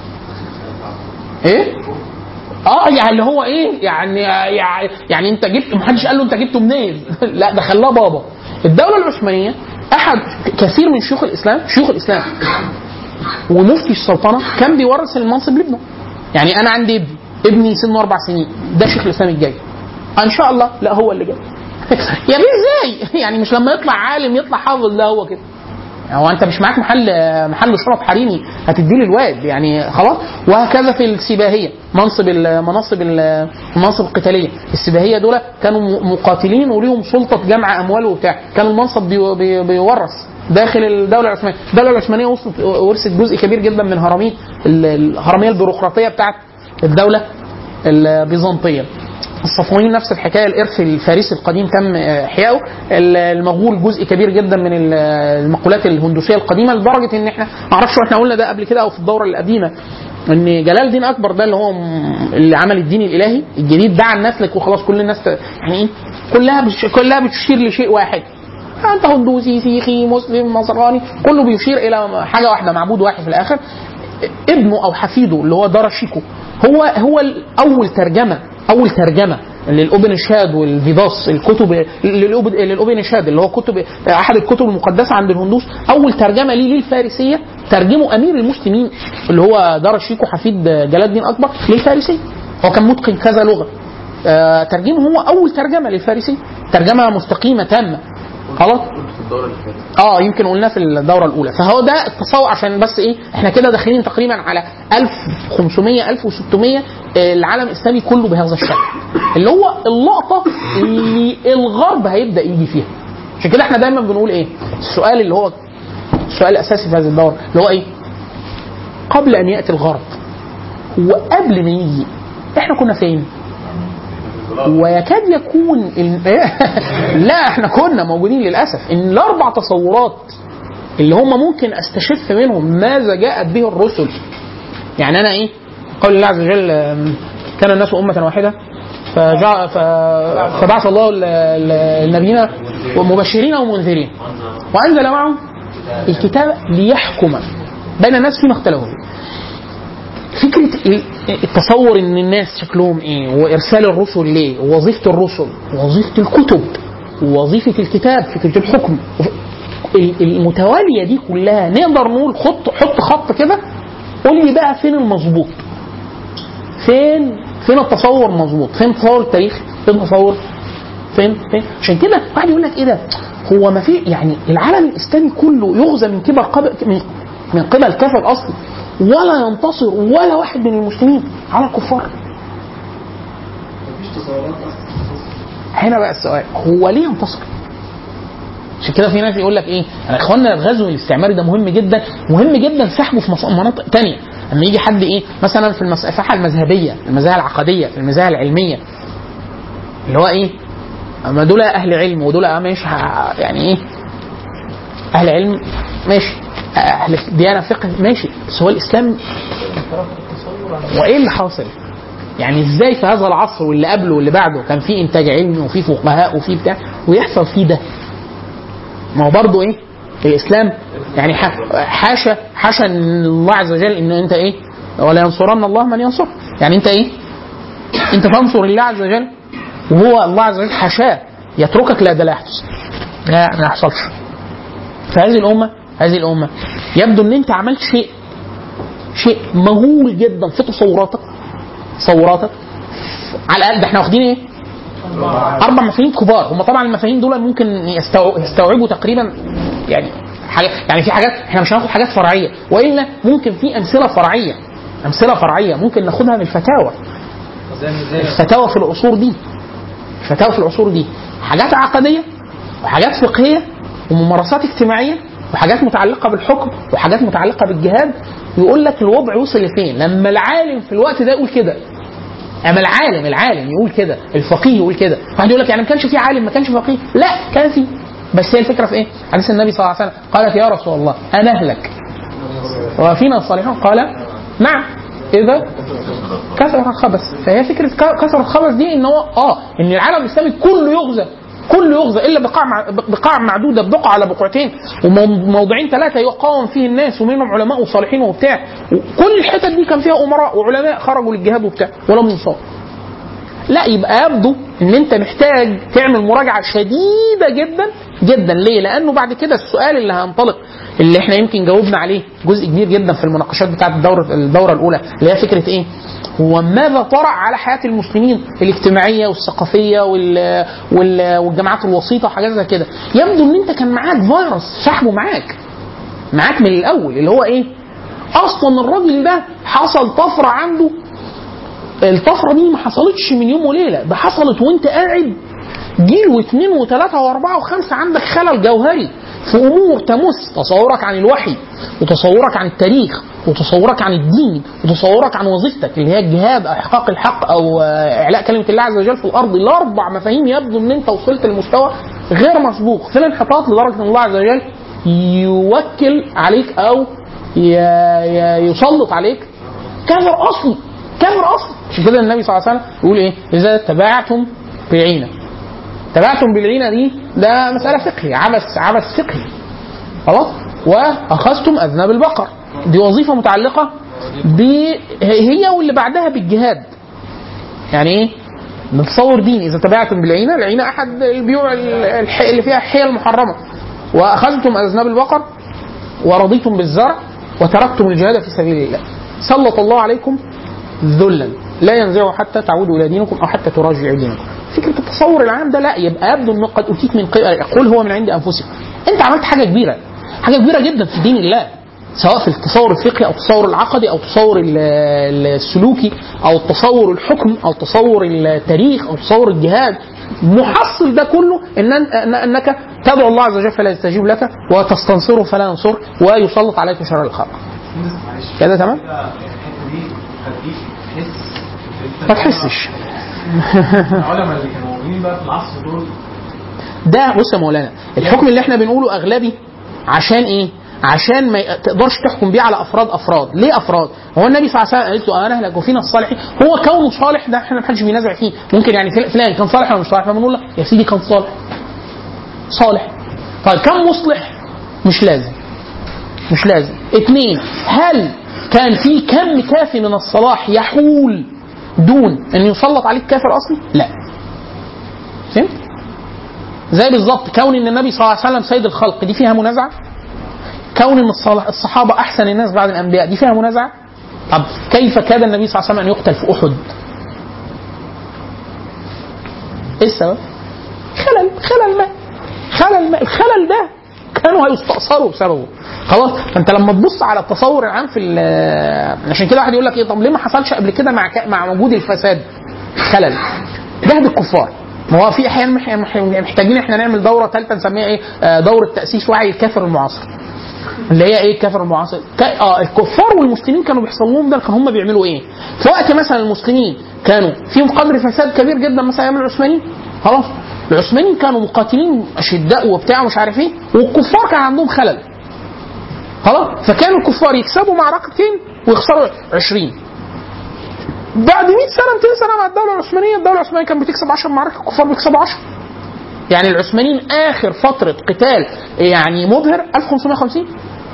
ايه اه يعني اللي هو ايه يعني يعني, يعني انت جبت محدش قال له انت جبته منين لا ده خلاه بابا الدوله العثمانيه احد كثير من شيوخ الاسلام شيوخ الاسلام ومفتي السلطنه كان بيورث المنصب لابنه يعني انا عندي ابني ابني سنه اربع سنين ده شيخ الاسلام الجاي ان شاء الله لا هو اللي جاي يا بيه ازاي يعني مش لما يطلع عالم يطلع حافظ لا هو كده هو انت مش معاك محل محل شرف حريمي هتديه للواد يعني خلاص وهكذا في السباهيه منصب المناصب المناصب القتاليه السباهيه دول كانوا م- مقاتلين وليهم سلطه جمع اموال وبتاع كان المنصب بي بي بيورث داخل الدوله العثمانيه الدوله العثمانيه وصلت ورثت جزء كبير جدا من هرمين ال- الهرميه البيروقراطيه بتاعت الدوله البيزنطيه الصفويين نفس الحكايه الارث الفارسي القديم تم احيائه ال- المغول جزء كبير جدا من ال- المقولات الهندوسيه القديمه لدرجه ان احنا ما اعرفش احنا قلنا ده قبل كده او في الدوره القديمه ان جلال الدين اكبر ده اللي هو م- اللي عمل الدين الالهي الجديد دعا الناس لك وخلاص كل الناس ت- يعني ايه كلها بش كلها بتشير لشيء واحد انت هندوسي سيخي مسلم نصراني كله بيشير الى حاجه واحده معبود واحد في الاخر ابنه او حفيده اللي هو داراشيكو هو هو اول ترجمه اول ترجمه للاوبنشاد والفيداس الكتب للأوب- للاوبنشاد اللي هو كتب احد الكتب المقدسه عند الهندوس اول ترجمه ليه للفارسيه ترجمه امير المسلمين اللي هو داراشيكو حفيد جلال الدين اكبر للفارسيه هو كان متقن كذا لغه آه، ترجمه هو اول ترجمه للفارسية ترجمه مستقيمه تامه خلاص في الدورة اللي فاتت اه يمكن قلناه في الدوره الاولى فهو ده التصور عشان بس ايه احنا كده داخلين تقريبا على 1500 1600 آه، العالم الاسلامي كله بهذا الشكل اللي هو اللقطه اللي الغرب هيبدا يجي فيها عشان كده احنا دايما بنقول ايه السؤال اللي هو السؤال الاساسي في هذه الدوره اللي هو ايه قبل ان ياتي الغرب وقبل ما يجي احنا كنا فين ويكاد يكون ال... لا احنا كنا موجودين للاسف ان الاربع تصورات اللي هم ممكن استشف منهم ماذا جاءت به الرسل يعني انا ايه قول الله عز وجل آم، كان الناس امه واحده فجع... ف... فبعث الله ال- ال- النبيين مبشرين ومنذرين وانزل معهم الكتاب ليحكم بين الناس فيما اختلفوا فيه فكره ال- التصور ان الناس شكلهم ايه وارسال الرسل ليه ووظيفه الرسل ووظيفه الكتب ووظيفه الكتاب فكره الحكم ال- المتواليه دي كلها نقدر نقول خط حط خط كده قول لي بقى فين المظبوط فين فين التصور المظبوط فين تصور التاريخ فين التصور فين فين عشان كده واحد يقول لك ايه ده هو ما في يعني العالم الاسلامي كله يغزى من قبل قبل من من قبل كافر اصلي ولا ينتصر ولا واحد من المسلمين على الكفار مفيش تصورات اصلا هنا بقى السؤال هو ليه ينتصر؟ عشان كده في ناس يقول لك ايه يا اخوانا الغزو الاستعماري ده مهم جدا مهم جدا سحبه في مص- مناطق تانية اما يجي حد ايه مثلا في المساحه المذهبيه المذاهب العقديه في المذاهب العلميه اللي هو ايه اما دول اهل علم ودول ماشي ه- يعني ايه اهل علم ماشي اهل ديانه فقه ماشي بس هو الاسلام وايه اللي حاصل؟ يعني ازاي في هذا العصر واللي قبله واللي بعده كان في انتاج علمي وفي فقهاء وفي بتاع ويحصل فيه ده ما هو برضه ايه الاسلام يعني ح- حاشا حاشا ان الله عز وجل ان انت ايه ولا ينصرن الله من ينصر يعني انت ايه انت تنصر الله عز وجل وهو الله عز وجل حاشاه يتركك لا ده لا يحدث لا ما يحصلش فهذه الامه هذه الامه يبدو ان انت عملت شيء شيء مهول جدا في تصوراتك تصوراتك على الاقل ده احنا واخدين ايه؟ اربع مفاهيم كبار هم طبعا المفاهيم دول ممكن يستوع- يستوعبوا تقريبا يعني حاجة يعني في حاجات احنا مش هناخد حاجات فرعيه والا ممكن في امثله فرعيه امثله فرعيه ممكن ناخدها من الفتاوى الفتاوى في العصور دي الفتاوى في العصور دي حاجات عقديه وحاجات فقهيه وممارسات اجتماعيه وحاجات متعلقه بالحكم وحاجات متعلقه بالجهاد ويقول لك الوضع وصل لفين لما العالم في الوقت ده يقول كده اما العالم العالم يقول كده الفقيه يقول كده واحد يقول لك يعني ما كانش في عالم ما كانش فقيه لا كان في بس هي الفكره في ايه؟ حديث النبي صلى الله عليه وسلم قالت يا رسول الله انا اهلك وفينا الصالحون قال نعم اذا كثر الخبث فهي فكره ك- كثر الخبث دي ان هو اه ان العالم الاسلامي كله يغزى كله يغزى الا بقاع مع بقاع معدوده بقعه على بقعتين وموضوعين ثلاثه يقاوم فيه الناس ومنهم علماء وصالحين وبتاع وكل الحتت دي كان فيها امراء وعلماء خرجوا للجهاد وبتاع ولم ينصروا لا يبقى يبدو ان انت محتاج تعمل مراجعه شديده جدا جدا ليه؟ لانه بعد كده السؤال اللي هينطلق اللي احنا يمكن جاوبنا عليه جزء كبير جدا في المناقشات بتاعت الدوره الدوره الاولى اللي هي فكره ايه؟ هو ماذا طرأ على حياه المسلمين الاجتماعيه والثقافيه وال وال والجماعات الوسيطه وحاجات زي كده يبدو ان انت كان معاك فيروس سحبه معاك معاك من الاول اللي هو ايه اصلا الراجل ده حصل طفره عنده الطفره دي ما حصلتش من يوم وليله ده حصلت وانت قاعد جيل واثنين وثلاثه واربعه وخمسه عندك خلل جوهري في امور تمس تصورك عن الوحي وتصورك عن التاريخ وتصورك عن الدين وتصورك عن وظيفتك اللي هي الجهاد احقاق الحق او آه، اعلاء كلمه الله عز وجل في الارض الاربع مفاهيم يبدو ان انت وصلت لمستوى غير مسبوق في الانحطاط لدرجه ان الله عز وجل يوكل عليك او ي- ي- يسلط عليك كافر اصلي كافر اصلي عشان كده النبي صلى الله عليه وسلم يقول ايه اذا تباعتم بالعينه تبعتم بالعينه دي ده مساله فقهي عبث عبث فقهي خلاص واخذتم اذناب البقر دي وظيفه متعلقه ب هي واللي بعدها بالجهاد يعني ايه بتصور ديني اذا تبعتم بالعينه العينه احد البيوع الح- اللي فيها حيل محرمه واخذتم اذناب البقر ورضيتم بالزرع وتركتم الجهاد في سبيل الله سلط الله عليكم ذلا لا ينزعه حتى تعودوا الى دينكم او حتى تراجعوا دينكم فكره التصور العام ده لا يبقى يبدو انه قد اوتيت من قبل قل هو من عند انفسكم انت عملت حاجه كبيره حاجه كبيره جدا في دين الله سواء في التصور الفقهي او التصور العقدي او التصور ال- السلوكي او التصور الحكم او تصور التاريخ او تصور الجهاد محصل ده كله ان أن انك تدعو الله عز وجل فلا يستجيب لك وتستنصره فلا ينصر ويسلط عليك شر الخلق كده تمام الحته دي تخليك تحس ما تحسش العلماء اللي كانوا موجودين بقى في العصر دول ده بص يا مولانا الحكم اللي احنا بنقوله اغلبي عشان ايه؟ عشان ما ي- تقدرش تحكم بيه على افراد افراد، ليه افراد؟ هو النبي صلى الله عليه وسلم قالت له انا اهلك وفينا الصالحين، هو كونه صالح ده احنا ما حدش بينازع فيه، ممكن يعني فل- فلان كان صالح ولا مش صالح؟ فبنقول له يا سيدي كان صالح. صالح. طيب كم مصلح؟ مش لازم. مش لازم. اثنين هل كان في كم كافي من الصلاح يحول دون ان يسلط عليك كافر اصلي؟ لا. فهمت؟ زي بالظبط كون ان النبي صلى الله عليه وسلم سيد الخلق دي فيها منازعه كون ان الصلا- الصحابه احسن الناس بعد الانبياء دي فيها منازعه طب كيف كاد النبي صلى الله عليه وسلم ان يقتل في احد ايه السبب خلل خلل ما خلل ما الخلل ده كانوا هيستأثروا بسببه خلاص فانت لما تبص على التصور العام في ال- عشان كده واحد يقول لك ايه طب ليه ما حصلش قبل كده مع ك- مع وجود الفساد خلل جهد الكفار ما هو في احيانا مح- مح- محتاجين احنا نعمل دوره ثالثه نسميها ايه آه، دوره تاسيس وعي الكافر المعاصر اللي هي ايه الكافر المعاصر ك... اه الكفار والمسلمين كانوا بيحصل لهم ده كانوا هم بيعملوا ايه في وقت مثلا المسلمين كانوا فيهم قدر فساد كبير جدا مثلا ايام العثمانيين خلاص العثمانيين كانوا مقاتلين اشداء وبتاع ومش عارف ايه والكفار كان عندهم خلل خلاص فكانوا الكفار يكسبوا معركتين ويخسروا 20 بعد 100 سنه 200 سنه مع الدوله العثمانيه الدوله العثمانيه كانت بتكسب 10 معارك الكفار بيكسبوا 10 يعني العثمانيين اخر فتره قتال يعني مبهر 1550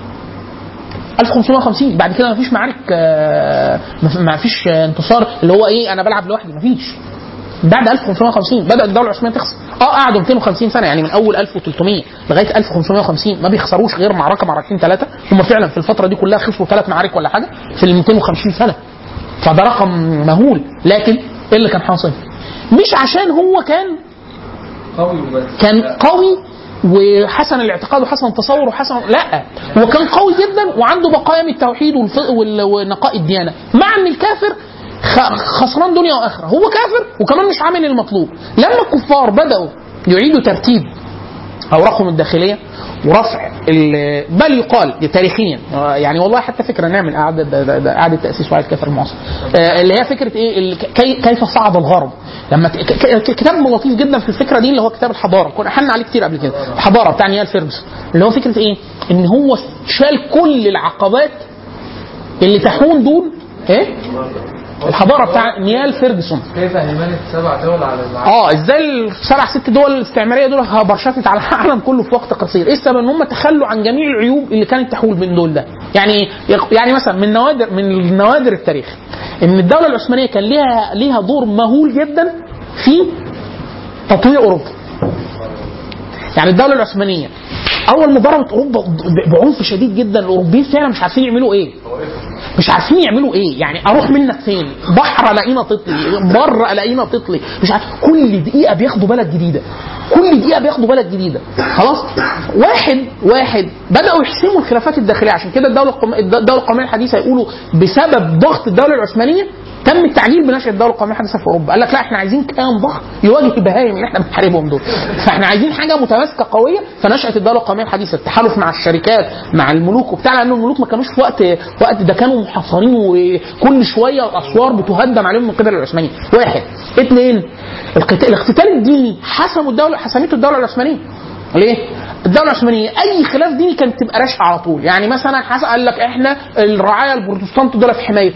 1550 بعد كده مفيش معارك آه، مف- مفيش آه، انتصار اللي هو ايه انا بلعب لوحدي مفيش بعد 1550 بدات الدوله العثمانيه تخسر اه قعدوا 250 سنه يعني من اول 1300 لغايه 1550 ما بيخسروش غير معركه معركتين ثلاثه هم فعلا في الفتره دي كلها خسروا ثلاث معارك ولا حاجه في ال 250 سنه فده رقم مهول لكن ايه اللي كان حاصل؟ مش عشان هو كان قوي وبس كان قوي وحسن الاعتقاد وحسن التصور وحسن لا هو كان قوي جدا وعنده بقايا من التوحيد والف- وال- ونقاء الديانه مع ان الكافر خ- خسران دنيا واخره هو كافر وكمان مش عامل المطلوب لما الكفار بداوا يعيدوا ترتيب اوراقهم الداخليه ورفع ال- بل يقال تاريخيا آه، يعني والله حتى فكره نعمل قعده ده- ده- ده قعده تاسيس وعي الكافر المعاصر آه، اللي هي فكره ايه اللي ك- كي كيف صعد الغرب لما ك- ك- ك- كتاب لطيف جدا في الفكره دي اللي هو كتاب الحضاره كنا حنا عليه كتير قبل كده الحضاره بتاع نيال فيرجسون اللي هو فكره ايه ان هو شال كل العقبات اللي تحول دون ايه الحضاره بتاع نيال فيرجسون كيف هيمنة سبع دول على العالم اه ازاي السبع ست دول الاستعماريه دول برشطت على العالم كله في وقت قصير ايه السبب ان هم تخلوا عن جميع العيوب اللي كانت تحول بين دول ده يعني إيه؟ يعني مثلا من نوادر من نوادر التاريخ ان الدوله العثمانيه كان ليها ليها دور مهول جدا في تطوير اوروبا يعني الدوله العثمانيه اول ما ضربت اوروبا ب- بعنف شديد جدا الاوروبيين فعلا مش عارفين يعملوا ايه مش عارفين يعملوا ايه يعني اروح منك فين بحر الاقينا تطلي بر الاقينا تطلي مش عارف كل دقيقه بياخدوا بلد جديده كل دقيقه بياخدوا بلد جديده خلاص واحد واحد بداوا يحسموا الخلافات الداخليه عشان كده الدوله القوم- الدوله القوميه الحديثه يقولوا بسبب ضغط الدوله العثمانيه تم التعجيل بنشأة الدولة القومية الحديثة في أوروبا، قال لك لا احنا عايزين كيان ضخم يواجه البهايم اللي احنا بنحاربهم دول، فاحنا عايزين حاجة متماسكة قوية فنشأت الدولة القومية الحديثة، التحالف مع الشركات مع الملوك وبتاع لأن الملوك ما كانوش في وقت وقت ده كانوا محاصرين وكل شوية الأسوار بتهدم عليهم من قبل العثمانيين، واحد، اثنين القتال الاقتتال الديني حسموا الدولة حسمته الدولة العثمانية، ليه؟ الدولة العثمانية أي خلاف ديني كانت تبقى راشقة على طول، يعني مثلا حسن قال لك إحنا الرعاية البروتستانت دول في حمايته.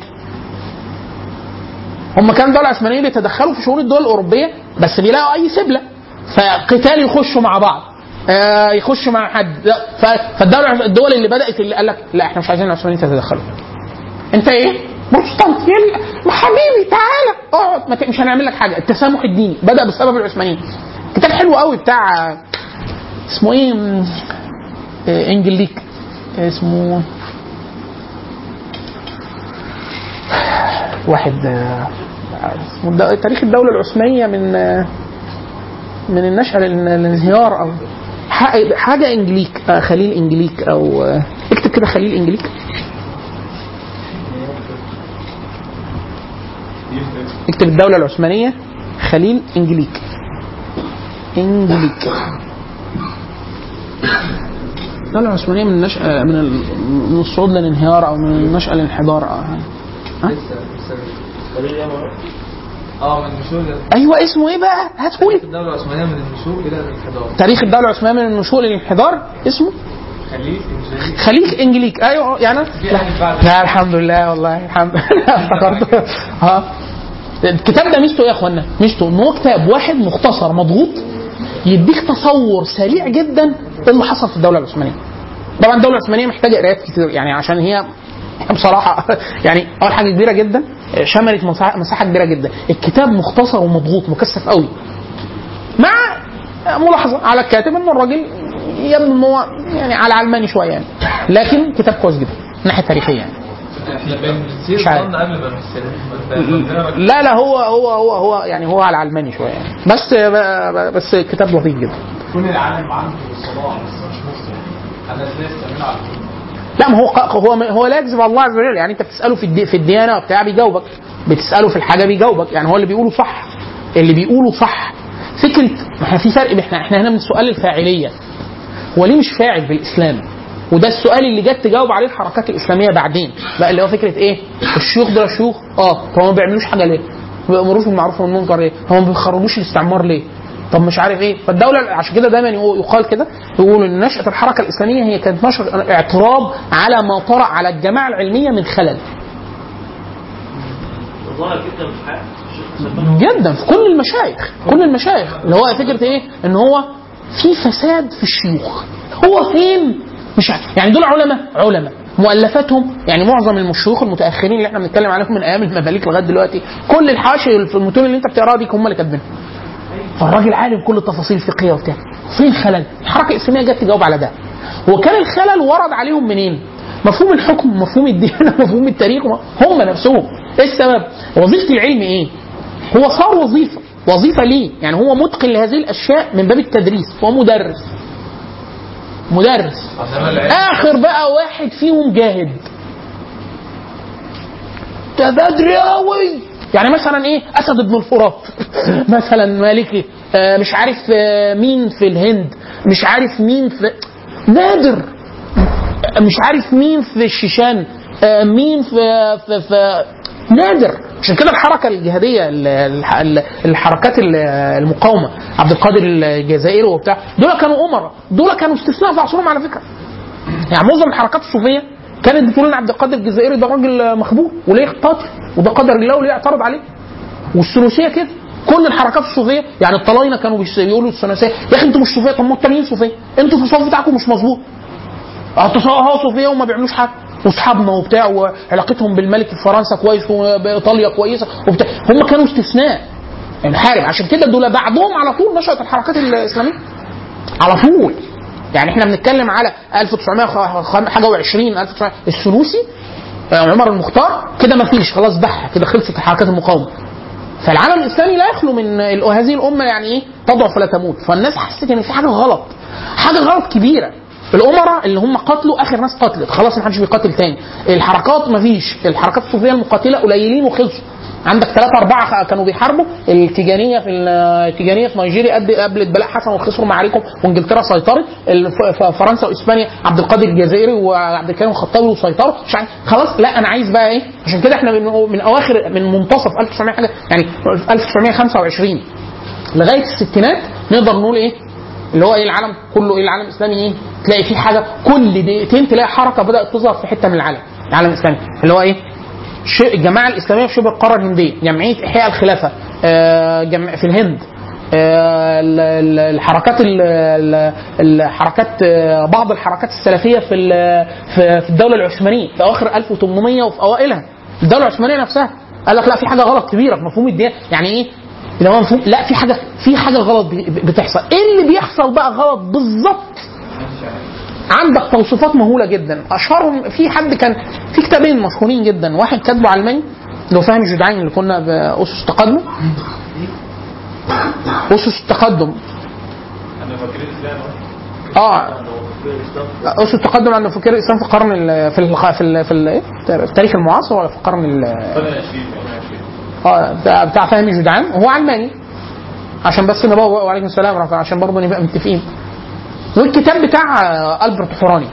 هم كانوا الدولة العثمانية بيتدخلوا في شؤون الدول الأوروبية بس بيلاقوا أي سبلة فقتال يخشوا مع بعض آه يخشوا مع حد لا ف- فالدولة الدول اللي بدأت اللي قال لك لا احنا مش عايزين العثمانيين تتدخلوا. أنت إيه؟ بروتستانت يلا ما حبيبي تعالى اقعد ما ت- مش هنعمل لك حاجة التسامح الديني بدأ بسبب العثمانيين. كتاب حلو قوي بتاع اسمه ايه م- آه، انجليك اسمه واحد آه، اسمه الد- تاريخ الدولة العثمانية من آه، من النشأة لل- للانهيار أو ح- حاجة إنجليك آه، خليل إنجليك أو آه، اكتب كده خليل إنجليك اكتب الدولة العثمانية خليل إنجليك إنجليك الدولة العثمانية من النشأة من ال- من الصعود للانهيار أو من النشأة للانحدار آه. ها؟ اه من النشوء إلى- ايوه اسمه ايه بقى؟ هاتهولي الدولة العثمانية من النشوء إلى الانحدار تاريخ الدولة العثمانية من النشوء للانحدار اسمه خليك إنجليزي خليل انجليك ايوه يعني في حاجة بعد لا الحمد لله والله الحمد لله افتكرت ها الكتاب ده ميزته ايه يا اخوانا؟ ميزته ان هو كتاب واحد مختصر مضغوط يديك تصور سريع جدا ايه اللي حصل في الدوله العثمانيه. طبعا الدوله العثمانيه محتاجه قرايات كتير يعني عشان هي بصراحه يعني اول حاجه كبيره جدا شملت مساحه مساحة كبيره جدا الكتاب مختصر ومضغوط مكثف قوي مع ملاحظه على الكاتب ان الراجل يبدو ان هو يعني على علماني شويه يعني لكن كتاب كويس جدا من ناحيه تاريخيه يعني احنا بنصير مش عارف. ظن قبل ما نستلم لا لا هو هو هو هو يعني هو على علماني شويه يعني بس بس كتاب لطيف جدا يكون العالم عنده صلاح بس مش مسلم انا ازاي استعمله على الدين لا ما هو هو هو لا يكذب على الله عز وجل يعني انت بتساله في الدي في الديانه وبتاع بيجاوبك بتساله في الحاجه بيجاوبك يعني هو اللي بيقوله صح اللي بيقوله صح فكره ما احنا في فرق احنا احنا هنا من سؤال الفاعليه هو ليه مش فاعل في الاسلام وده السؤال اللي جت تجاوب عليه الحركات الاسلاميه بعدين بقى اللي هو فكره ايه الشيوخ دول شيوخ اه طب ما بيعملوش حاجه ليه ما بيامروش بالمعروف والمنكر ليه هو ما بيخرجوش الاستعمار ليه طب مش عارف ايه فالدوله عشان كده دايما يقول- يقال كده يقولوا ان نشاه الحركه الاسلاميه هي كانت نشر اعتراض على ما طرا على الجماعه العلميه من خلل ظاهر جدا في حق الشيخ سلمان جدا في كل المشايخ كل المشايخ اللي هو فكره ايه ان هو في فساد في الشيوخ هو فين مش عارف يعني دول علماء علماء مؤلفاتهم يعني معظم الشيوخ المتاخرين اللي احنا بنتكلم عليهم من ايام المماليك لغايه دلوقتي كل الحاشيه في المتون اللي انت بتقراها دي هم اللي كاتبينها فالراجل عالم كل التفاصيل الفقهيه وبتاع فين خلل الحركه الاسلاميه جت تجاوب على ده وكان الخلل ورد عليهم منين مفهوم الحكم مفهوم الديانه مفهوم التاريخ هم نفسهم ايه السبب وظيفه العلم ايه هو صار وظيفه وظيفه ليه يعني هو متقن لهذه الاشياء من باب التدريس هو مدرس مدرس انما العلم اخر بقى واحد فيهم جاهد ده بدري قوي يعني مثلا ايه اسد بن الفرات مثلا مالكي آه مش عارف آه مين في الهند مش عارف مين في نادر مش عارف مين في الشيشان آه مين في في, في نادر عشان كده الحركه الجهاديه ال- الح- ال- الحركات ال- المقاومه عبد القادر الجزائري وبتاع دول كانوا امراء دول كانوا استثناء في عصرهم على فكره يعني معظم الحركات الصوفيه كانت بتقول ان عبد القادر الجزائري ده راجل مخبول وليه قاتل وده قدر الله وليه اعترض عليه والثلاثيه كده كل الحركات الصوفيه يعني الطلاينه كانوا بيس- بيقولوا الثلاثيه يا اخي انتوا مش صوفيه طب ما التانيين صوفيه انتوا التصوف بتاعكم مش مظبوط اه صوفيه وما بيعملوش حاجه واصحابنا وبتاع وعلاقتهم بالملك في فرنسا كويس وبايطاليا كويسه وبتاع هم كانوا استثناء يعني حارب عشان كده دول بعدهم على طول نشأت الحركات الاسلاميه على طول يعني احنا بنتكلم على 1900 خ- حاجه و20 1900 السنوسي آه، عمر المختار كده ما فيش خلاص ضحى كده خلصت حركات المقاومه فالعالم الاسلامي لا يخلو من ال- هذه الامه يعني ايه تضعف ولا تموت فالناس حست ان في حاجه غلط حاجه غلط كبيره الامراء اللي هم قتلوا اخر ناس قتلت خلاص ما حدش بيقاتل تاني الحركات ما فيش الحركات الصوفيه المقاتله قليلين وخلصوا عندك ثلاثة أربعة كانوا بيحاربوا التيجانية في التيجانية في نيجيريا قد قبلت بلاء حسن وخسروا معاركهم وانجلترا سيطرت الف- ف- فرنسا واسبانيا عبد القادر الجزائري وعبد الكريم الخطابي وسيطروا مش عارف خلاص لا انا عايز بقى ايه عشان كده احنا من, من اواخر من منتصف 1900 حاجه يعني 1925 لغايه الستينات نقدر نقول ايه اللي هو ايه العالم كله ايه العالم الاسلامي ايه تلاقي في حاجه كل دقيقتين تلاقي حركه بدات تظهر في حته من العالم العالم الاسلامي اللي هو ايه ش- الجماعه الاسلاميه في شبه القاره الهنديه جمعيه احياء الخلافه آه، جمع في الهند آه، ال- ال- الحركات ال- ال- الحركات آه، بعض الحركات السلفيه في ال- في في الدوله العثمانيه في اواخر 1800 وفي اوائلها الدوله العثمانيه نفسها قال لك لا في حاجه غلط كبيره في مفهوم الدين يعني ايه اللي هو مفهوم لا في حاجه في حاجه غلط بي- بتحصل ايه اللي بيحصل بقى غلط بالظبط عندك توصيفات مهوله جدا اشهرهم في حد كان في كتابين مشهورين جدا واحد كاتبه علماني اللي هو فاهم الجدعان اللي كنا باسس التقدم اسس التقدم انا فاكر الاسلام اه اسس التقدم عند فكر الاسلام في القرن ال- في ال في ال في ال- إيه؟ التاريخ المعاصر ولا في القرن ال- اه بتاع بتاع فهمي جدعان وهو علماني عشان بس نبقى وعليكم السلام ورحمة الله، عشان برضه نبقى متفقين والكتاب بتاع آه، البرت حوراني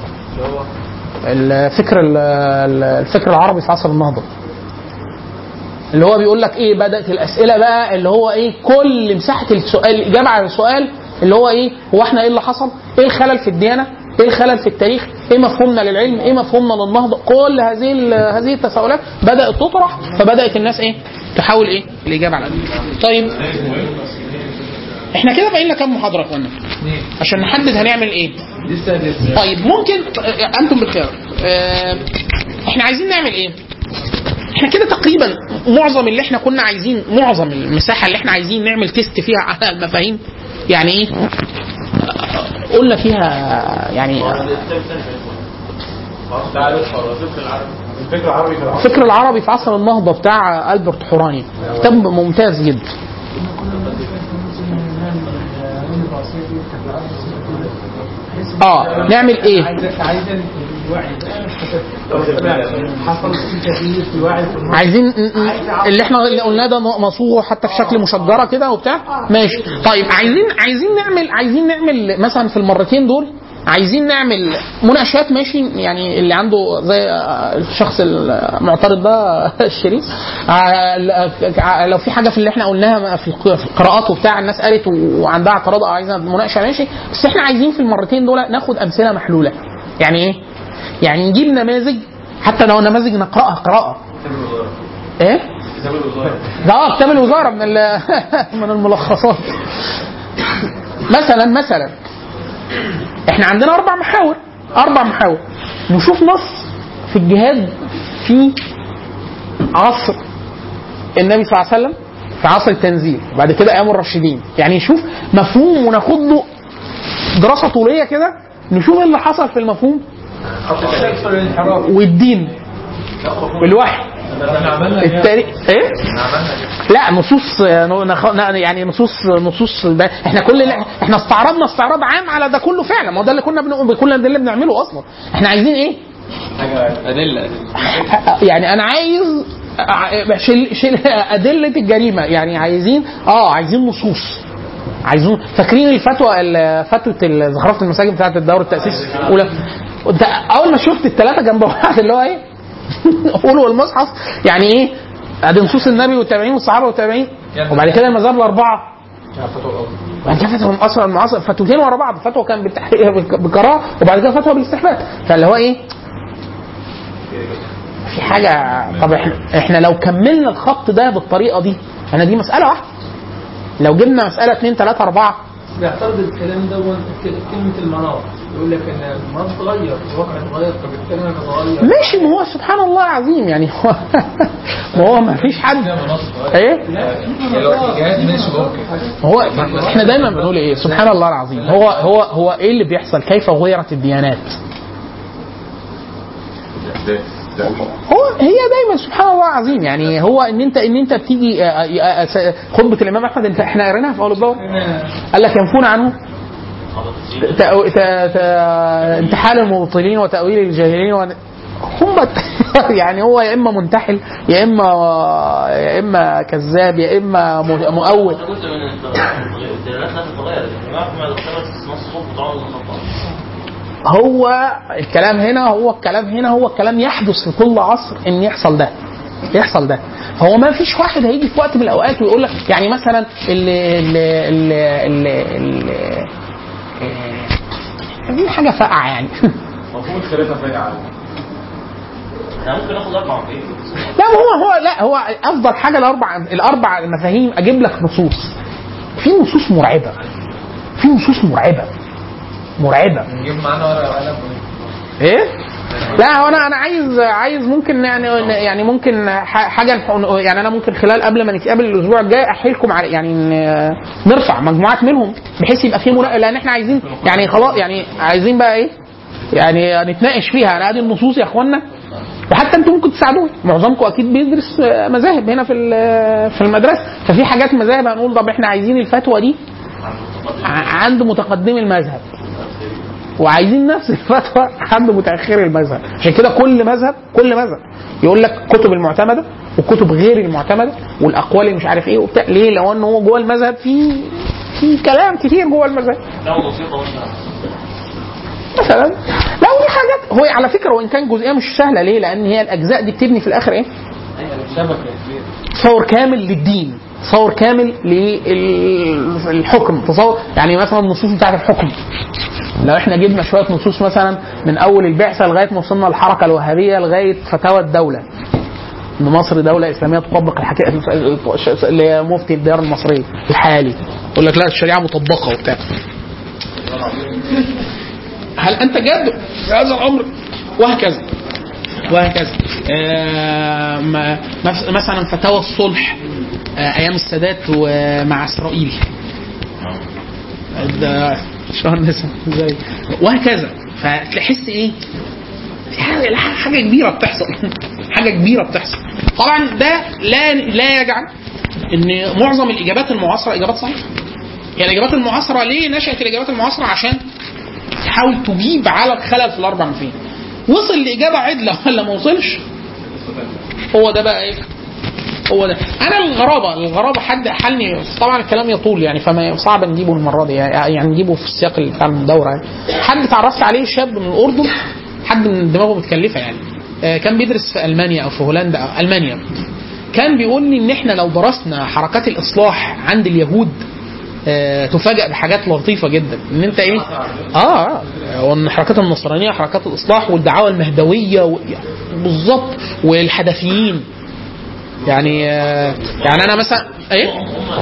الفكر ال- ال- الفكر العربي في عصر النهضه اللي هو بيقول لك ايه بدات الاسئله بقى اللي هو ايه كل مساحه السؤال الاجابه على السؤال اللي هو ايه هو احنا ايه اللي حصل؟ ايه الخلل في الديانه؟ ايه الخلل في التاريخ؟ ايه مفهومنا للعلم؟ ايه مفهومنا للنهضه؟ كل هذه ال- هذه التساؤلات بدات تطرح فبدات الناس ايه؟ تحاول ايه؟ الاجابه على طيب احنا كده بقينا كام محاضره يا اخوانا؟ عشان نحدد هنعمل ايه؟ طيب ممكن آه، انتم بالخير آه، احنا عايزين نعمل ايه؟ احنا كده تقريبا معظم اللي احنا كنا عايزين معظم المساحه اللي احنا عايزين نعمل تيست فيها على المفاهيم يعني ايه؟ آه، قلنا فيها يعني الفكر العربي في العصر الفكر العربي في عصر النهضه بتاع البرت حوراني كتاب ممتاز جدا اه نعمل ايه؟ عايزين الوعي حصل في تغيير في الوعي في المجتمع. عايزين ن- ن- اللي احنا اللي قلناه ده مصوغ حتى في شكل مشجره كده وبتاع ماشي طيب عايزين عايزين نعمل عايزين نعمل مثلا في المرتين دول عايزين نعمل مناقشات ماشي يعني اللي عنده زي آه، الشخص المعترض ده الشريف آه، آه، لو في حاجه في اللي احنا قلناها في الق- في القراءات وبتاع الناس قالت وعندها اعتراض او عايزه مناقشه ماشي بس احنا عايزين في المرتين دول ناخد امثله محلوله يعني ايه؟ يعني نجيب نماذج حتى لو نماذج نقراها قراءه ايه؟ اه كتاب الوزاره من ال- من الملخصات مثلا مثلا احنا عندنا اربع محاور اربع محاور نشوف نص في الجهاد في عصر النبي صلى الله عليه وسلم في عصر التنزيل وبعد كده ايام الراشدين يعني نشوف مفهوم وناخد له دراسه طوليه كده نشوف ايه اللي حصل في المفهوم والدين والوحي التاريخ ايه؟ لا نصوص نخ- يعني نصوص نصوص ب- احنا كل اللي احنا استعرضنا استعراض عام على ده كله فعلا ما هو ده اللي كنا بنقول كل ده اللي بنعمله اصلا احنا عايزين ايه؟ ادله يعني انا عايز ع- شيل شيل ادله الجريمه يعني عايزين اه عايزين نصوص عايزين فاكرين الفتوى ال- فتوى زخرفه المساجد بتاعت الدور التاسيس الاولى وانت اول ما شفت الثلاثه جنب بعض اللي هو ايه قولوا المصحف يعني ايه ادي نصوص النبي والتابعين والصحابه والتابعين وبعد كده المذاهب الاربعه بعد كده فتوى اصلا المعاصر فتوتين ورا بعض فتوى كان بالتحقيق بالكراهه وبعد كده فتوى بالاستحباب فاللي هو ايه في حاجه طب احنا احنا لو كملنا الخط ده بالطريقه دي احنا دي مساله واحده لو جبنا مساله اثنين ثلاثه اربعه بيعترض الكلام ده كلمة المناط يقول لك ان المناط اتغير الواقع اتغير فبالتالي انا بتغير ماشي ما هو سبحان الله العظيم يعني هو ما هو ما فيش حد ايه الجهاد ماشي ممكن هو احنا دايما بنقول ايه سبحان الله العظيم هو هو هو ايه اللي بيحصل كيف غيرت الديانات هو هي دايما سبحان الله العظيم يعني هو ان انت ان انت بتيجي آه، آه، آه، خطبه الامام احمد انت احنا قريناها في اول الدور قال لك ينفون عنه تأو... ت... ت... انتحال المبطلين وتأويل الجاهلين و... هم يعني هو يا اما منتحل يا اما يا اما كذاب يا اما م- مؤول ده جزء من الدلالات لا تتغير يعني ما ما اختلفت نص الصوت بتاع الخطأ هو الكلام هنا هو الكلام هنا هو الكلام يحدث في كل عصر ان يحصل ده يحصل ده هو ما فيش واحد هيجي في وقت من الاوقات ويقول لك يعني مثلا اللي اللي اللي اللي, اللي دي حاجه فاقعه يعني مفهوم الخلافه فاجعه احنا ممكن ناخد اربع مفاهيم لا هو هو لا هو افضل حاجه الاربع الاربع مفاهيم اجيب لك نصوص في نصوص مرعبه في نصوص مرعبه مرعبه نجيب معانا ورقه وقلم ايه لا هو انا انا عايز عايز ممكن يعني يعني ممكن ح- حاجه نح- يعني انا ممكن خلال قبل ما نتقابل الاسبوع الجاي احكي لكم على يعني ن- نرفع مجموعات منهم بحيث يبقى في منا... لان احنا عايزين يعني خلاص يعني عايزين بقى ايه يعني نتناقش فيها انا ادي النصوص يا اخوانا وحتى انتم ممكن تساعدوني معظمكم اكيد بيدرس آه، مذاهب هنا في ال- في المدرسه ففي حاجات مذاهب هنقول طب احنا عايزين الفتوى دي ع- عند متقدم المذهب وعايزين نفس الفتوى عند متاخر المذهب عشان كده كل مذهب كل مذهب يقول لك كتب المعتمده والكتب غير المعتمده والاقوال اللي مش عارف ايه وبتاع ليه لو ان هو جوه المذهب في في كلام كتير جوه المذهب لو موسيقى مثلا مثلا لا ودي حاجات هو على فكره وان كان جزئيه مش سهله ليه لان هي الاجزاء دي بتبني في الاخر ايه تصور كامل للدين تصور كامل للحكم تصور يعني مثلا النصوص بتاعت الحكم لو احنا جبنا شويه نصوص مثلا من اول البعثه لغايه ما وصلنا للحركه الوهابيه لغايه فتاوى الدوله ان مصر دوله اسلاميه تطبق الحكايه اللي هي مفتي الديار المصريه الحالي يقول لك لا الشريعه مطبقه وبتاع هل انت جاد في هذا الامر وهكذا وهكذا آه، ما- مس- مثلا فتاوى الصلح آه، ايام السادات ومع اسرائيل ده شهر نسا ازاي وهكذا فتحس ايه في حاجه حاجه كبيره بتحصل حاجه كبيره بتحصل طبعا ده لا لا يجعل ان معظم الاجابات المعاصره اجابات صحيحه يعني الاجابات المعاصره ليه نشات الاجابات المعاصره عشان تحاول تجيب على الخلل في الاربع مفاهيم وصل لاجابه عدله ولا ما وصلش هو ده بقى ايه هو ده انا الغرابه الغرابه حد حلني طبعا الكلام يطول يعني فما صعب نجيبه المره دي يعني نجيبه في السياق اللي بتاع الدوره يعني حد اتعرفت عليه شاب من الاردن حد من دماغه متكلفه يعني آه، كان بيدرس في المانيا او في هولندا او المانيا كان بيقول لي ان احنا لو درسنا حركات الاصلاح عند اليهود آه، تفاجأ بحاجات لطيفة جدا ان انت ايه اه اه وان حركات النصرانية حركات الاصلاح والدعاوى المهدوية و... بالظبط والحدثيين يعني آه، يعني انا مثلا ايه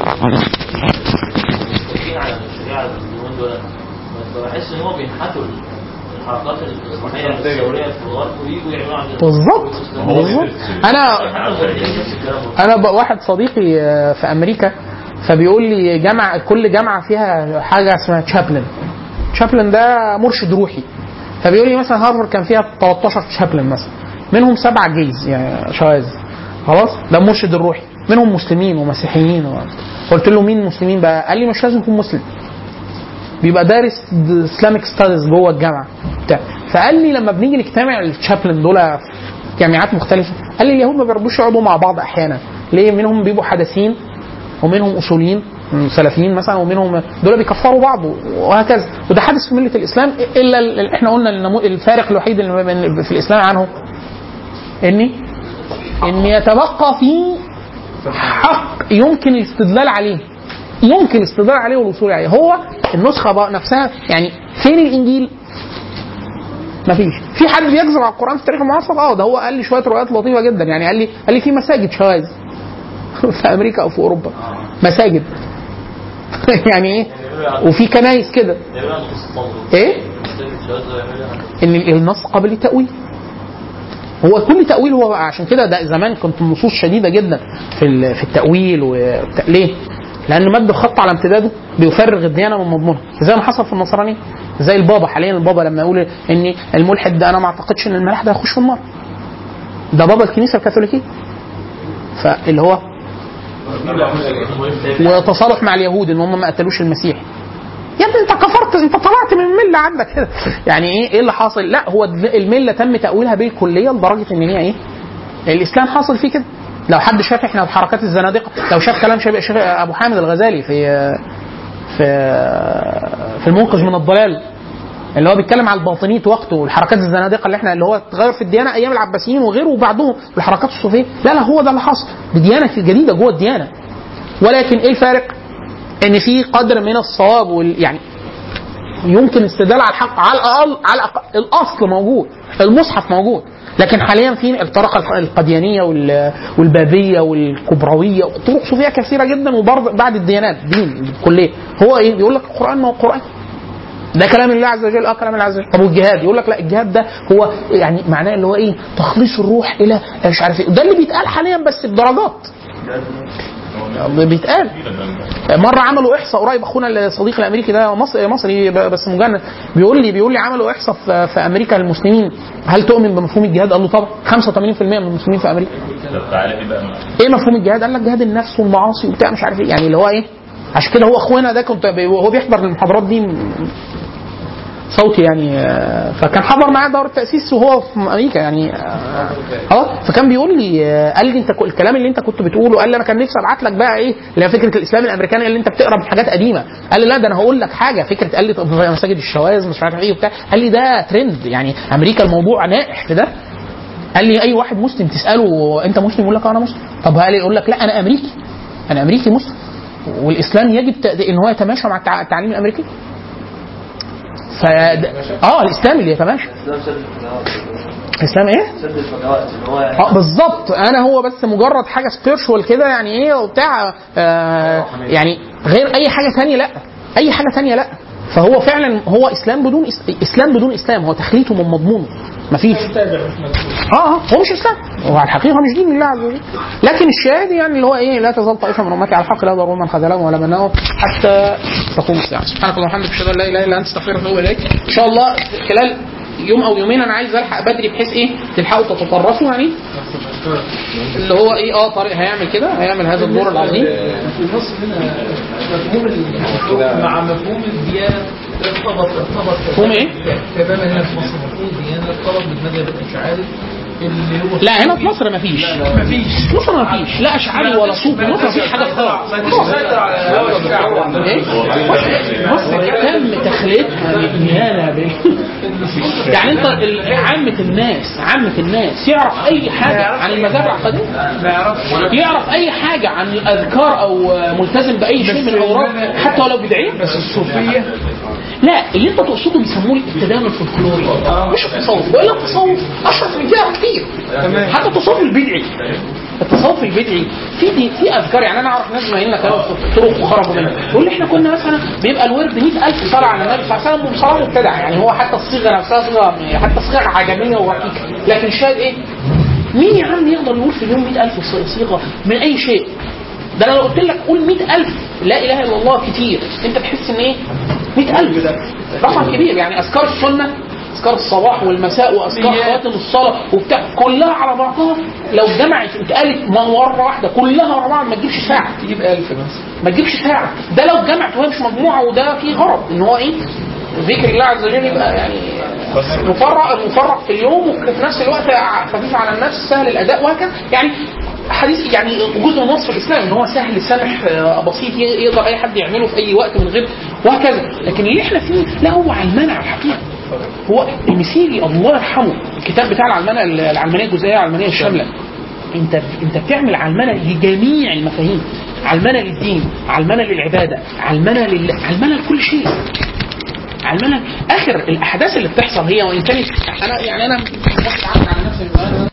متفقين على الشريعه اليومين دول بس بحس ان هو بينحتوا الحركات الاصلاحيه الثوريه في الغرب ويجوا يعملوا عندنا بالظبط بالظبط انا انا بقى واحد صديقي آه، في امريكا فبيقول لي جامعه كل جامعه فيها حاجه اسمها تشابلن تشابلن ده مرشد روحي فبيقول لي مثلا هارفارد كان فيها 13 تشابلن مثلا منهم سبعه جيز يعني شواذ خلاص ده المرشد الروحي منهم مسلمين ومسيحيين و... قلت له مين مسلمين بقى قال لي مش لازم يكون مسلم بيبقى دارس اسلامك ستاديز جوه الجامعه بتاع فقال لي لما بنيجي نجتمع التشابلن دول في جامعات مختلفه قال لي اليهود ما بيرضوش يقعدوا مع بعض احيانا ليه منهم بيبقوا حدثين ومنهم اصوليين سلفيين مثلا ومنهم دول بيكفروا بعض وهكذا وده حدث في مله الاسلام الا ال- احنا قلنا النمو- الفارق الوحيد اللي ما بين- في الاسلام عنه ان ان يتبقى في حق يمكن الاستدلال عليه يمكن الاستدلال عليه والوصول عليه هو النسخه بقى نفسها يعني فين الانجيل مفيش في حد بيكذب على القران في التاريخ المعاصر اه ده هو قال لي شويه روايات لطيفه جدا يعني قال لي قال لي في مساجد شواذ في امريكا او في اوروبا مساجد يعني ايه وفي كنايس كده يعملوا قصه موضوع ايه ان النص قابل للتاويل هو كل تاويل هو بقى عشان كده ده زمان كنت النصوص شديده جدا في ال- في التاويل وبتاع ليه؟ لان مد الخط على امتداده بيفرغ الديانه من مضمونها زي ما حصل في النصرانيه زي البابا حاليا البابا لما يقول ان الملحد ده انا ما اعتقدش ان الملاح ده هيخش في النار ده بابا الكنيسه الكاثوليكيه فاللي هو وتصالح مع اليهود ان هم ما قتلوش المسيح يا ابني انت كفرت خرجت انت طلعت من المله عندك كده يعني ايه ايه اللي حاصل لا هو المله تم تاويلها بالكليه لدرجه ان هي ايه الاسلام حاصل فيه كده لو حد شاف احنا حركات الزنادقه لو شاف كلام شبه شيخ ابو حامد الغزالي في في في المنقذ من الضلال اللي هو بيتكلم على الباطنيه وقته والحركات الزنادقه اللي احنا اللي هو اتغير في الديانه ايام العباسيين وغيره وبعدهم الحركات الصوفيه لا لا هو ده اللي حصل دي ديانه جديده جوه الديانه ولكن ايه الفارق؟ ان في قدر من الصواب وال يعني يمكن استدلال على الحق على الاقل على الأقل الاصل موجود المصحف موجود لكن حاليا في الطريقه القديانيه وال- والبابيه والكبرويه طرق صوفيه كثيره جدا وبرضه بعد الديانات دين كليه هو ايه بيقول لك القران ما هو القران ده كلام الله عز وجل اه كلام الله عز وجل طب والجهاد يقول لك لا الجهاد ده هو يعني معناه اللي هو ايه تخليص الروح الى مش عارف ايه ده اللي بيتقال حاليا بس بدرجات بيتقال مره عملوا احصاء قريب اخونا الصديق الامريكي ده مصري مصري بس مجند بيقول لي بيقول لي عملوا احصاء في, في امريكا للمسلمين هل تؤمن بمفهوم الجهاد؟ قال له طبعا 85% من المسلمين في امريكا طب تعالى ايه بقى ايه مفهوم الجهاد؟ قال لك جهاد النفس والمعاصي وبتاع مش عارف ايه يعني اللي هو ايه عشان كده هو اخونا ده كنت بي- وهو بيحضر المحاضرات دي م- صوتي يعني آه، فكان حضر معايا دورة تأسيس وهو في أمريكا يعني اه آه، فكان بيقول لي آه، قال لي انت ك- الكلام اللي انت كنت بتقوله قال لي انا كان نفسي ابعت لك بقى ايه اللي هي فكره الاسلام الامريكاني اللي انت بتقرا من حاجات قديمه قال لي لا ده انا هقول لك حاجه فكره قال لي طب في مساجد الشواذ مش عارف ايه وبتاع قال لي ده ترند يعني امريكا الموضوع نائح في ده قال لي اي واحد مسلم تساله انت مسلم يقول لك آه انا مسلم طب قال يقول لك لا انا امريكي انا امريكي مسلم والاسلام يجب ت- ان هو يتماشى مع التع- التعليم الامريكي ف اه الاسلام اللي يتماشى الاسلام سد الفجوات الاسلام ايه؟ سد الفجوات اللي هو اه بالظبط انا هو بس مجرد حاجه سبيرشوال كده يعني ايه وبتاع آه يعني غير اي حاجه تانية لا اي حاجه تانية لا فهو فعلا هو اسلام بدون إس- اسلام بدون اسلام هو تخليته من مضمونه مفيش اه اه هو مش اسلام هو على الحقيقه مش دين الله عز وجل لكن الشاهد يعني اللي هو ايه لا تزال طائفه من امتي على الحق لا يضرون من خذلهم ولا منهم حتى تقوم الساعه سبحانك اللهم وبحمدك اشهد ان لا اله الا انت استغفرك واتوب اليك ان شاء الله خلال يوم او يومين انا عايز الحق بدري بحيث ايه تلحقوا تتطرفوا يعني اللي هو ايه اه طارق هيعمل كده هيعمل هذا الدور العظيم في مصر هنا مفهوم ال- مع مفهوم الديانه ارتبط ارتبط مفهوم ايه؟ تماما هنا في مصر مفهوم الديانه ارتبط بالمذهب الاشعري اللي هو لا هنا في مصر مفيش مفيش مصر مفيش لا اشعري ولا صوفي مصر مفيش حاجه خالص ما تسيطر على ايه؟ مصر تم تخليتها للديانه بال- يعني انت ال- عامة الناس عامة الناس يعرف اي حاجة عن المذاهب العقدية ما يعرفش يعرف اي حاجة عن الاذكار او ملتزم باي شيء من الاوراق حتى ولو بدعية بس الصوفيه لا اللي انت تقصده بيسموه التدين الفلكلوري مش التصوف والا التصوف اشرف من كده بكتير حتى التصوف البدعي التصوف البدعي في دي في اذكار يعني انا اعرف ناس زمايلنا كانوا في الطرق وخرجوا منها يقول لي احنا كنا مثلا بيبقى الورد 100000 صلاه على النبي صلى الله عليه وسلم وصلاه مبتدعه يعني هو حتى الصيغه نفسها صيغه حتى صيغه عجميه ورقيقه لكن الشاهد ايه؟ مين يا عم يقدر يقول في اليوم 100000 صيغه من اي شيء؟ ده انا لو قلت لك قول 100000 لا اله الا الله كتير انت تحس ان ايه 100000 ده رقم كبير يعني اذكار السنه اذكار الصباح والمساء واذكار خواتم الصلاه وبتاع كلها على بعضها لو جمعت اتقالت مره واحده كلها ورا بعض ما تجيبش ساعه تجيب 1000 مثلا ما تجيبش ساعه ده لو جمعت وهي مش مجموعه وده فيه غرض ان هو ايه ذكر الله عز وجل يبقى يعني مفرق مفرق في اليوم وفي نفس الوقت خفيف على النفس سهل الاداء وهكذا يعني حديث يعني جزء من وصف الاسلام ان هو سهل سمح آه، بسيط ي- يقدر اي حد يعمله في اي وقت من غير وهكذا لكن اللي احنا فيه لا هو علمنا على الحقيقه هو المسيري الله يرحمه الكتاب بتاع العلمانه العلمانيه الجزئيه العلمانيه الشامله انت انت بتعمل علمنه لجميع المفاهيم علمنه للدين علمنه للعباده علمنه لل... علمنه لكل شيء علمنه اخر الاحداث اللي بتحصل هي وان كانت انا يعني انا واخد عهد على نفسي